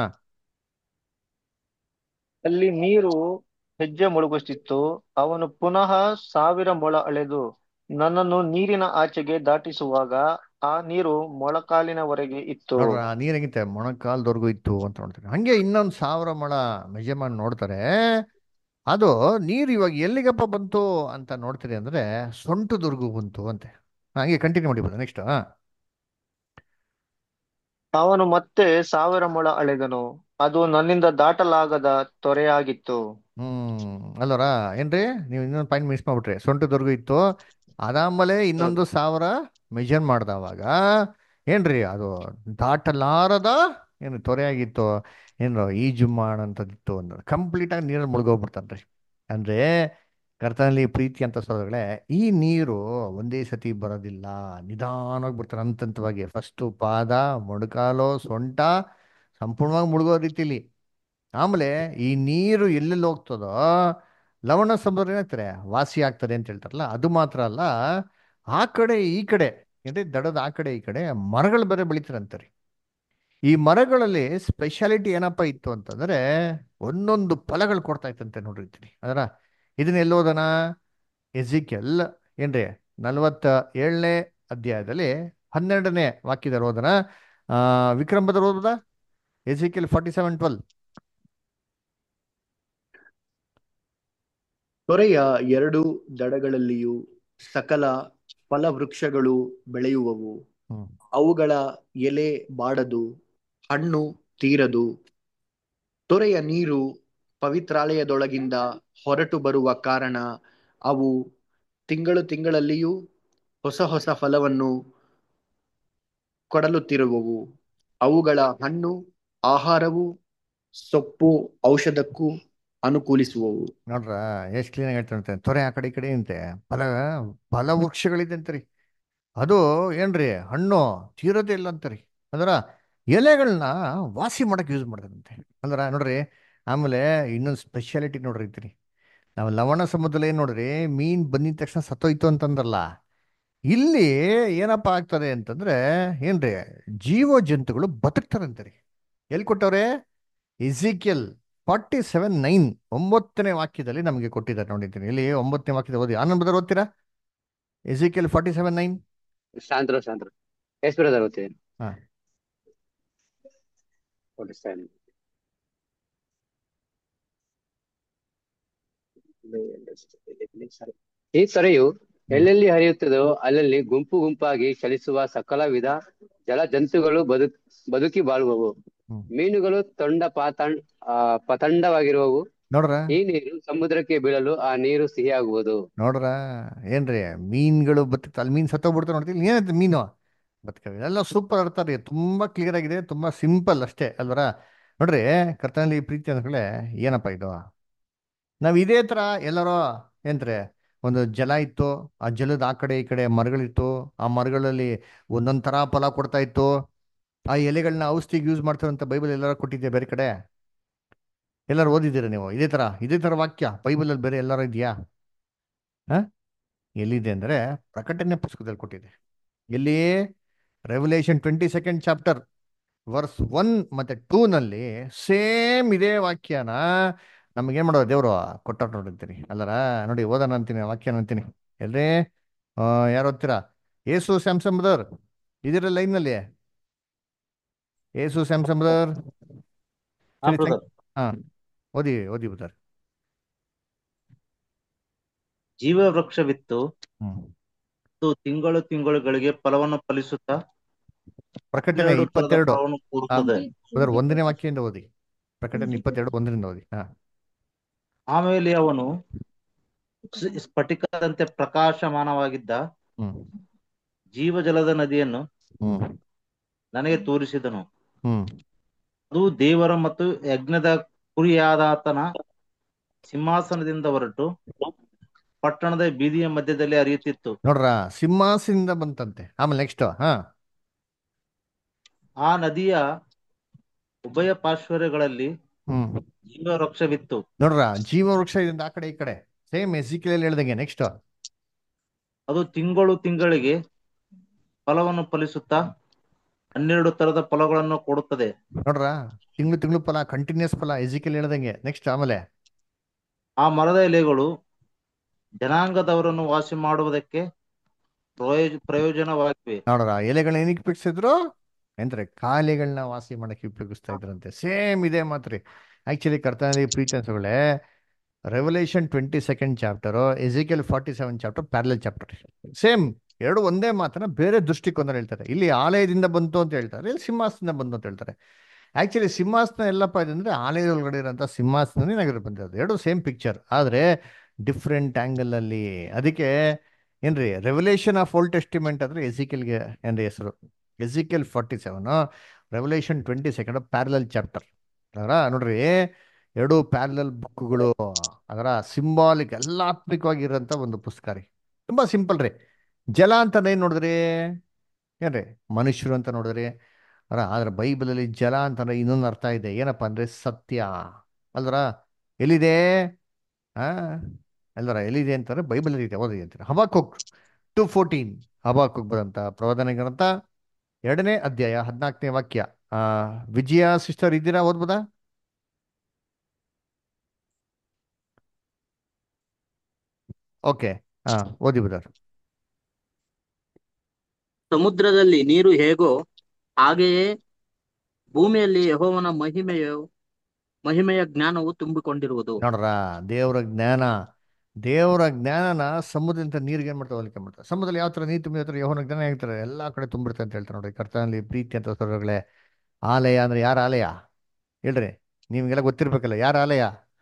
ಅಲ್ಲಿ ನೀರು ಹೆಜ್ಜೆ ಮುಳುಗುವಷ್ಟಿತ್ತು ಅವನು ಪುನಃ ಸಾವಿರ ಮೊಳ ಅಳೆದು ನನ್ನನ್ನು ನೀರಿನ ಆಚೆಗೆ ದಾಟಿಸುವಾಗ ಆ ನೀರು ಮೊಳಕಾಲಿನವರೆಗೆ ಇತ್ತು ನೋಡ್ರ ಆ ನೀರಿಗಿಂತ ಮೊಣಕಾಲ್ದವರೆಗೂ ಇತ್ತು ಅಂತ ನೋಡ್ತಾರೆ ಹಂಗೆ ಇನ್ನೊಂದು ಸಾವಿರ ಮೊಳ ಮೆಜರ್ ಮಾಡಿ ನೋಡ್ತಾರೆ ಅದು ನೀರು ಇವಾಗ ಎಲ್ಲಿಗಪ್ಪ ಬಂತು ಅಂತ ನೋಡ್ತೀರಿ ಅಂದ್ರೆ ಸೊಂಟದವರೆಗೂ ಬಂತು ಅಂತೆ ಹಂಗೆ ಕಂಟಿನ್ಯೂ ಮಾಡಿಬೋದು ನೆಕ್ಸ್ಟ್ ಹಾ ಅವನು ಮತ್ತೆ ಸಾವಿರ ಮೊಳ ಅಳೆದನು ಅದು ನನ್ನಿಂದ ದಾಟಲಾಗದ ತೊರೆಯಾಗಿತ್ತು ಹ್ಮ್ ಅಲ್ಲರ ಏನ್ರಿ ನೀವು ಇನ್ನೊಂದು ಪಾಯಿಂಟ್ ಮಿಸ್ ಮಾಡ್ಬಿಟ್ರಿ ಸೊಂಟದವರೆಗೂ ಇತ್ತು ಅದಾದ್ಮೇಲೆ ಇನ್ನೊಂದು ಸಾವಿರ ಮೆಜರ್ ಮಾಡ್ದವಾಗ ಏನ್ರಿ ಅದು ದಾಟಲಾರದ ಏನು ತೊರೆಯಾಗಿತ್ತು ಏನು ಈಜು ಮಾಡೋಂಥದ್ದಿತ್ತು ಅಂದ್ರೆ ಕಂಪ್ಲೀಟಾಗಿ ನೀರಲ್ಲಿ ಮುಳುಗೋಗ್ಬಿಡ್ತಾನ್ರಿ ಅಂದರೆ ಕರ್ತನಲ್ಲಿ ಪ್ರೀತಿ ಅಂತ ಸೋದರಗಳೇ ಈ ನೀರು ಒಂದೇ ಸತಿ ಬರೋದಿಲ್ಲ ನಿಧಾನವಾಗಿ ಬರ್ತಾರೆ ಹಂತಂತವಾಗಿ ಫಸ್ಟು ಪಾದ ಮೊಣಕಾಲು ಸೊಂಟ ಸಂಪೂರ್ಣವಾಗಿ ಮುಳುಗೋ ರೀತಿಲಿ ಆಮೇಲೆ ಈ ನೀರು ಎಲ್ಲೆಲ್ಲಿ ಹೋಗ್ತದೋ ಲವಣ ಸಮುದ್ರ ಏನಾಗ್ತಾರೆ ವಾಸಿ ಆಗ್ತದೆ ಅಂತ ಹೇಳ್ತಾರಲ್ಲ ಅದು ಮಾತ್ರ ಅಲ್ಲ ಆ ಕಡೆ ಈ ಕಡೆ ಅಂದರೆ ದಡದ ಆ ಕಡೆ ಈ ಕಡೆ ಮರಗಳು ಬೇರೆ ಬೆಳಿತಾರಂತಾರೆ ಈ ಮರಗಳಲ್ಲಿ ಸ್ಪೆಷಾಲಿಟಿ ಏನಪ್ಪ ಇತ್ತು ಅಂತಂದ್ರೆ ಒಂದೊಂದು ಫಲಗಳು ಕೊಡ್ತಾ ಇತ್ತಂತೆ ನೋಡಿರ್ತೀನಿ ಅದರ ಇದನ್ನ ಎಲ್ಲೋದನ ಎಜಿಕೆಲ್ ಏನ್ರಿ ನಲವತ್ತ ಏಳನೇ ಅಧ್ಯಾಯದಲ್ಲಿ ಹನ್ನೆರಡನೇ ವಾಕ್ಯದಲ್ಲಿ ಓದನ ಆ ವಿಕ್ರಮದ ಓದದ ಎಜಿಕೆಲ್ ಫಾರ್ಟಿ ಸೆವೆನ್ ಟ್ವೆಲ್ ತೊರೆಯ ಎರಡು ದಡಗಳಲ್ಲಿಯೂ ಸಕಲ ಫಲವೃಕ್ಷಗಳು ಬೆಳೆಯುವವು ಅವುಗಳ ಎಲೆ ಬಾಡದು ಹಣ್ಣು ತೀರದು ತೊರೆಯ ನೀರು ಪವಿತ್ರಾಲಯದೊಳಗಿಂದ ಹೊರಟು ಬರುವ ಕಾರಣ ಅವು ತಿಂಗಳು ತಿಂಗಳಲ್ಲಿಯೂ ಹೊಸ ಹೊಸ ಫಲವನ್ನು ಕೊಡಲುತ್ತಿರುವವು ಅವುಗಳ ಹಣ್ಣು ಆಹಾರವು ಸೊಪ್ಪು ಔಷಧಕ್ಕೂ ಅನುಕೂಲಿಸುವವು ನೋಡ್ರ ಎಷ್ಟು ಕ್ಲೀನಾಗಿ ಹೇಳ್ತಾರೆ ತೊರೆ ಆ ಕಡೆ ಈ ಕಡೆ ಅಂತೆ ಫಲ ಫಲ ವೃಕ್ಷಗಳಿದೆ ಅಂತೀರಿ ಅದು ಏನ್ರಿ ಹಣ್ಣು ತೀರೋದೇ ಇಲ್ಲ ಅಂತಾರಿ ಅದರ ಎಲೆಗಳನ್ನ ವಾಸಿ ಮಾಡಕ್ಕೆ ಯೂಸ್ ಮಾಡ್ತಾರಂತೆ ಅಂದ್ರ ನೋಡ್ರಿ ಆಮೇಲೆ ಇನ್ನೊಂದು ಸ್ಪೆಷಾಲಿಟಿ ನೋಡ್ರಿ ಇರ್ತೀರಿ ನಾವು ಲವಣ ಸಮುದ್ರದಲ್ಲಿ ಏನು ನೋಡ್ರಿ ಮೀನ್ ಬಂದಿದ ತಕ್ಷಣ ಸತ್ತೋಯ್ತು ಅಂತಂದ್ರಲ್ಲ ಇಲ್ಲಿ ಏನಪ್ಪ ಆಗ್ತದೆ ಅಂತಂದ್ರೆ ಏನ್ರಿ ಜೀವ ಜಂತುಗಳು ಬದುಕ್ತಾರಂತೆ ಎಲ್ಲಿ ಕೊಟ್ಟವ್ರೆ ಇಸಿಕಿಯಲ್ ಫಾರ್ಟಿ ಸೆವೆನ್ ನೈನ್ ಒಂಬತ್ತನೇ ವಾಕ್ಯದಲ್ಲಿ ನಮಗೆ ಕೊಟ್ಟಿದ್ದಾರೆ ನೋಡಿದ್ದೀನಿ ಇಲ್ಲಿ ಒಂಬತ್ತನೇ ವಾಕ್ಯದ ಓದಿ ಆನಂದ್ ಬದರ್ ಓದ್ತೀರಾ ಇಸಿಕಿಯಲ್ ಫಾರ್ಟಿ ಸೆವೆನ್ ನೈನ್ ಶಾಂತರು ಶಾಂತರು ಎಷ್ಟು ಬ್ರದರ್ ಓದ್ತೀನಿ ಹಾ ಈ ತೊರೆಯು ಎಲ್ಲೆಲ್ಲಿ ಹರಿಯುತ್ತದೋ ಅಲ್ಲಲ್ಲಿ ಗುಂಪು ಗುಂಪಾಗಿ ಚಲಿಸುವ ಸಕಲ ವಿಧ ಜಲ ಜಂತುಗಳು ಬದುಕ್ ಬದುಕಿ ಬಾಳುವವು ಮೀನುಗಳು ತೊಂಡ ಪಾತಂಡ್ ಆ ಪತಂಡವಾಗಿರುವವು ನೋಡ್ರ ಈ ನೀರು ಸಮುದ್ರಕ್ಕೆ ಬೀಳಲು ಆ ನೀರು ಸಿಹಿಯಾಗುವುದು ನೋಡ್ರ ಏನ್ರಿ ಮೀನ್ಗಳು ಬದುಕ್ತ ಅಲ್ಲಿ ಮೀನ್ ಸತ್ತೋಗ್ಬಿಡ್ತಾ ನೋಡ್ತೀವಿ ಏನಂತ ಮೀನು ಬದುಕವೆ ಎಲ್ಲ ಸೂಪರ್ ಅರ್ಥ ರೀ ತುಂಬಾ ಕ್ಲಿಯರ್ ಆಗಿದೆ ತುಂಬಾ ಸಿಂಪಲ್ ಅಷ್ಟೇ ಅಲ್ವರ ನೋಡ್ರಿ ಕರ್ತನಲ್ಲಿ ಪ್ರೀತಿ ಅಂದ್ಕೊಳ್ಳೆ ಏನಪ್ಪ ಇದು ನಾವ್ ಇದೇ ತರ ಎಲ್ಲಾರೋ ಏನ್ರಿ ಒಂದು ಜಲ ಇತ್ತು ಆ ಜಲದ ಆ ಕಡೆ ಈ ಕಡೆ ಮರಗಳಿತ್ತು ಆ ಮರಗಳಲ್ಲಿ ಒಂದೊಂದ್ ತರ ಫಲ ಕೊಡ್ತಾ ಇತ್ತು ಆ ಎಲೆಗಳನ್ನ ಔಷಧಿಗೆ ಯೂಸ್ ಮಾಡ್ತಾರಂತ ಬೈಬಲ್ ಎಲ್ಲಾರು ಕೊಟ್ಟಿದ್ದೆ ಬೇರೆ ಕಡೆ ಎಲ್ಲಾರು ಓದಿದ್ದೀರಾ ನೀವು ಇದೇ ತರ ಇದೇ ತರ ವಾಕ್ಯ ಬೈಬಲಲ್ಲಿ ಬೇರೆ ಎಲ್ಲಾರು ಇದೆಯಾ ಹ ಎಲ್ಲಿದೆ ಅಂದ್ರೆ ಪ್ರಕಟಣೆ ಪುಸ್ತಕದಲ್ಲಿ ಕೊಟ್ಟಿದೆ ಎಲ್ಲಿ Revelation twenty second chapter verse one ಮತ್ತೆ ಟೂ ನಲ್ಲಿ ಸೇಮ್ ಇದೇ ವಾಕ್ಯನ ನಮಗೇನ್ ಮಾಡೋದು ದೇವರು ಕೊಟ್ಟ ನೋಡಿರ್ತೀನಿ ಅಲ್ಲರ ನೋಡಿ ಓದೋಣ ಅಂತೀನಿ ವಾಕ್ಯನ ಅಂತೀನಿ ಎಲ್ರಿ ಯಾರು ಓದ್ತೀರಾ ಏಸು ಸ್ಯಾಮ್ಸಂಗ್ ಬ್ರದರ್ ಇದಿರ ಲೈನ್ ನಲ್ಲಿ ಏಸು ಸ್ಯಾಮ್ಸಂಗ್ ಬ್ರದರ್ ಹಾ ಸರಿ ಬ್ರದರ್ ಹಾ ಓದಿ ಓದಿ ಬ್ರದರ್ ಜೀವ ವೃಕ್ಷವಿತ್ತು ಹ್ಮ್ ಅದು ತಿಂಗಳು ತಿಂಗಳುಗಳಿಗೆ ಫಲವನ್ನು ಫಲಿಸುತ್ತಾ ಪ್ರಕಟಣೆ ಹನ್ನೆರಡು ತರದ ಇಪ್ಪತ್ತೆರಡು ಫಲವನ್ನು ಹಾ ಕೊಡುತ್ತದೆ ಬ್ರದರ್ ಒಂದನೇ ವಾಕ್ಯದಿಂದ ಓದಿ ಪ್ರಕಟಣೆ ಇಪ್ಪತ್ತೆರಡು ಒಂದರಿಂದ ಓದಿ ಹಾ ಆಮೇಲೆ ಅವನು ಸ್- ಸ್ಫಟಿಕದಂತೆ ಪ್ರಕಾಶಮಾನವಾಗಿದ್ದ ಹ್ಮ್ ಜೀವಜಲದ ನದಿಯನ್ನು ಹ್ಮ್ ನನಗೆ ತೋರಿಸಿದನು ಹ್ಮ್ ಅದು ದೇವರ ಮತ್ತು ಯಜ್ಞದ ಕುರಿಯಾದಾತನ ಸಿಂಹಾಸನದಿಂದ ಹೊರಟು ಪಟ್ಟಣದ ಬೀದಿಯ ಮಧ್ಯದಲ್ಲಿ ಹರಿಯುತ್ತಿತ್ತು ನೋಡ್ರ ಸಿಂಹಾಸನದಿಂದ ಬಂತಂತೆ ಆಮೇಲೆ ನೆಕ್ಸ್ಟ್ ಹಾ ಆ ನದಿಯ ಉಭಯ ಪಾರ್ಶ್ವಗಳಲ್ಲಿ ಹ್ಮ್ ಜೀವ ವೃಕ್ಷವಿತ್ತು ನೋಡ್ರ ಜೀವ ವೃಕ್ಷ ಇದರಿಂದ ಆ ಕಡೆ ಈ ಕಡೆ ಸೇಮ್ ಎಸಿಕಿಲಲ್ಲಿ ಹೇಳ್ದಂಗೆ ನೆಕ್ಸ್ಟ್ ಅದು ತಿಂಗಳು ತಿಂಗಳಿಗೆ ಫಲವನ್ನು ಫಲಿಸುತ್ತಾ ಹನ್ನೆರಡು ತರದ ಫಲಗಳನ್ನು ಕೊಡುತ್ತದೆ ನೋಡ್ರ ತಿಂಗಳು ತಿಂಗಳು ಫಲ ಕಂಟಿನ್ಯೂಸ್ ಫಲ ಎಸಿಕಿಲ್ ಹೇಳ್ದಂಗೆ ನೆಕ್ಸ್ಟ್ ಆಮೇಲೆ ಆ ಮರದ ಎಲೆಗಳು ಜನಾಂಗದವರನ್ನು ವಾಸಿ ಮಾಡುವುದಕ್ಕೆ ಪ್ರಯೋಜ ಪ್ರಯೋಜನವಾಗಿವೆ ನೋಡ್ರ ಎಲೆಗಳನ್ನ ಏನಕ್ಕೆ ಉಪಯೋಗಿಸಿದ್ರು ಅಂದ್ರೆ ಕಾಯಿಲೆಗಳನ್ನ ವಾಸಿ ಮಾಡಕ್ಕೆ ಉಪಯೋಗಿಸ್ತಾ ಇದ್ರಂತೆ ಸೇಮ್ ಇದೆ ಮಾತ್ರಿ ಆಕ್ಚುಲಿ ಕರ್ತನಲ್ಲಿ ಪ್ರೀತಿ ಅನ್ಸಗಳೇ Revelation twenty second chapter Ezekiel forty seven chapter parallel chapter same ಎರಡು ಒಂದೇ ಮಾತನ್ನ ಬೇರೆ ದೃಷ್ಟಿಕೋನದಲ್ಲಿ ಹೇಳ್ತಾರೆ ಇಲ್ಲಿ ಆಲಯದಿಂದ ಬಂತು ಅಂತ ಹೇಳ್ತಾರೆ ಇಲ್ಲಿ ಸಿಂಹಾಸನದಿಂದ ಬಂತು ಅಂತ ಹೇಳ್ತಾರೆ ಆಕ್ಚುಲಿ ಸಿಂಹಾಸನ ಎಲ್ಲಪ್ಪ ಇದೆ ಅಂದ್ರೆ ಆಲಯದ ಒಳಗಡೆ ಇರೋಂಥ ಸಿಂಹಾಸನನೇ ನಗರ ಬಂದಿರೋದು ಎರಡು ಸೇಮ್ ಪಿಕ್ಚರ್ ಆದರೆ ಡಿಫ್ರೆಂಟ್ ಆ್ಯಂಗಲಲ್ಲಿ ಅದಕ್ಕೆ ಏನ್ರಿ ರೆವಲ್ಯೂಷನ್ ಆಫ್ ಓಲ್ಡ್ ಟೆಸ್ಟಿಮೆಂಟ್ ಅಂದ್ರೆ ಎಸಿಕೆಲ್ಗೆ ಏನ್ರಿ ಹೆಸರು Ezekiel forty seven Revelation twenty second parallel chapter ಅದರ ನೋಡ್ರಿ ಎರಡು ಪ್ಯಾರಲಲ್ ಬುಕ್ಗಳು ಅದರ ಸಿಂಬಾಲಿಕ್ ಎಲ್ಲಾತ್ಮಿಕವಾಗಿರೋಂಥ ಒಂದು ಪುಸ್ತಕ ರೀ ತುಂಬಾ ಸಿಂಪಲ್ ರೀ ಜಲ ಅಂತ ಏನ್ ನೋಡಿದ್ರಿ ಏನ್ರಿ ಮನುಷ್ಯರು ಅಂತ ನೋಡಿದ್ರಿ ಅರ ಆದ್ರೆ ಬೈಬಲಲ್ಲಿ ಜಲ ಅಂತಂದ್ರೆ ಇನ್ನೊಂದು ಅರ್ಥ ಇದೆ ಏನಪ್ಪ ಅಂದ್ರೆ ಸತ್ಯ ಅಲ್ವರ ಎಲ್ಲಿದೆ ಆ ಅಲ್ವರ ಎಲ್ಲಿದೆ ಅಂತಾರೆ ಬೈಬಲ್ ಇದೆ ಓದಿ ಅಂತಾರೆ ಹಬಾಕುಕ್ ಟು ಫೋರ್ಟೀನ್ ಹಬಾಕುಕ್ ಬರಂತ ಪ್ರವಾದನೆ ಗ್ರಂಥ ಎರಡನೇ ಅಧ್ಯಾಯ ಹದಿನಾಲ್ಕನೇ ವಾಕ್ಯ ಆ ವಿಜಯ ಸಿಸ್ಟರ್ ಇದ್ದೀರಾ ಓದ್ಬೋದಾ ಓಕೆ ಹಾ ಓದಿ ಬ್ರದರ್ ಸಮುದ್ರದಲ್ಲಿ ನೀರು ಹೇಗೋ ಹಾಗೆಯೇ ಭೂಮಿಯಲ್ಲಿ ಯೆಹೋವನ ಮಹಿಮೆಯು ಮಹಿಮೆಯ ಜ್ಞಾನವು ತುಂಬಿಕೊಂಡಿರುವುದು ನೋಡ್ರ ದೇವರ ಜ್ಞಾನ ದೇವರ ಜ್ಞಾನನ ಸಮುದ್ರದಿಂದ ನೀರಿಗೆ ಏನ್ ಮಾಡ್ತಾರೆ ಹೋಲಿಕೆ ಮಾಡ್ತಾರೆ ಸಮುದ್ರದಲ್ಲಿ ಯಾವ ತರ ನೀರು ತುಂಬಿರ್ತಾರೆ ಯಹೋನ ಜ್ಞಾನ ಹೇಳ್ತಾರೆ ಎಲ್ಲಾ ಕಡೆ ತುಂಬಿರುತ್ತೆ ಅಂತ ಹೇಳ್ತಾರೆ ನೋಡ್ರಿ ಕರ್ತನಲ್ಲಿ ಪ್ರೀತಿ ಅಂತ ಸ್ವರಗಳೇ ಆಲಯ ಅಂದ್ರೆ ಯಾರ ಆಲಯ ಹೇಳ್ರಿ ನಿಮ್ಗೆಲ್ಲ ಗೊತ್ತಿರ್ಬೇಕಲ್ಲ ಯಾರ ಆಲಯ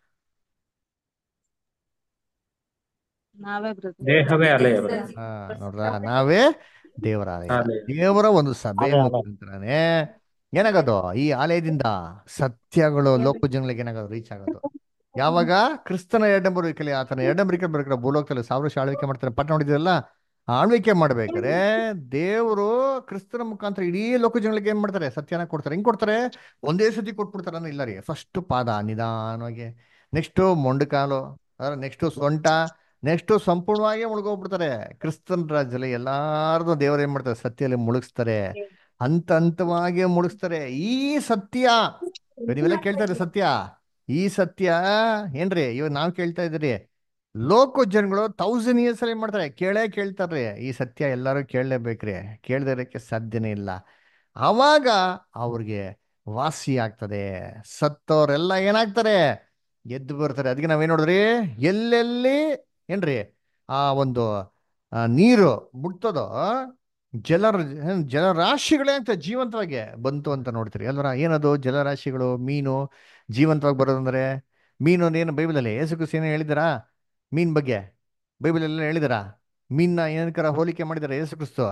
ನಾವೇ ದೇಹವೇ ಅಲೆಯ ಬ್ರದರ್ ಹಾ ನೋಡ್ರ ನಾವೇ ದೇವರ ಆಲಯ ಆಲಯ ದೇವರ ಒಂದು ಸಭೆ ಅದೇ ಅದೇ. ಮುಖಾಂತರನೇ ಏನಾಗೋದು ಈ ಆಲಯದಿಂದ ಸತ್ಯಗಳು ಲೋಕ ಜನಗಳಿಗೆ ಏನಾಗೋದು ರೀಚ್ ಆಗೋದು ಯಾವಾಗ ಕ್ರಿಸ್ತನ ಎರಡಂಬರಿಕೆಯಲ್ಲಿ ಆತನ ಎರಡಂಬರಿಕೆ ಬರ್ತಾರೆ ಭೂಲೋಕದಲ್ಲಿ ಸಾವಿರ ವರ್ಷ ಆಳ್ವಿಕೆ ಮಾಡ್ತಾರೆ ಪಟ್ಟ ನೋಡಿದ್ರಲ್ಲ ಆ ಆಳ್ವಿಕೆ ಮಾಡ್ಬೇಕಾದ್ರೆ ದೇವರು ಕ್ರಿಸ್ತನ ಮುಖಾಂತರ ಇಡೀ ಲೋಕ ಜನಗಳಿಗೆ ಏನ್ ಮಾಡ್ತಾರೆ ಸತ್ಯನ ಕೊಡ್ತಾರೆ ಹೆಂಗ್ ಕೊಡ್ತಾರೆ ಒಂದೇ ಸತಿ ಕೊಟ್ಬಿಡ್ತಾರ ಇಲ್ಲ ರೀ ಫಸ್ಟ್ ಪಾದ ನಿಧಾನವಾಗಿ ನೆಕ್ಸ್ಟ್ ಮೊಂಡುಕಾಲು ಅದರ ನೆಕ್ಸ್ಟ್ ಸೊಂಟ ನೆಕ್ಸ್ಟ್ ಸಂಪೂರ್ಣವಾಗಿ ಮುಳುಗೋಗ್ಬಿಡ್ತಾರೆ ಕ್ರಿಸ್ತನ್ ರಾಜ್ಯದಲ್ಲಿ ಎಲ್ಲಾರ್ದು ದೇವರು ಏನ್ ಮಾಡ್ತಾರೆ ಸತ್ಯದಲ್ಲಿ ಮುಳುಗಿಸ್ತಾರೆ ಹಂತ ಹಂತವಾಗಿ ಮುಳುಗಿಸ್ತಾರೆ ಈ ಸತ್ಯ ನೀವೆಲ್ಲ ಕೇಳ್ತಾ ಇದ್ರಿ ಸತ್ಯ ಈ ಸತ್ಯ ಏನ್ರಿ ಇವಾಗ ನಾವ್ ಕೇಳ್ತಾ ಇದ್ರಿ ಲೋಕ ಜನಗಳು ತೌಸಂಡ್ ಇಯರ್ಸ್ ಅಲ್ಲಿ ಏನ್ ಮಾಡ್ತಾರೆ ಕೇಳೇ ಕೇಳ್ತಾರ್ರಿ ಈ ಸತ್ಯ ಎಲ್ಲರೂ ಕೇಳಲೇಬೇಕ್ರಿ ಕೇಳದೇ ಇರಕ್ಕೆ ಸಾಧ್ಯನೇ ಇಲ್ಲ ಆವಾಗ ಅವ್ರಿಗೆ ವಾಸಿ ಆಗ್ತದೆ ಸತ್ತವರೆಲ್ಲ ಏನಾಗ್ತಾರೆ ಎದ್ದು ಬರ್ತಾರೆ ಅದಕ್ಕೆ ನಾವೇನ್ ನೋಡಿದ್ರಿ ಎಲ್ಲೆಲ್ಲಿ ಏನ್ರಿ ಆ ಒಂದು ಆ, ನೀರು ಮುಟ್ತದೋ ಜಲರ ಜಲರಾಶಿಗಳೇ ಅಂತ ಜೀವಂತವಾಗಿ ಬಂತು ಅಂತ ನೋಡ್ತೀರಿ ಅಲ್ವರ ಏನದು ಜಲರಾಶಿಗಳು ಮೀನು ಜೀವಂತವಾಗಿ ಬರೋದಂದ್ರೆ ಮೀನು ಅಂದ್ರೆ ಏನು ಬೈಬಲಲ್ಲಿ ಯೇಸು ಕ್ರಿಸ್ತ ಏನು ಹೇಳಿದಾರಾ ಮೀನ್ ಬಗ್ಗೆ ಬೈಬಲ್ ಎಲ್ಲ ಹೇಳಿದಾರಾ ಮೀನ್ನ ಏನಕ್ಕಾರ ಹೋಲಿಕೆ ಮಾಡಿದಾರೆ ಯೇಸು ಕ್ರಿಸ್ತು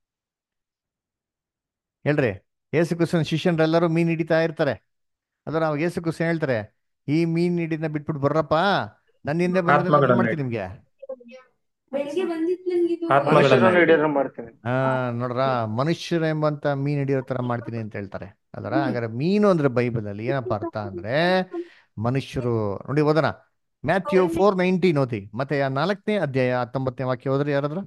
ಹೇಳ್ರಿ ಯೇಸು ಕ್ರಿಸ್ತನ ಶಿಷ್ಯನ್ರೆಲ್ಲರೂ ಮೀನ್ ಹಿಡಿತಾ ಇರ್ತಾರೆ ಅದರ ಅವಾಗ ಯೇಸು ಕ್ರಿಸ್ತ ಹೇಳ್ತಾರೆ ಈ ಮೀನ್ ಹಿಡಿನ ಬಿಟ್ಬಿಟ್ಟು ಬರ್ರಪ್ಪ ನನ್ನಿಂದ ಬಂದ್ರೆ ಆತ್ಮಗಳನ್ನ ಮಾಡ್ತೀನಿ ನಿಮ್ಗೆ ಆತ್ಮಗಳನ್ನ ಮನುಷ್ಯರನ್ನು ಹಿಡಿದು. ಹಿಡಿದ್ರೆ ಮಾಡ್ತೀನಿ ಹಾ ನೋಡ್ರ ಮನುಷ್ಯರು ಎಂಬಂತ ಮೀನ್ ಹಿಡಿಯೋ ತರ ಮಾಡ್ತೀನಿ ಅಂತ ಹೇಳ್ತಾರೆ ಅದರ ಹಾಗಾದ್ರೆ ಮೀನು ಅಂದ್ರೆ ಬೈಬಲ್ ಅಲ್ಲಿ ಏನಪ್ಪ ಅರ್ಥ ಅಂದ್ರೆ ಮನುಷ್ಯರು ನೋಡಿ ಓದೋಣ ಮ್ಯಾಥ್ಯೂ ಫೋರ್ ನೈನ್ಟೀನ್ ಓದಿ ಮತ್ತೆ ಆ ನಾಲ್ಕನೇ ಅಧ್ಯಾಯ ಹತ್ತೊಂಬತ್ತನೇ ವಾಕ್ಯ ಹೋದ್ರಿ ಯಾರಾದ್ರು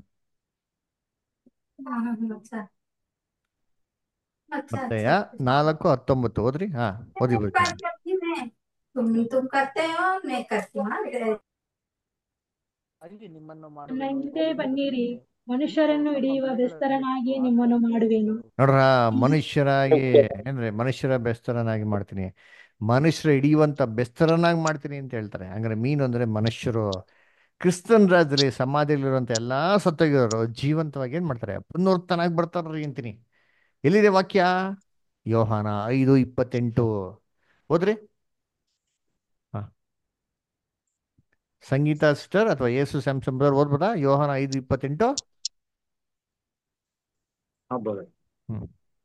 ಮತ್ತೆ ನಾಲ್ಕು ಹತ್ತೊಂಬತ್ತು ಓದ್ರಿ ಹಾ ಓದಿ ಬಿಡ್ರಿ ಅಲ್ಲಿ ನಿಮ್ಮನ್ನು ನನ್ನ ಮಾಡುವೆನು ಹಿಂದೆ ಎಂದು ಬನ್ನಿರಿ ಹೇಳಿದನು. ಮನುಷ್ಯರನ್ನು ನಿಮ್ಮ ಹಿಡಿಯುವ ಮನೆಗಳಲ್ಲಿ ಬೆಸ್ತರನಾಗಿ ನಿಮ್ಮನ್ನು ಮಾಡುವೆನು ನೋಡ್ರ ಮನುಷ್ಯರಾಗಿ ಏನ್ರಿ ಮನುಷ್ಯರ ಬೆಸ್ತರನಾಗಿ ಮಾಡ್ತೀನಿ ಮನುಷ್ಯರ ಹಿಡಿಯುವಂತ ಬೆಸ್ತರನಾಗಿ ಮಾಡ್ತೀನಿ ಅಂತ ಹೇಳ್ತಾರೆ ಹಂಗಾರೆ ಮೀನು ಅಂದ್ರೆ ಮನುಷ್ಯರು ಕ್ರಿಸ್ತನ್ ರಾಜ್ಯದಲ್ಲಿ ಸಮಾಧಿಯಲ್ಲಿರುವಂತ ಎಲ್ಲಾ ಸತ್ತೋಗಿರೋರು ಜೀವಂತವಾಗಿ ಏನ್ ಮಾಡ್ತಾರೆ ಪುನರುತ್ತನಾಗಿ ಬರ್ತಾರ್ರಿ ಅಂತೀನಿ ಎಲ್ಲಿದೆ ವಾಕ್ಯ ಯೋಹಾನ ಐದು ಇಪ್ಪತ್ತೆಂಟು ಹೋದ್ರಿ ಹಾ ಸಂಗೀತ ಸಿಸ್ಟರ್ ಅಥವಾ ಯೇಸು ಸ್ಯಾಮ್ಸಂಗ್ ಓದ್ಬೋದಾ ಯೋಹಾನ ಐದು ಇಪ್ಪತ್ತೆಂಟು ಆಗ್ಬೋದು ಹ್ಮ್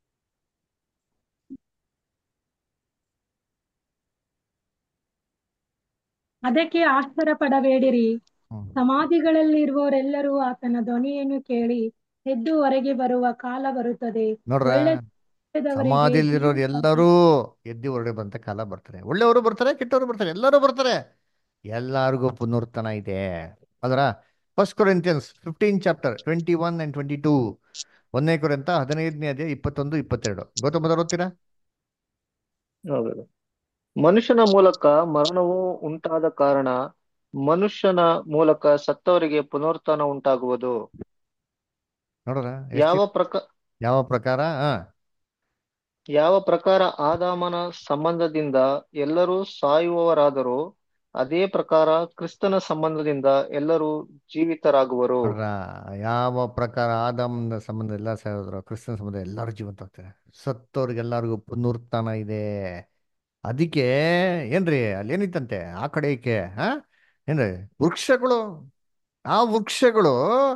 ಅದಕ್ಕೆ ಆಶ್ಚರ್ಯ ಪಡಬೇಡಿರಿ ಹ್ಮ್ ಸಮಾಧಿಗಳಲ್ಲಿರುವವರೆಲ್ಲರೂ ಆತನ ಧ್ವನಿಯನ್ನು ಕೇಳಿ ಎದ್ದು ಹೊರಗೆ ಬರುವ ಕಾಲ ಬರುತ್ತದೆ ನೋಡ್ರ ಒಳ್ಳೆದವರಿಗೆ ಸಮಾಧಿಯಲ್ಲಿರೋರು ಜೀವ ಎಲ್ಲರೂ ಎದ್ದು ಹೊರಗಡೆ ಬಂತ ಕಾಲ ಬರ್ತಾರೆ ಒಳ್ಳೆಯವರು ಬರ್ತಾರೆ ಕೆಟ್ಟವರು ಬರ್ತಾರೆ ಎಲ್ಲರೂ ಬರ್ತಾರೆ ಎಲ್ಲಾರ್ಗೂ ಪುನರುತ್ಥಾನ ಇದೆ ಅದರ first Corinthians fifteen chapter twenty one and twenty two ಒಂದನೇ ಕೊರಿಂತ ಹದಿನೈದನೇ ಅಧ್ಯಾಯ ಇಪ್ಪತ್ತೊಂದು ಇಪ್ಪತ್ತೆರಡು ಗೌತಮ ಮೊದಲು ಓದ್ತೀರಾ ಹೌದು ಮನುಷ್ಯನ ಮೂಲಕ ಮರಣವು ಉಂಟಾದ ಕಾರಣ ಮನುಷ್ಯನ ಮೂಲಕ ಸತ್ತವರಿಗೆ ಪುನರುತ್ಥಾನ ಉಂಟಾಗುವುದು ನೋಡ್ರ ಯಾವ ಎಷ್ಟು ಪ್ರಕ ಯಾವ ಪ್ರಕಾರ ಹಾ ಯಾವ ಪ್ರಕಾರ ಆದಾಮನ ಸಂಬಂಧದಿಂದ ಎಲ್ಲರೂ ಸಾಯುವವರಾದರೂ ಅದೇ ಪ್ರಕಾರ ಕ್ರಿಸ್ತನ ಸಂಬಂಧದಿಂದ ಎಲ್ಲರೂ ಜೀವಿತರಾಗುವರು ನೋಡ್ರ ಯಾವ ಪ್ರಕಾರ ಆದಾಮನ ಸಂಬಂಧ ಎಲ್ಲ ಸೇರಿದ್ರು ಕ್ರಿಸ್ತನ ಸಂಬಂಧ ಎಲ್ಲರೂ ಜೀವಂತ ಹೋಗ್ತಾರೆ ಸತ್ತವ್ರಿಗೆಲ್ಲರಿಗೂ ಪುನರುತ್ಥಾನ ಇದೆ ಅದಕ್ಕೆ ಏನ್ರಿ ಅಲ್ಲಿ ಏನಿತ್ತಂತೆ ಆ ಕಡೆಗೆ ಹಾ ಏನ್ರಿ ವೃಕ್ಷಗಳು ಆ ವೃಕ್ಷಗಳು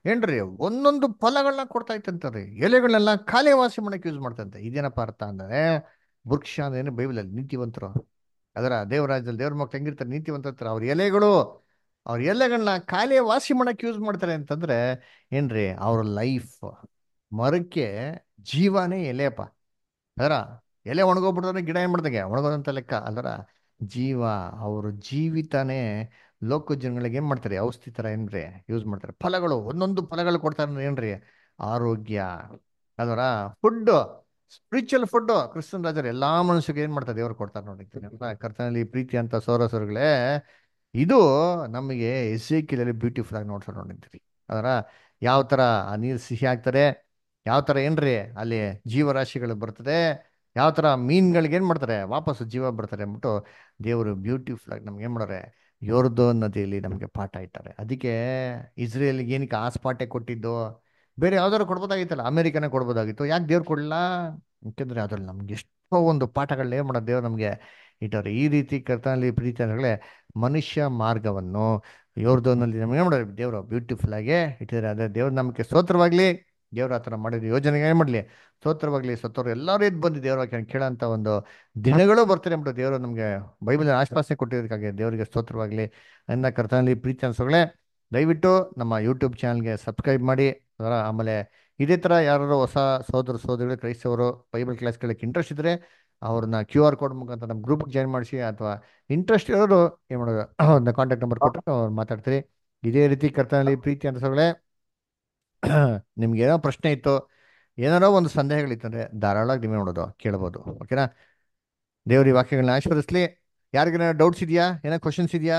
ಏನ್ರಿ ಒಂದೊಂದು ಫಲಗಳನ್ನ ಕೊಡ್ತಾ ಇತ್ತಂತಾರೆ ಎಲೆಗಳನ್ನೆಲ್ಲ ಖಾಲಿ ವಾಸಿ ಮಾಡಕ್ಕೆ ಯೂಸ್ ಮಾಡ್ತಂತೆ ಇದೇನಪ್ಪ ಅರ್ಥ ಅಂದ್ರೆ ವೃಕ್ಷ ಅಂದ್ರೆ ಏನು ಬೈಬಲಲ್ಲಿ ನೀತಿವಂತರು ಅದರ ದೇವರಾಜ್ಯದಲ್ಲಿ ದೇವ್ರ ಮಕ್ಳು ಹೆಂಗಿರ್ತಾರೆ ನೀತಿವಂತ ಇರ್ತಾರೆ ಅವ್ರ ಎಲೆಗಳು ಅವ್ರ ಎಲೆಗಳನ್ನ ಖಾಲಿ ವಾಸಿ ಮಾಡಕ್ಕೆ ಯೂಸ್ ಮಾಡ್ತಾರೆ ಅಂತಂದ್ರೆ ಏನ್ರಿ ಅವ್ರ ಲೈಫ್ ಮರಕ್ಕೆ ಜೀವನೇ ಎಲೆಯಪ್ಪ ಅದರ ಎಲೆ ಒಣಗೋಗ್ಬಿಡ್ತಾರೆ ಗಿಡ ಏನ್ ಮಾಡ್ದಂಗೆ ಒಣಗೋದಂತ ಲೆಕ್ಕ ಅದರ ಜೀವ ಅವ್ರ ಜೀವಿತನೇ ಲೋಕ ಜನಗಳಿಗೆ ಏನ್ ಮಾಡ್ತಾರೆ ಔಷಧಿ ತರ ಏನ್ರಿ ಯೂಸ್ ಮಾಡ್ತಾರೆ ಫಲಗಳು ಒಂದೊಂದು ಫಲಗಳು ಕೊಡ್ತಾರೆ ಅಂದ್ರೆ ಏನ್ರಿ ಆರೋಗ್ಯ ಅದರ ಫುಡ್ ಸ್ಪಿರಿಚುವಲ್ ಫುಡ್ ಕ್ರಿಸ್ತನ್ ರಾಜರು ಎಲ್ಲಾ ಮನುಷ್ಯರಿಗೆ ಏನ್ ಮಾಡ್ತಾರೆ ದೇವ್ರು ಕೊಡ್ತಾರೆ ನೋಡಿ ಎಲ್ಲ ಕರ್ತನಲ್ಲಿ ಪ್ರೀತಿ ಅಂತ ಸೋರಸರುಗಳೇ ಇದು ನಮಗೆ ಎಸ್ಸಿಕಿಲಲ್ಲಿ ಬ್ಯೂಟಿಫುಲ್ ಆಗಿ ನೋಡ್ತಾರೆ ನೋಡಿದ್ರಿ ಅದರ ಯಾವ ತರ ಆ ನೀರು ಸಿಹಿ ಆಗ್ತಾರೆ ಯಾವ ತರ ಏನ್ರಿ ಅಲ್ಲಿ ಜೀವರಾಶಿಗಳು ಬರ್ತದೆ ಯಾವ ತರ ಮೀನ್ಗಳಿಗೆ ಏನ್ ಮಾಡ್ತಾರೆ ವಾಪಸ್ ಜೀವ ಬರ್ತಾರೆ ಅಂದ್ಬಿಟ್ಟು ದೇವರು ಬ್ಯೂಟಿಫುಲ್ ಆಗಿ ನಮ್ಗೆ ಏನ್ ಮಾಡೋರೆ ಯೋರ್ದೋ ನದಿಯಲ್ಲಿ ನಮಗೆ ಪಾಠ ಇಟ್ಟಾರೆ ಅದಕ್ಕೆ ಇಸ್ರೇಲ್ಗೆ ಏನಕ್ಕೆ ಆ ಸ್ಪಾಟೆ ಕೊಟ್ಟಿದ್ದು ಬೇರೆ ಯಾವ್ದಾದ್ರು ಕೊಡ್ಬೋದಾಗಿತ್ತಲ್ಲ ಅಮೆರಿಕನೇ ಕೊಡ್ಬೋದಾಗಿತ್ತು ಯಾಕೆ ದೇವ್ರು ಕೊಡಲ್ಲ ಯಾಕೆಂದ್ರೆ ಅದ್ರಲ್ಲಿ ನಮ್ಗೆ ಎಷ್ಟೋ ಒಂದು ಪಾಠಗಳನ್ನ ಏನ್ ಮಾಡೋದು ದೇವ್ರು ನಮಗೆ ಇಟ್ಟವ್ರೆ ಈ ರೀತಿ ಕರ್ತನಲ್ಲಿ ಪ್ರೀತಿ ಅಂದ್ರೆ ಮನುಷ್ಯ ಮಾರ್ಗವನ್ನು ಯೋರ್ದೋನಲ್ಲಿ ನಮ್ಗೆ ಏನ್ ಮಾಡೋರು ದೇವರು ಬ್ಯೂಟಿಫುಲ್ ಆಗಿ ಇಟ್ಟಿದ್ದಾರೆ ಅದೇ ದೇವ್ರ ನಮಗೆ ಸ್ತೋತ್ರವಾಗ್ಲಿ ದೇವ್ರ ಆ ಥರ ಮಾಡಿದ ಯೋಜನೆಗೆ ಏನ್ ಮಾಡಲಿ ಸ್ತೋತ್ರವಾಗ್ಲಿ ಸತ್ತೋರು ಎಲ್ಲರೂ ಎದ್ದು ಬಂದು ದೇವ್ರ ವಾಕ್ಯನ ಕೇಳೋಂಥ ಒಂದು ದಿನಗಳು ಬರ್ತಾರೆ ಅಂದ್ಬಿಟ್ಟು ದೇವರು ನಮಗೆ ಬೈಬಲ್ ಆಶ್ವಾಸನೆ ಕೊಟ್ಟಿದ್ದಕ್ಕಾಗಿ ದೇವರಿಗೆ ಸ್ತೋತ್ರವಾಗಲಿ ನನ್ನ ಕರ್ತನಲ್ಲಿ ಪ್ರೀತಿ ಅನ್ಸೋಗಳೇ ದಯವಿಟ್ಟು ನಮ್ಮ ಯೂಟ್ಯೂಬ್ ಚಾನಲ್ಗೆ ಸಬ್ಸ್ಕ್ರೈಬ್ ಮಾಡಿ ಅದರ ಆಮೇಲೆ ಇದೇ ಥರ ಯಾರು ಹೊಸ ಸಹೋದರ ಸಹೋದರಿಗಳು ಕ್ರೈಸ್ತವರು ಬೈಬಲ್ ಕ್ಲಾಸ್ ಕೇಳಕ್ಕೆ ಇಂಟ್ರೆಸ್ಟ್ ಇದ್ದರೆ ಅವ್ರನ್ನ ಕ್ಯೂ ಆರ್ ಕೋಡ್ ಮುಖಾಂತರ ನಮ್ಮ ಗ್ರೂಪ್ಗೆ ಜಾಯ್ನ್ ಮಾಡಿಸಿ ಅಥವಾ ಇಂಟ್ರೆಸ್ಟ್ ಇರೋರು ಏನು ಮಾಡೋದು ಒಂದು ಕಾಂಟ್ಯಾಕ್ಟ್ ನಂಬರ್ ಕೊಟ್ಟರೆ ಅವ್ರು ಮಾತಾಡ್ತೀರಿ ಇದೇ ರೀತಿ ಕರ್ತನಲ್ಲಿ ಪ್ರೀತಿ ಅನ್ಸೋಗಳೇ ನಿಮ್ಗೆ ಏನೋ ಪ್ರಶ್ನೆ ಇತ್ತು ಏನಾರೋ ಒಂದು ಸಂದೇಹಗಳಿತ್ತಂದ್ರೆ ಧಾರಾಳವಾಗಿ ನೀವೇ ನೋಡೋದು ಕೇಳ್ಬೋದು ಓಕೆನಾ ದೇವ್ರ ಈ ವಾಕ್ಯಗಳನ್ನ ಆಶೀರ್ವದಿಸ್ಲಿ ಯಾರಿಗೇನೋ ಡೌಟ್ಸ್ ಇದೆಯಾ ಏನೋ ಕ್ವಶನ್ಸ್ ಇದೆಯಾ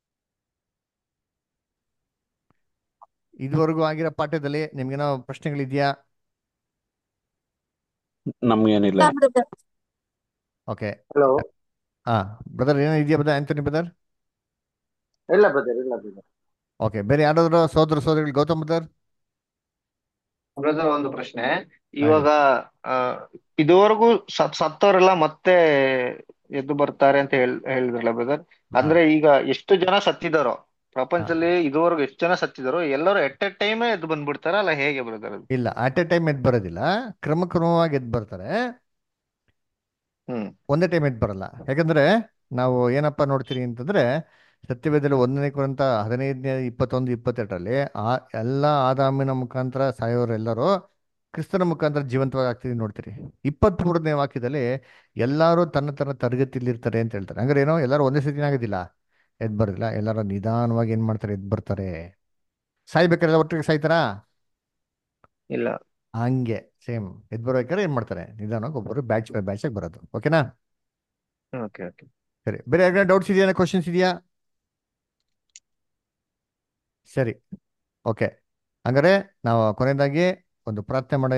ಇದುವರೆಗೂ ಆಗಿರೋ ಪಾಠದಲ್ಲಿ ನಿಮ್ಗೇನೋ ಪ್ರಶ್ನೆಗಳಿದೆಯಾ ನಮ್ಗೇನಿಲ್ಲ ಓಕೆ ಹಲೋ ಹಾ ಬ್ರದರ್ ಏನೋ ಇದೆಯಾ ಬ್ರದರ್ ಆಂಥೋನಿ ಬ್ರದರ್ ಇಲ್ಲ ಬ್ರದರ್ ಇಲ್ಲ ಬ್ರದರ್ ಓಕೆ ಬೇರೆ ಯಾರಾದರೂ ಸೋದರ ಸೋದರಿಗಳು ಗೌತಮ್ ಬ್ರದರ್ ಬ್ರದರ್ ಒಂದು ಪ್ರಶ್ನೆ ಇವಾಗ ಆ, ಇದುವರೆಗೂ ಸತ್ ಸತ್ತವರೆಲ್ಲ ಮತ್ತೆ ಎದ್ದು ಬರ್ತಾರೆ ಅಂತ ಹೇಳ್ ಹೇಳಿದ್ರಲ್ಲ ಬ್ರದರ್ ಅಂದ್ರೆ ಈಗ ಎಷ್ಟು ಜನ ಸತ್ತಿದಾರೋ ಪ್ರಪಂಚದಲ್ಲಿ ಇದುವರೆಗೂ ಎಷ್ಟು ಜನ ಸತ್ತಿದಾರೋ ಎಲ್ಲರೂ ಎಟ್ ಎ ಟೈಮ್ ಎದ್ದು ಬಂದ್ಬಿಡ್ತಾರ ಅಲ್ಲ ಹೇಗೆ ಬ್ರದರ್ ಅದು ಇಲ್ಲ ಅಟ್ ಎ ಟೈಮ್ ಎದ್ದು ಬರೋದಿಲ್ಲ ಕ್ರಮ ಕ್ರಮವಾಗಿ ಎದ್ದು ಬರ್ತಾರೆ ಹ್ಮ್ ಒಂದೇ ಟೈಮ್ ಎದ್ದು ಬರಲ್ಲ ಯಾಕಂದ್ರೆ ನಾವು ಏನಪ್ಪ ನೋಡ್ತೀರಿ ಅಂತಂದ್ರೆ ಸತ್ಯವೇದದಲ್ಲಿ ಒಂದನೇ ಕುರಿತ ಹದಿನೈದನೇ ಇಪ್ಪತ್ತೊಂದು ಇಪ್ಪತ್ತೆರಡರಲ್ಲಿ ಆ ಎಲ್ಲ ಆದಾಮಿನ ಮುಖಾಂತರ ಸಾಯೋರೆಲ್ಲರೂ ಕ್ರಿಸ್ತನ ಮುಖಾಂತರ ಜೀವಂತವಾಗಿ ಆಗ್ತೀವಿ ನೋಡ್ತೀರಿ ಇಪ್ಪತ್ತ್ ಮೂರನೇ ವಾಕ್ಯದಲ್ಲಿ ಎಲ್ಲರೂ ತನ್ನ ತನ್ನ ತರಗತಿಲಿರ್ತಾರೆ ಅಂತ ಹೇಳ್ತಾರೆ ಹಂಗಾರೆ ಏನೋ ಎಲ್ಲರೂ ಒಂದೇ ಸತಿ ಆಗೋದಿಲ್ಲ ಎದ್ದು ಬರೋದಿಲ್ಲ ಎಲ್ಲರೂ ನಿಧಾನವಾಗಿ ಏನ್ ಮಾಡ್ತಾರೆ ಎದ್ದು ಬರ್ತಾರೆ ಸಾಯ್ಬೇಕಾದ್ರೆ ಒಟ್ಟಿಗೆ ಸಾಯ್ತಾರಾ ಇಲ್ಲ ಹಂಗೆ ಸೇಮ್ ಎದ್ದು ಬರ್ಬೇಕಾದ್ರೆ ಏನ್ ಮಾಡ್ತಾರೆ ನಿಧಾನವಾಗಿ ಒಬ್ಬರು ಬ್ಯಾಚ್ ಬೈ ಬ್ಯಾಚ್ ಆಗಿ ಬರೋದು ಓಕೆನಾ ಓಕೆ ಓಕೆ ಸರಿ ಬೇರೆ ಯಾರಿಗಾರ ಡೌಟ್ಸ್ ಇದೆಯಾ ಕ್ವಶನ್ಸ್ ಇದೆಯಾ ಸರಿ ಓಕೆ ಹಂಗಾರೆ ನಾವು ಕೊನೆಯದಾಗಿ ಒಂದು ಪ್ರಾರ್ಥನೆ ಮಾಡ